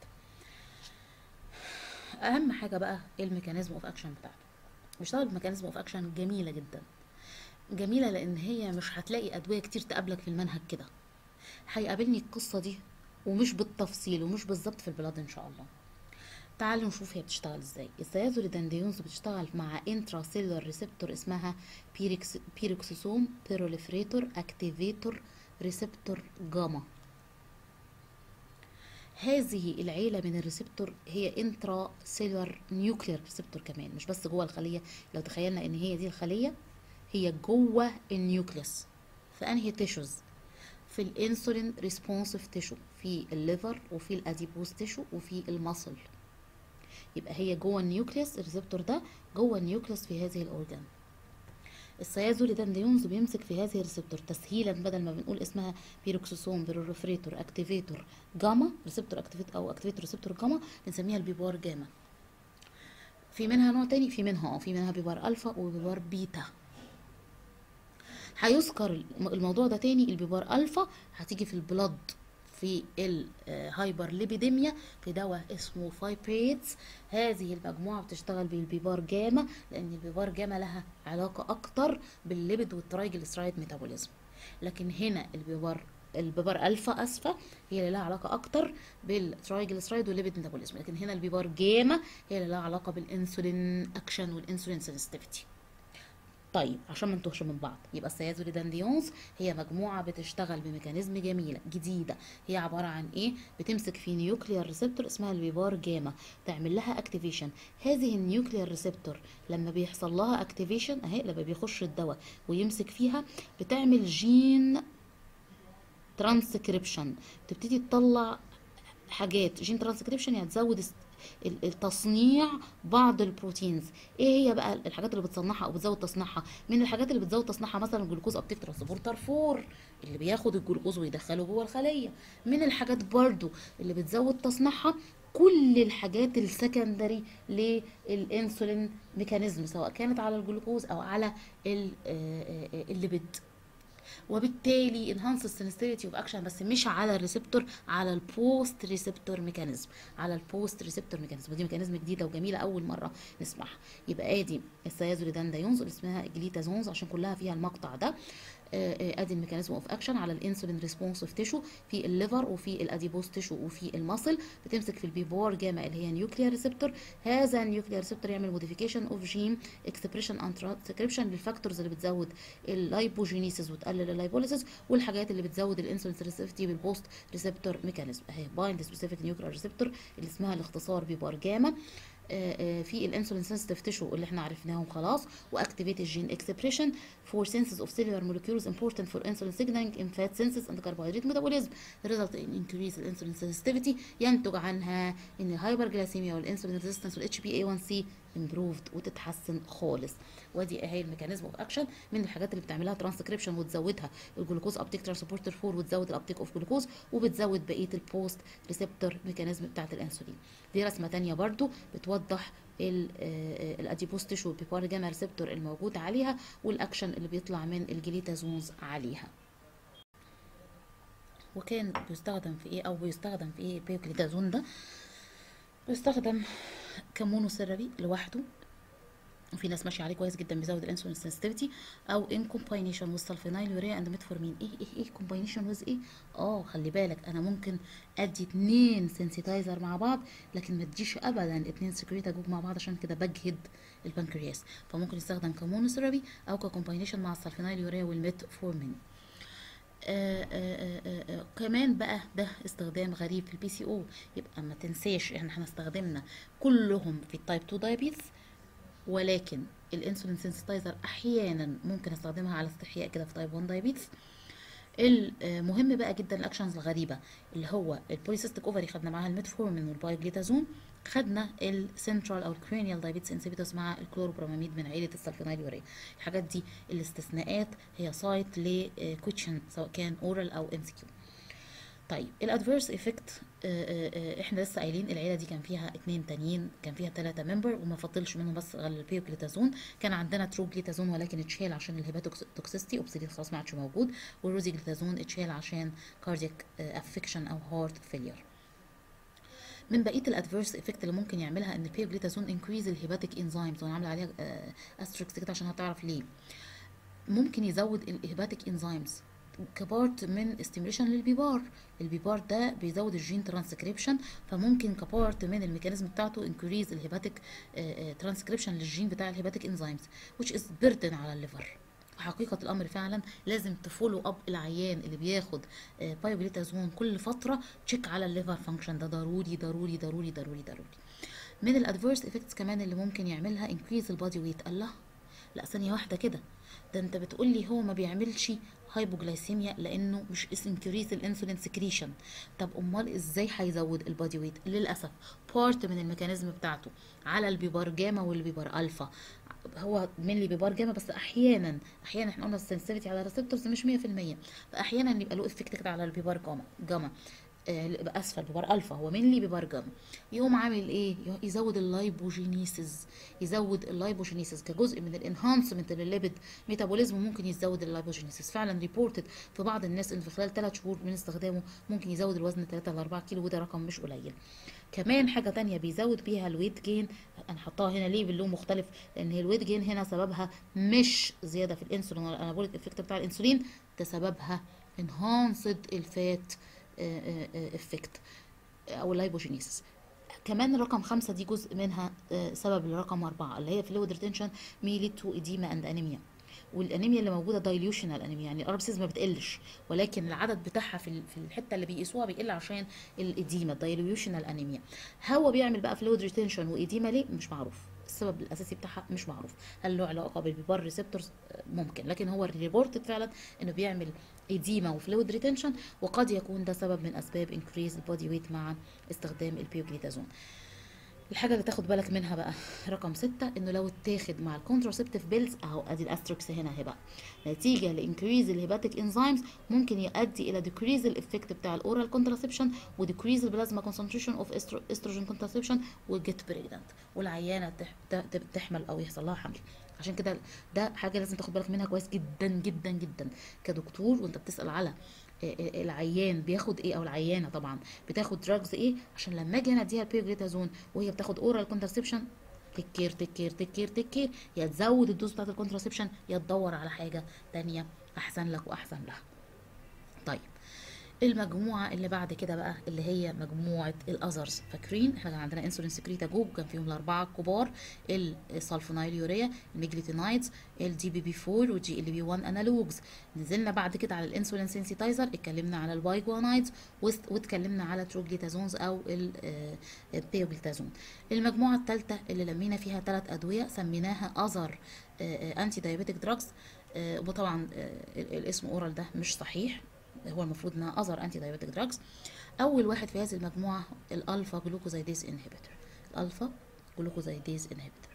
اهم حاجه بقى الميكانيزم اوف اكشن بتاعته بيشتغل بميكانيزم اوف اكشن جميله جدا جميله لان هي مش هتلاقي ادويه كتير تقابلك في المنهج كده هيقابلني القصه دي ومش بالتفصيل ومش بالظبط في البلاد ان شاء الله تعالوا نشوف هي بتشتغل ازاي السيازوليدانديونز بتشتغل مع انترا سيلولار ريسبتور اسمها بيركس بيروكسيسوم بيروليفريتور اكتيفيتور ريسبتور جاما هذه العيلة من الريسبتور هي انترا سيلولار نيوكلير ريسبتور كمان مش بس جوه الخلية لو تخيلنا ان هي دي الخلية هي جوه النيوكليس في انهي تيشوز في الانسولين ريسبونسيف تيشو في الليفر وفي الاديبوز تيشو وفي المصل يبقى هي جوه النيوكليس الريسبتور ده جوه النيوكليس في هذه الاورجان السيازوليدانديونز بيمسك في هذه الريسبتور تسهيلا بدل ما بنقول اسمها بيروكسوسوم بيروريفريتور اكتيفيتور جاما ريسبتور اكتيفيت او اكتيفيتور ريسبتور جاما بنسميها البيبار جاما في منها نوع تاني في منها اه في منها بيبار الفا وبيبار بيتا هيذكر الموضوع ده تاني البيبار الفا هتيجي في البلد في الهايبر ليبيديميا في دواء اسمه فايبريتس هذه المجموعة بتشتغل بالبيبار جاما لأن البيبار جاما لها علاقة أكتر بالليبيد والترايجليسرايد ميتابوليزم لكن هنا البيبار البيبار الفا اسفه هي اللي لها علاقه اكتر بالترايجليسرايد والليبيد ميتابوليزم لكن هنا البيبار جاما هي اللي لها علاقه بالانسولين اكشن والانسولين سنسيتيفيتي طيب عشان ما نتوهش من بعض يبقى السيازوليدانديونز هي مجموعه بتشتغل بميكانيزم جميله جديده هي عباره عن ايه بتمسك في نيوكليير ريسبتور اسمها البيبار جاما تعمل لها اكتيفيشن هذه النيوكليير ريسبتور لما بيحصل لها اكتيفيشن اهي لما بيخش الدواء ويمسك فيها بتعمل جين ترانسكريبشن تبتدي تطلع حاجات جين ترانسكريبشن يعني تزود التصنيع بعض البروتينز ايه هي بقى الحاجات اللي بتصنعها او بتزود تصنيعها من الحاجات اللي بتزود تصنيعها مثلا الجلوكوز ابتيك ترانسبورتر 4 اللي بياخد الجلوكوز ويدخله جوه الخليه من الحاجات برضو اللي بتزود تصنيعها كل الحاجات السكندري للانسولين ميكانيزم سواء كانت على الجلوكوز او على الليبيد وبالتالي انهانس السنسيتيفيتي اوف اكشن بس مش على الريسبتور على البوست ريسبتور ميكانيزم على البوست ريسبتور ميكانيزم ودي ميكانيزم جديده وجميله اول مره نسمعها يبقى ادي السيازوليداندايونز اللي اسمها جليتازونز عشان كلها فيها المقطع ده ادي الميكانيزم اوف اكشن على الانسولين ريسبونسيف تيشو في الليفر وفي الاديبوز تيشو وفي المصل بتمسك في البيبور جاما اللي هي نيوكليير ريسبتور هذا النيوكليير ريسبتور يعمل موديفيكيشن اوف جين اكسبريشن اند ترانسكريبشن للفاكتورز اللي بتزود اللايبوجينيسيس وتقلل اللايبوليسيس والحاجات اللي بتزود الانسولين سنسيتيفيتي بالبوست ريسبتور ميكانيزم اهي بايند سبيسيفيك نيوكليير ريسبتور اللي اسمها الاختصار بيبار جاما في الانسولين سنسيتيف تيشو اللي احنا عرفناهم خلاص واكتيفيت الجين اكسبريشن فور سينسز اوف cellular molecules important for insulin signaling in fat synthesis and carbohydrate metabolism result in increase in insulin sensitivity ينتج عنها ان الهايبرجلاسيميا والانسولين ريزيستنس والاتش بي اي 1 سي improved وتتحسن خالص ودي اهي الميكانيزم اوف اكشن من الحاجات اللي بتعملها ترانسكريبشن وتزودها الجلوكوز ابتيك ترانسبورتر 4 وتزود الابتيك اوف جلوكوز وبتزود بقيه البوست ريسبتور ميكانيزم بتاعت الانسولين دي رسمه تانية برضو بتوضح الاديبوز تيشو بيبار جاما ريسبتور الموجود عليها والاكشن اللي بيطلع من الجليتازونز عليها وكان بيستخدم في ايه او بيستخدم في ايه البيوكليتازون ده بيستخدم كمونو سيرابي لوحده وفي ناس ماشيه عليه كويس جدا بيزود الانسولين سنسيتيفيتي او ان كومباينيشن وذ سلفينايل يوريا اند ميتفورمين ايه ايه ايه كومباينيشن وذ ايه اه خلي بالك انا ممكن ادي اتنين سنسيتايزر مع بعض لكن ما تديش ابدا اتنين سكريتاجوج مع بعض عشان كده بجهد البنكرياس فممكن يستخدم كمونوثيرابي او ككومباينيشن مع السلفينايل يوريا والميتفورمين آآ آآ آآ كمان بقى ده استخدام غريب في البي سي او يبقى ما تنساش احنا احنا استخدمنا كلهم في التايب 2 دايابيتس ولكن الانسولين سنسيتايزر احيانا ممكن استخدمها على استحياء كده في تايب 1 دايابيتس المهم بقى جدا الاكشنز الغريبه اللي هو البوليسيستيك اوفري خدنا معاها الميتفورمين والبايوجليتازون خدنا السنترال او الكرينيال دايابيتس انسيبيتوس مع الكلوروبراماميد من عيله السلفونيل يوريا الحاجات دي الاستثناءات هي سايت لكوتشن سواء كان اورال او ام سي كيو طيب الادفيرس افكت احنا لسه قايلين العيله دي كان فيها اتنين تانيين كان فيها ثلاثه ممبر وما فضلش منهم بس غير البيوجليتازون كان عندنا ترو جليتازون ولكن اتشال عشان الهيباتوكسيستي اوبسيديت خلاص ما عادش موجود والروزي جليتازون اتشال عشان كاردياك افكشن او هارت فيلير من بقيه الادفيرس افكت اللي ممكن يعملها ان البيوجليتازون انكريز الهيباتيك انزيمز وانا عامله عليها استريكس كده عشان هتعرف ليه ممكن يزود الهيباتيك انزيمز كبارت من استيميوليشن للبيبار البيبار ده بيزود الجين ترانسكريبشن فممكن كبارت من الميكانيزم بتاعته انكريز الهيباتيك ترانسكريبشن للجين بتاع الهيباتيك انزيمز which is burden على الليفر حقيقة الأمر فعلا لازم تفولو أب العيان اللي بياخد بايوجليتازون كل فترة تشيك على الليفر فانكشن ده ضروري ضروري ضروري ضروري ضروري من الادفيرس افكتس كمان اللي ممكن يعملها انكريز البادي ويت الله لا ثانية واحدة كده ده انت بتقول لي هو ما بيعملش هايبوجلايسيميا لانه مش انكريز الانسولين سكريشن طب امال ازاي هيزود البادي ويت للاسف بارت من الميكانيزم بتاعته على البيبار جاما والبيبار الفا هو مينلي بيبار جاما بس احيانا احيانا احنا قلنا السنسيتي على الريسبتورز مش 100% فاحيانا يبقى له افكت كده على البيبار جاما جاما آه اسفل بيبار الفا هو مينلي بيبار جاما يقوم عامل ايه يزود اللايبوجينيسيس يزود اللايبوجينيسيس كجزء من الانهانسمنت للليبيد ميتابوليزم ممكن يزود اللايبوجينيسيس فعلا ريبورتد في بعض الناس ان في خلال 3 شهور من استخدامه ممكن يزود الوزن 3 ل 4 كيلو وده رقم مش قليل كمان حاجة تانية بيزود بيها الويت جين انا حطاها هنا ليه باللون مختلف لان هي الويت جين هنا سببها مش زيادة في الانسولين ولا الانابوليك افكت بتاع الانسولين ده سببها انهانسد الفات افكت او اللايبوجينيسيس كمان رقم خمسة دي جزء منها سبب الرقم أربعة اللي هي فلويد ريتنشن ميلي تو إديما أند أنيميا والانيميا اللي موجوده دايليوشنال انيميا يعني الاربسيز ما بتقلش ولكن العدد بتاعها في في الحته اللي بيقيسوها بيقل عشان الاديما دايليوشنال انيميا هو بيعمل بقى فلويد ريتنشن واديما ليه مش معروف السبب الاساسي بتاعها مش معروف هل له علاقه بالبيبار ريسبتورز ممكن لكن هو الريبورتد فعلا انه بيعمل اديما وفلويد ريتنشن وقد يكون ده سبب من اسباب انكريز البودي ويت مع استخدام البيوجليتازون الحاجه اللي تاخد بالك منها بقى رقم ستة انه لو اتاخد مع الكونتراسبتيف بيلز اهو ادي الاستركس هنا اهي بقى نتيجه لانكريز الهيباتيك انزيمز ممكن يؤدي الى ديكريز الافكت بتاع الاورال كونتراسبشن وديكريز البلازما كونسنتريشن اوف استروجين كونتراسبشن وجيت بريجننت والعيانه تحمل او يحصل لها حمل عشان كده ده حاجه لازم تاخد بالك منها كويس جدا جدا جدا كدكتور وانت بتسال على العيان بياخد ايه او العيانه طبعا بتاخد دراجز ايه عشان لما اجي انا اديها البيوجليتازون وهي بتاخد اورال كونترسبشن تكير تكير تكير تكير يا تزود الدوز بتاعت الكونترسبشن يا تدور على حاجه تانية احسن لك واحسن لها طيب المجموعة اللي بعد كده بقى اللي هي مجموعة الأذرز فاكرين احنا كان عندنا انسولين سكريتاجوب كان فيهم الأربعة الكبار السلفونايل يوريا الميجليتينايدز الدي بي بي 4 والجي ال بي 1 انالوجز نزلنا بعد كده على الانسولين سنسيتايزر اتكلمنا على البايجوانايدز واتكلمنا على تروجليتازونز أو البيوجليتازون المجموعة الثالثة اللي لمينا فيها ثلاث أدوية سميناها أذر أنتي دايابيتك دراجز وطبعا الاسم اورال ده مش صحيح هو المفروض انها اذر انتي دايبيتك دراجز اول واحد في هذه المجموعه الالفا جلوكوزايديز انهبيتور الالفا جلوكوزايديز انهبيتور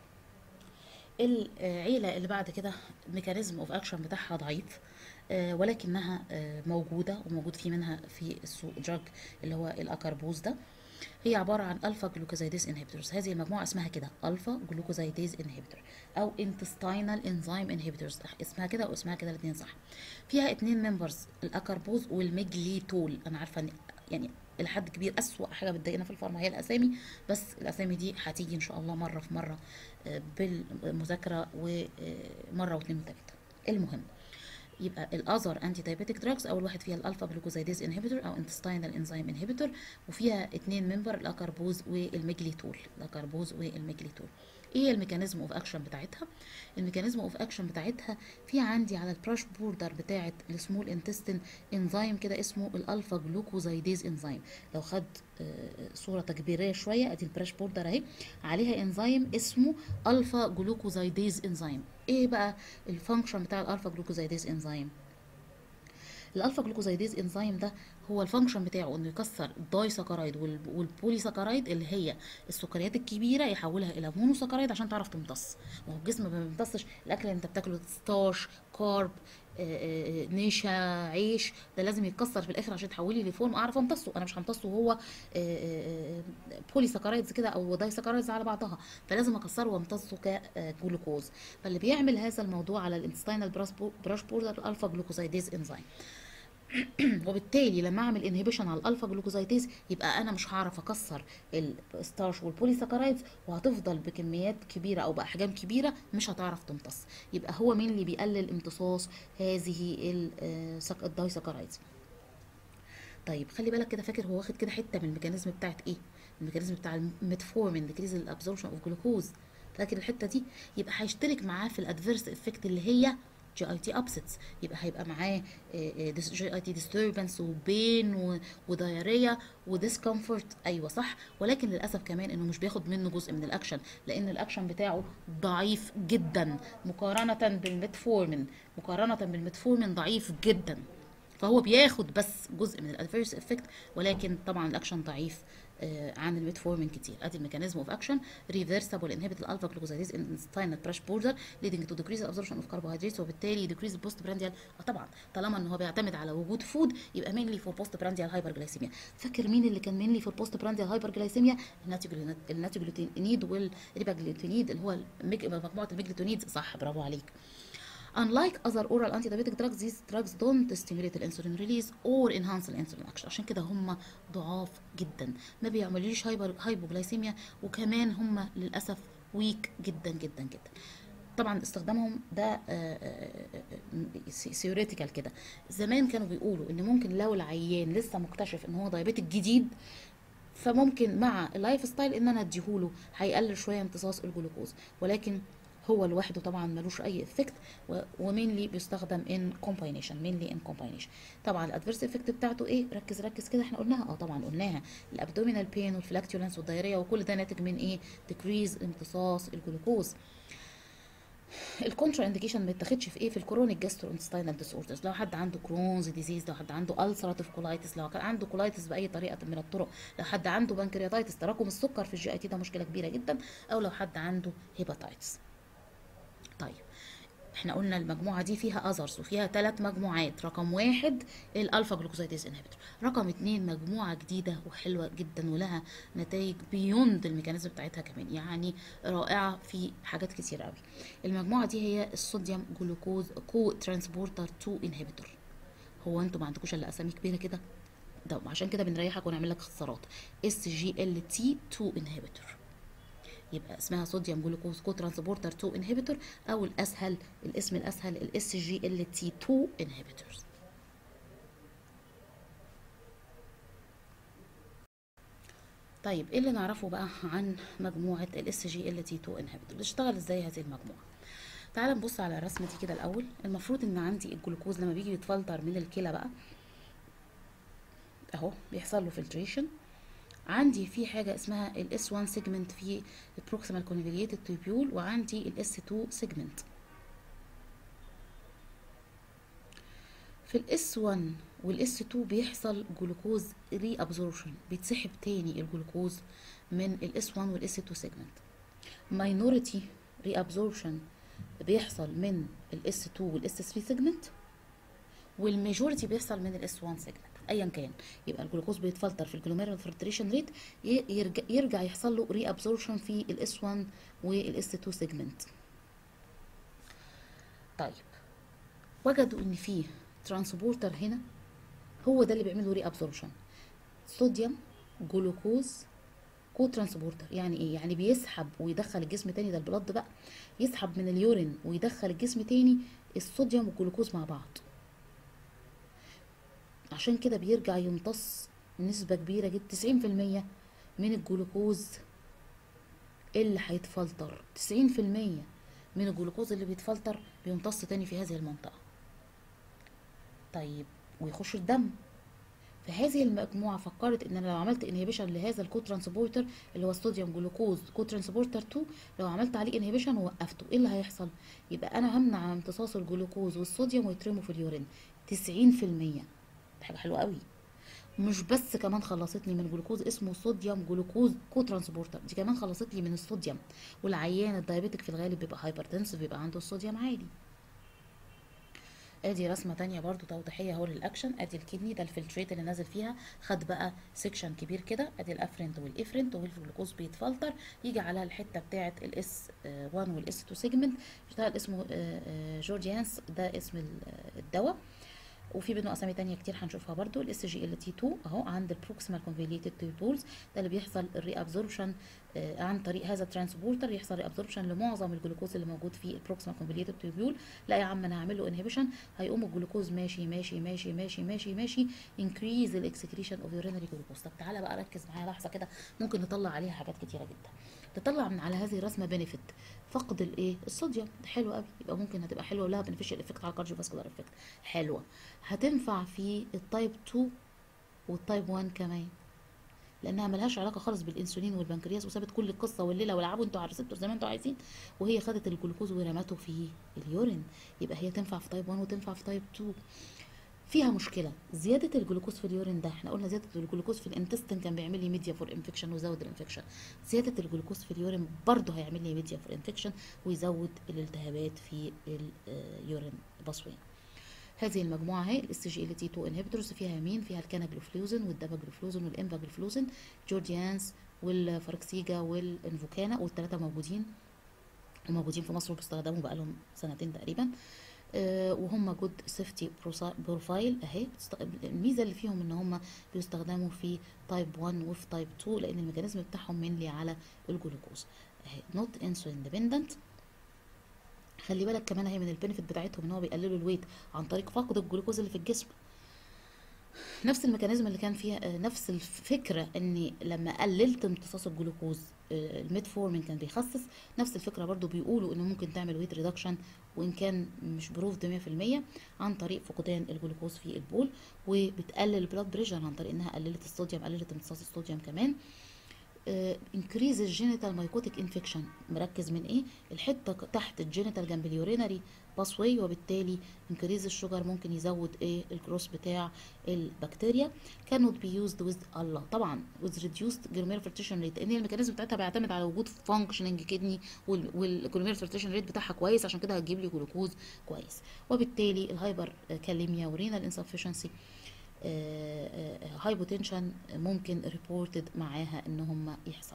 العيله اللي بعد كده ميكانيزم اوف اكشن بتاعها ضعيف آه ولكنها آه موجوده وموجود في منها في السوق دراج اللي هو الاكربوز ده هي عبارة عن ألفا جلوكوزايديز انهبيتورز هذه المجموعة اسمها كده ألفا جلوكوزايديز انهبيتور أو intestinal انزيم انهبيتورز اسمها كده واسمها كده الاثنين صح فيها اتنين ممبرز الأكربوز والميجليتول أنا عارفة إن يعني لحد كبير أسوأ حاجة بتضايقنا في الفارما هي الأسامي بس الأسامي دي هتيجي إن شاء الله مرة في مرة بالمذاكرة ومرة واثنين وثلاثة المهم يبقى الاذر انتي دايبيتك دراجز اول واحد فيها الالفا جلوكوزايديز انهبيتور او انتستينال انزيم انهبيتور وفيها اتنين ممبر الاكربوز والميجليتول الاكربوز والميجليتول ايه الميكانيزم اوف اكشن بتاعتها الميكانيزم اوف اكشن بتاعتها في عندي على البراش بوردر بتاعه السمول انتستين انزيم كده اسمه الالفا جلوكوزايديز انزيم لو خد صوره تكبيريه شويه ادي البراش بوردر اهي عليها انزيم اسمه الفا جلوكوزايديز انزيم ايه بقى الفانكشن بتاع الالفا جلوكوزايديز انزيم الالفا جلوكوزايديز انزيم ده هو الفانكشن بتاعه انه يكسر الداي سكرايد والبولي سكرايد اللي هي السكريات الكبيره يحولها الى مونو سكرايد عشان تعرف تمتص ما هو الجسم ما بيمتصش الاكل اللي انت بتاكله ستارش كارب آه، آه، نشا عيش ده لازم يتكسر في الاخر عشان تحولي لفورم اعرف امتصه انا مش همتصه وهو بولي سكرايدز كده او داي سكرايدز على بعضها فلازم اكسره وامتصه كجلوكوز فاللي بيعمل هذا الموضوع على الانتستينال براش بوردر الالفا جلوكوزايديز انزيم وبالتالي لما اعمل انهبيشن على الالفا جلوكوزايتيز يبقى انا مش هعرف اكسر الستارش والبوليساكرايدز وهتفضل بكميات كبيره او باحجام كبيره مش هتعرف تمتص يبقى هو مين اللي بيقلل امتصاص هذه الدايساكرايدز طيب خلي بالك كده فاكر هو واخد كده حته من الميكانيزم بتاعت ايه الميكانيزم بتاع الميتفورمين ديكريز الابزوربشن اوف جلوكوز فاكر الحته دي يبقى هيشترك معاه في الادفيرس افكت اللي هي جي اي تي ابسيتس يبقى هيبقى معاه جي اي تي ديستربنس وبين ودايريا وديسكمفورت ايوه صح ولكن للاسف كمان انه مش بياخد منه جزء من الاكشن لان الاكشن بتاعه ضعيف جدا مقارنه بالميتفورمين مقارنه بالميتفورمين ضعيف جدا فهو بياخد بس جزء من الادفيرس افكت ولكن طبعا الاكشن ضعيف آه، عن الميتفورمين كتير ادي الميكانيزم اوف اكشن ريفرسبل انهبت الالفا جلوكوزايديز انستاينال براش بوردر ليدنج تو ديكريز الابزوربشن اوف كربوهيدراتس وبالتالي ديكريز البوست برانديال آه طبعا طالما ان هو بيعتمد على وجود فود يبقى مينلي فور بوست برانديال هايبر جلايسيميا فاكر مين اللي كان مينلي فور بوست برانديال هايبر جلايسيميا الناتيجلوتينيد والريباجلوتينيد اللي هو الميج- مجموعه الميجلوتينيد صح برافو عليك Unlike other oral antidiabetic drugs, these drugs don't stimulate the insulin release or enhance the insulin action عشان كده هم ضعاف جدا ما بيعملوش هايبر هايبوجلايسيميا وكمان هم للاسف ويك جدا جدا جدا طبعا استخدامهم ده ثيوريتيكال كده زمان كانوا بيقولوا ان ممكن لو العيان لسه مكتشف ان هو دايابيتك جديد فممكن مع اللايف ستايل ان انا اديهوله هيقلل شويه امتصاص الجلوكوز ولكن هو لوحده طبعا ملوش اي افكت ومينلي بيستخدم ان كومباينيشن مينلي ان كومباينيشن طبعا الادفيرس افكت بتاعته ايه ركز ركز كده احنا قلناها اه طبعا قلناها الابدومينال بين والفلاكتولنس والدايريه وكل ده ناتج من ايه ديكريز امتصاص الجلوكوز الكونترا انديكيشن ما يتاخدش في ايه في الكرونيك جاسترو انتستينال ديس اوردرز لو حد عنده كرونز ديزيز لو حد عنده السراتيف كولايتس لو كان عنده كولايتس باي طريقه من الطرق لو حد عنده بنكرياتايتس تراكم السكر في الجي اي تي ده مشكله كبيره جدا او لو حد عنده هيباتايتس طيب احنا قلنا المجموعة دي فيها اذرز وفيها ثلاث مجموعات رقم واحد الالفا جلوكوزايديز انهبيتور رقم اتنين مجموعة جديدة وحلوة جدا ولها نتائج بيوند الميكانيزم بتاعتها كمان يعني رائعة في حاجات كتير قوي المجموعة دي هي الصوديوم جلوكوز كو ترانسبورتر 2 انهبيتور هو انتوا ما عندكوش الا اسامي كبيرة كده ده عشان كده بنريحك ونعمل لك اختصارات اس جي ال تي 2 انهبيتور يبقى اسمها صوديوم جلوكوز كو ترانسبورتر 2 انهبيتور او الاسهل الاسم الاسهل الاس جي ال تي 2 انهبيتورز طيب ايه اللي نعرفه بقى عن مجموعه الاس جي ال تي 2 انهبيتور بتشتغل ازاي هذه المجموعه تعال نبص على الرسمه دي كده الاول المفروض ان عندي الجلوكوز لما بيجي يتفلتر من الكلى بقى اهو بيحصل له فلتريشن عندي في حاجة اسمها الاس 1 سيجمنت في البروكسيمال كونفوليوتد تيبيول وعندي الاس 2 سيجمنت في الاس 1 والاس 2 بيحصل جلوكوز ري ابزوربشن بيتسحب تاني الجلوكوز من الاس 1 والاس 2 سيجمنت ماينورتي ري ابزوربشن بيحصل من الاس 2 والاس 3 سيجمنت والماجوريتي بيحصل من الاس 1 سيجمنت ايا كان يبقى الجلوكوز بيتفلتر في الجلوميرال فلتريشن ريت يرجع, يرجع يحصل له ري ابزوربشن في الاس 1 والاس 2 سيجمنت طيب وجدوا ان في ترانسبورتر هنا هو ده اللي بيعمل له ري ابزوربشن صوديوم جلوكوز كو ترانسبورتر يعني ايه يعني بيسحب ويدخل الجسم تاني ده البلد بقى يسحب من اليورين ويدخل الجسم تاني الصوديوم والجلوكوز مع بعض عشان كده بيرجع يمتص نسبة كبيرة جدا تسعين في المية من الجلوكوز اللي هيتفلتر تسعين في المية من الجلوكوز اللي بيتفلتر بيمتص تاني في هذه المنطقة طيب ويخش الدم فهذه المجموعة فكرت ان انا لو عملت انهبيشن لهذا الكو ترانسبورتر اللي هو الصوديوم جلوكوز كو ترانسبورتر 2 لو عملت عليه انهبيشن ووقفته ايه اللي هيحصل يبقى انا همنع امتصاص الجلوكوز والصوديوم ويترموا في اليورين 90% دي حاجه حلوه قوي مش بس كمان خلصت لي من جلوكوز اسمه صوديوم جلوكوز كو ترانسبورتر دي كمان خلصت لي من الصوديوم والعيان الدايابيتك في الغالب بيبقى هايبرتنسف بيبقى عنده الصوديوم عالي ادي رسمه تانية برضو توضيحيه اهو للاكشن ادي الكدني ده الفلتريت اللي نازل فيها خد بقى سيكشن كبير كده ادي الافرنت والافرنت والجلوكوز بيتفلتر يجي على الحته بتاعه الاس 1 والاس 2 سيجمنت بتاع اسمه جورجيانس ده اسم الدواء وفي منه اسامي تانية كتير هنشوفها برضو الاس جي ال تي 2 اهو عند البروكسيمال كونفوليوتد تيوبولز ده اللي بيحصل الري ابزوربشن عن طريق هذا الترانسبورتر يحصل ري ابزوربشن لمعظم الجلوكوز اللي موجود في البروكسيمال كونفوليوتد تيوبول لا يا عم انا هعمل له انهبيشن هيقوم الجلوكوز ماشي ماشي ماشي ماشي ماشي ماشي انكريز الاكسكريشن اوف يورينري جلوكوز طب تعالى بقى ركز معايا لحظه كده ممكن نطلع عليها حاجات كتيره جدا تطلع من على هذه الرسمه بنفيت فقد الايه الصوديوم ده حلو قوي يبقى ممكن هتبقى حلوه ولها بنفيشال افكت على الكارديو فاسكولار افكت حلوه هتنفع في التايب 2 والتايب 1 كمان لانها ملهاش علاقه خالص بالانسولين والبنكرياس وسابت كل القصه والليله والعبوا انتوا على الريسبتور زي ما انتوا عايزين وهي خدت الجلوكوز ورمته في اليورين يبقى هي تنفع في تايب 1 وتنفع في تايب 2 فيها مشكله زياده الجلوكوز في اليورين ده احنا قلنا زياده الجلوكوز في الانتستين كان بيعمل لي ميديا فور انفكشن ويزود الانفكشن زياده الجلوكوز في اليورين برضه هيعمل لي ميديا فور انفكشن ويزود الالتهابات في اليورين باسوي هذه المجموعه اهي الاس جي ال تي 2 انهبيتورز فيها مين فيها الكاناجلوفلوزن والداباجلوفلوزن والانفاجلوفلوزن جورجيانس والفاركسيجا والانفوكانا والثلاثه موجودين وموجودين في مصر وبيستخدموا بقالهم سنتين تقريبا آه وهم جود سيفتي بروفايل اهي الميزه اللي فيهم ان هم بيستخدموا في تايب 1 وفي تايب 2 لان الميكانيزم بتاعهم منلي على الجلوكوز اهي نوت انسولين ديبندنت خلي بالك كمان اهي من البنفيت بتاعتهم ان هو بيقللوا الويت عن طريق فقد الجلوكوز اللي في الجسم نفس الميكانيزم اللي كان فيها نفس الفكره اني لما قللت امتصاص الجلوكوز الميتفورمين كان بيخسس نفس الفكره برضو بيقولوا انه ممكن تعمل ويت ريدكشن وان كان مش بروفد 100% عن طريق فقدان الجلوكوز في البول وبتقلل البلاد بريشر عن طريق انها قللت الصوديوم قللت امتصاص الصوديوم كمان انكريز الجينيتال مايكوتيك انفكشن مركز من ايه الحته تحت الجينيتال جنب اليورينري باسواي وبالتالي انكريز الشوجر ممكن يزود ايه الكروس بتاع البكتيريا كانوت بي يوزد ويز الله طبعا ويز ريديوسد جلومير فلتريشن ريت ان الميكانيزم بتاعتها بيعتمد على وجود فانكشننج كدني والجلومير فلتريشن ريت بتاعها كويس عشان كده هتجيب لي جلوكوز كويس وبالتالي الهايبر كاليميا ورينال انسفشنسي هايبوتنشن ممكن ريبورتد معاها ان هم يحصلوا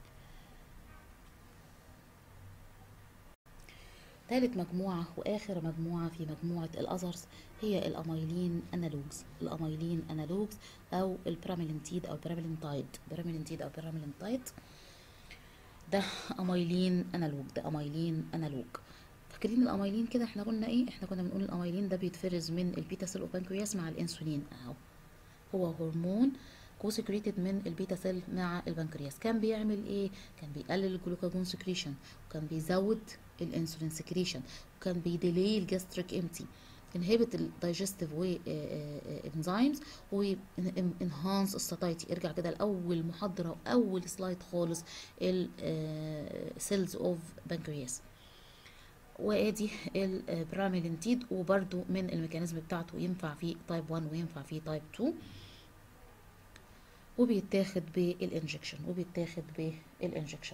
ثالث مجموعة وآخر مجموعة في مجموعة الأذرز هي الأميلين أنالوجز الأميلين أنالوجز أو البراميلينتيد أو البراميلينتايد براميلينتيد أو براميلينتايد ده أميلين أنالوج ده أميلين أنالوج فاكرين الاميلين كده احنا قلنا ايه احنا كنا بنقول الاميلين ده بيتفرز من البيتا سيل وبانكرياس مع الانسولين اهو هو هرمون كوسكريتد من البيتا سيل مع البنكرياس كان بيعمل ايه كان بيقلل الجلوكاجون سكريشن وكان بيزود الانسولين سكريشن وكان بيديلي الجاستريك امتي inhibit الدايجستيف و انزيمز وانهانس الساتايتي ارجع كده لاول محاضره واول سلايد خالص السيلز اوف بنكرياس وادي البراميلينتيد وبرده من الميكانيزم بتاعته ينفع في تايب 1 وينفع في تايب 2 وبيتاخد بالانجكشن وبيتاخد بالانجكشن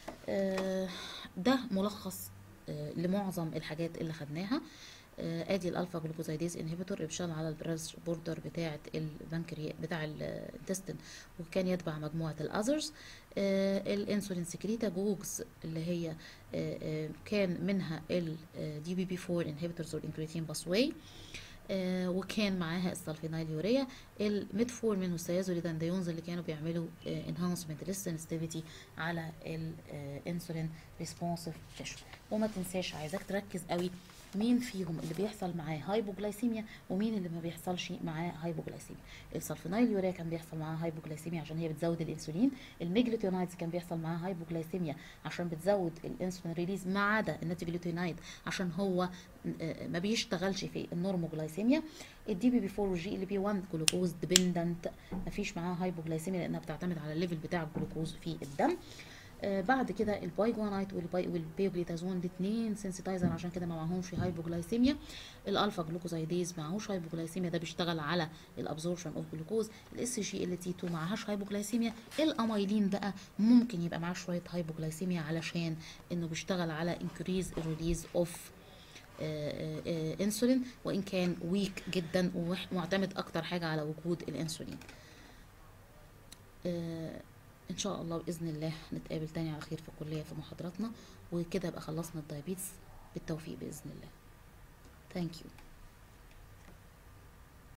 ده ملخص لمعظم الحاجات اللي خدناها ادي الالفا جلوكوزايديز انهبيتور ابشال على البراز بوردر بتاعه البنكريا بتاع الانتستين وكان يتبع مجموعه الاذرز الانسولين سكريتا جوجز اللي هي كان منها الدي بي بي 4 انهبيتورز والانكريتين باسواي آه وكان معاها السلفينايل يوريا الميتفورمين والسيازوليدانديونز اللي كانوا بيعملوا انهانسمنت للسنسيتيفيتي على الانسولين ريسبونسيف تيشو وما تنساش عايزاك تركز قوي مين فيهم اللي بيحصل معاه هايبوجلايسيميا ومين اللي ما بيحصلش معاه هايبوجلايسيميا السلفونايل يوريا كان بيحصل معاه هايبوجلايسيميا عشان هي بتزود الانسولين الميجلوتيونايدز كان بيحصل معاه هايبوجلايسيميا عشان بتزود الانسولين ريليز ما عدا الناتيجلوتينايد عشان هو ما بيشتغلش في النورموجلايسيميا الدي بي بي 4 والجي ال بي 1 جلوكوز ديبندنت ما فيش معاه هايبوجلايسيميا لانها بتعتمد على الليفل بتاع الجلوكوز في الدم آه بعد كده البايجوانايت والباي والبيوجليتازون الاثنين سنسيتايزر عشان كده ما معهمش هايبوجلايسيميا الالفا جلوكوزايديز معهوش هايبوجلايسيميا ده بيشتغل على الابزوربشن اوف جلوكوز الاس جي ال تي 2 معهاش هايبوجلايسيميا الاميلين بقى ممكن يبقى معاه شويه هايبوجلايسيميا علشان انه بيشتغل على انكريز الريليز اوف انسولين وان كان ويك جدا ومعتمد اكتر حاجه على وجود الانسولين آه، ان شاء الله باذن الله نتقابل تاني على خير في الكليه في محاضراتنا وكده يبقى خلصنا الدايابيتس بالتوفيق باذن الله ثانك يو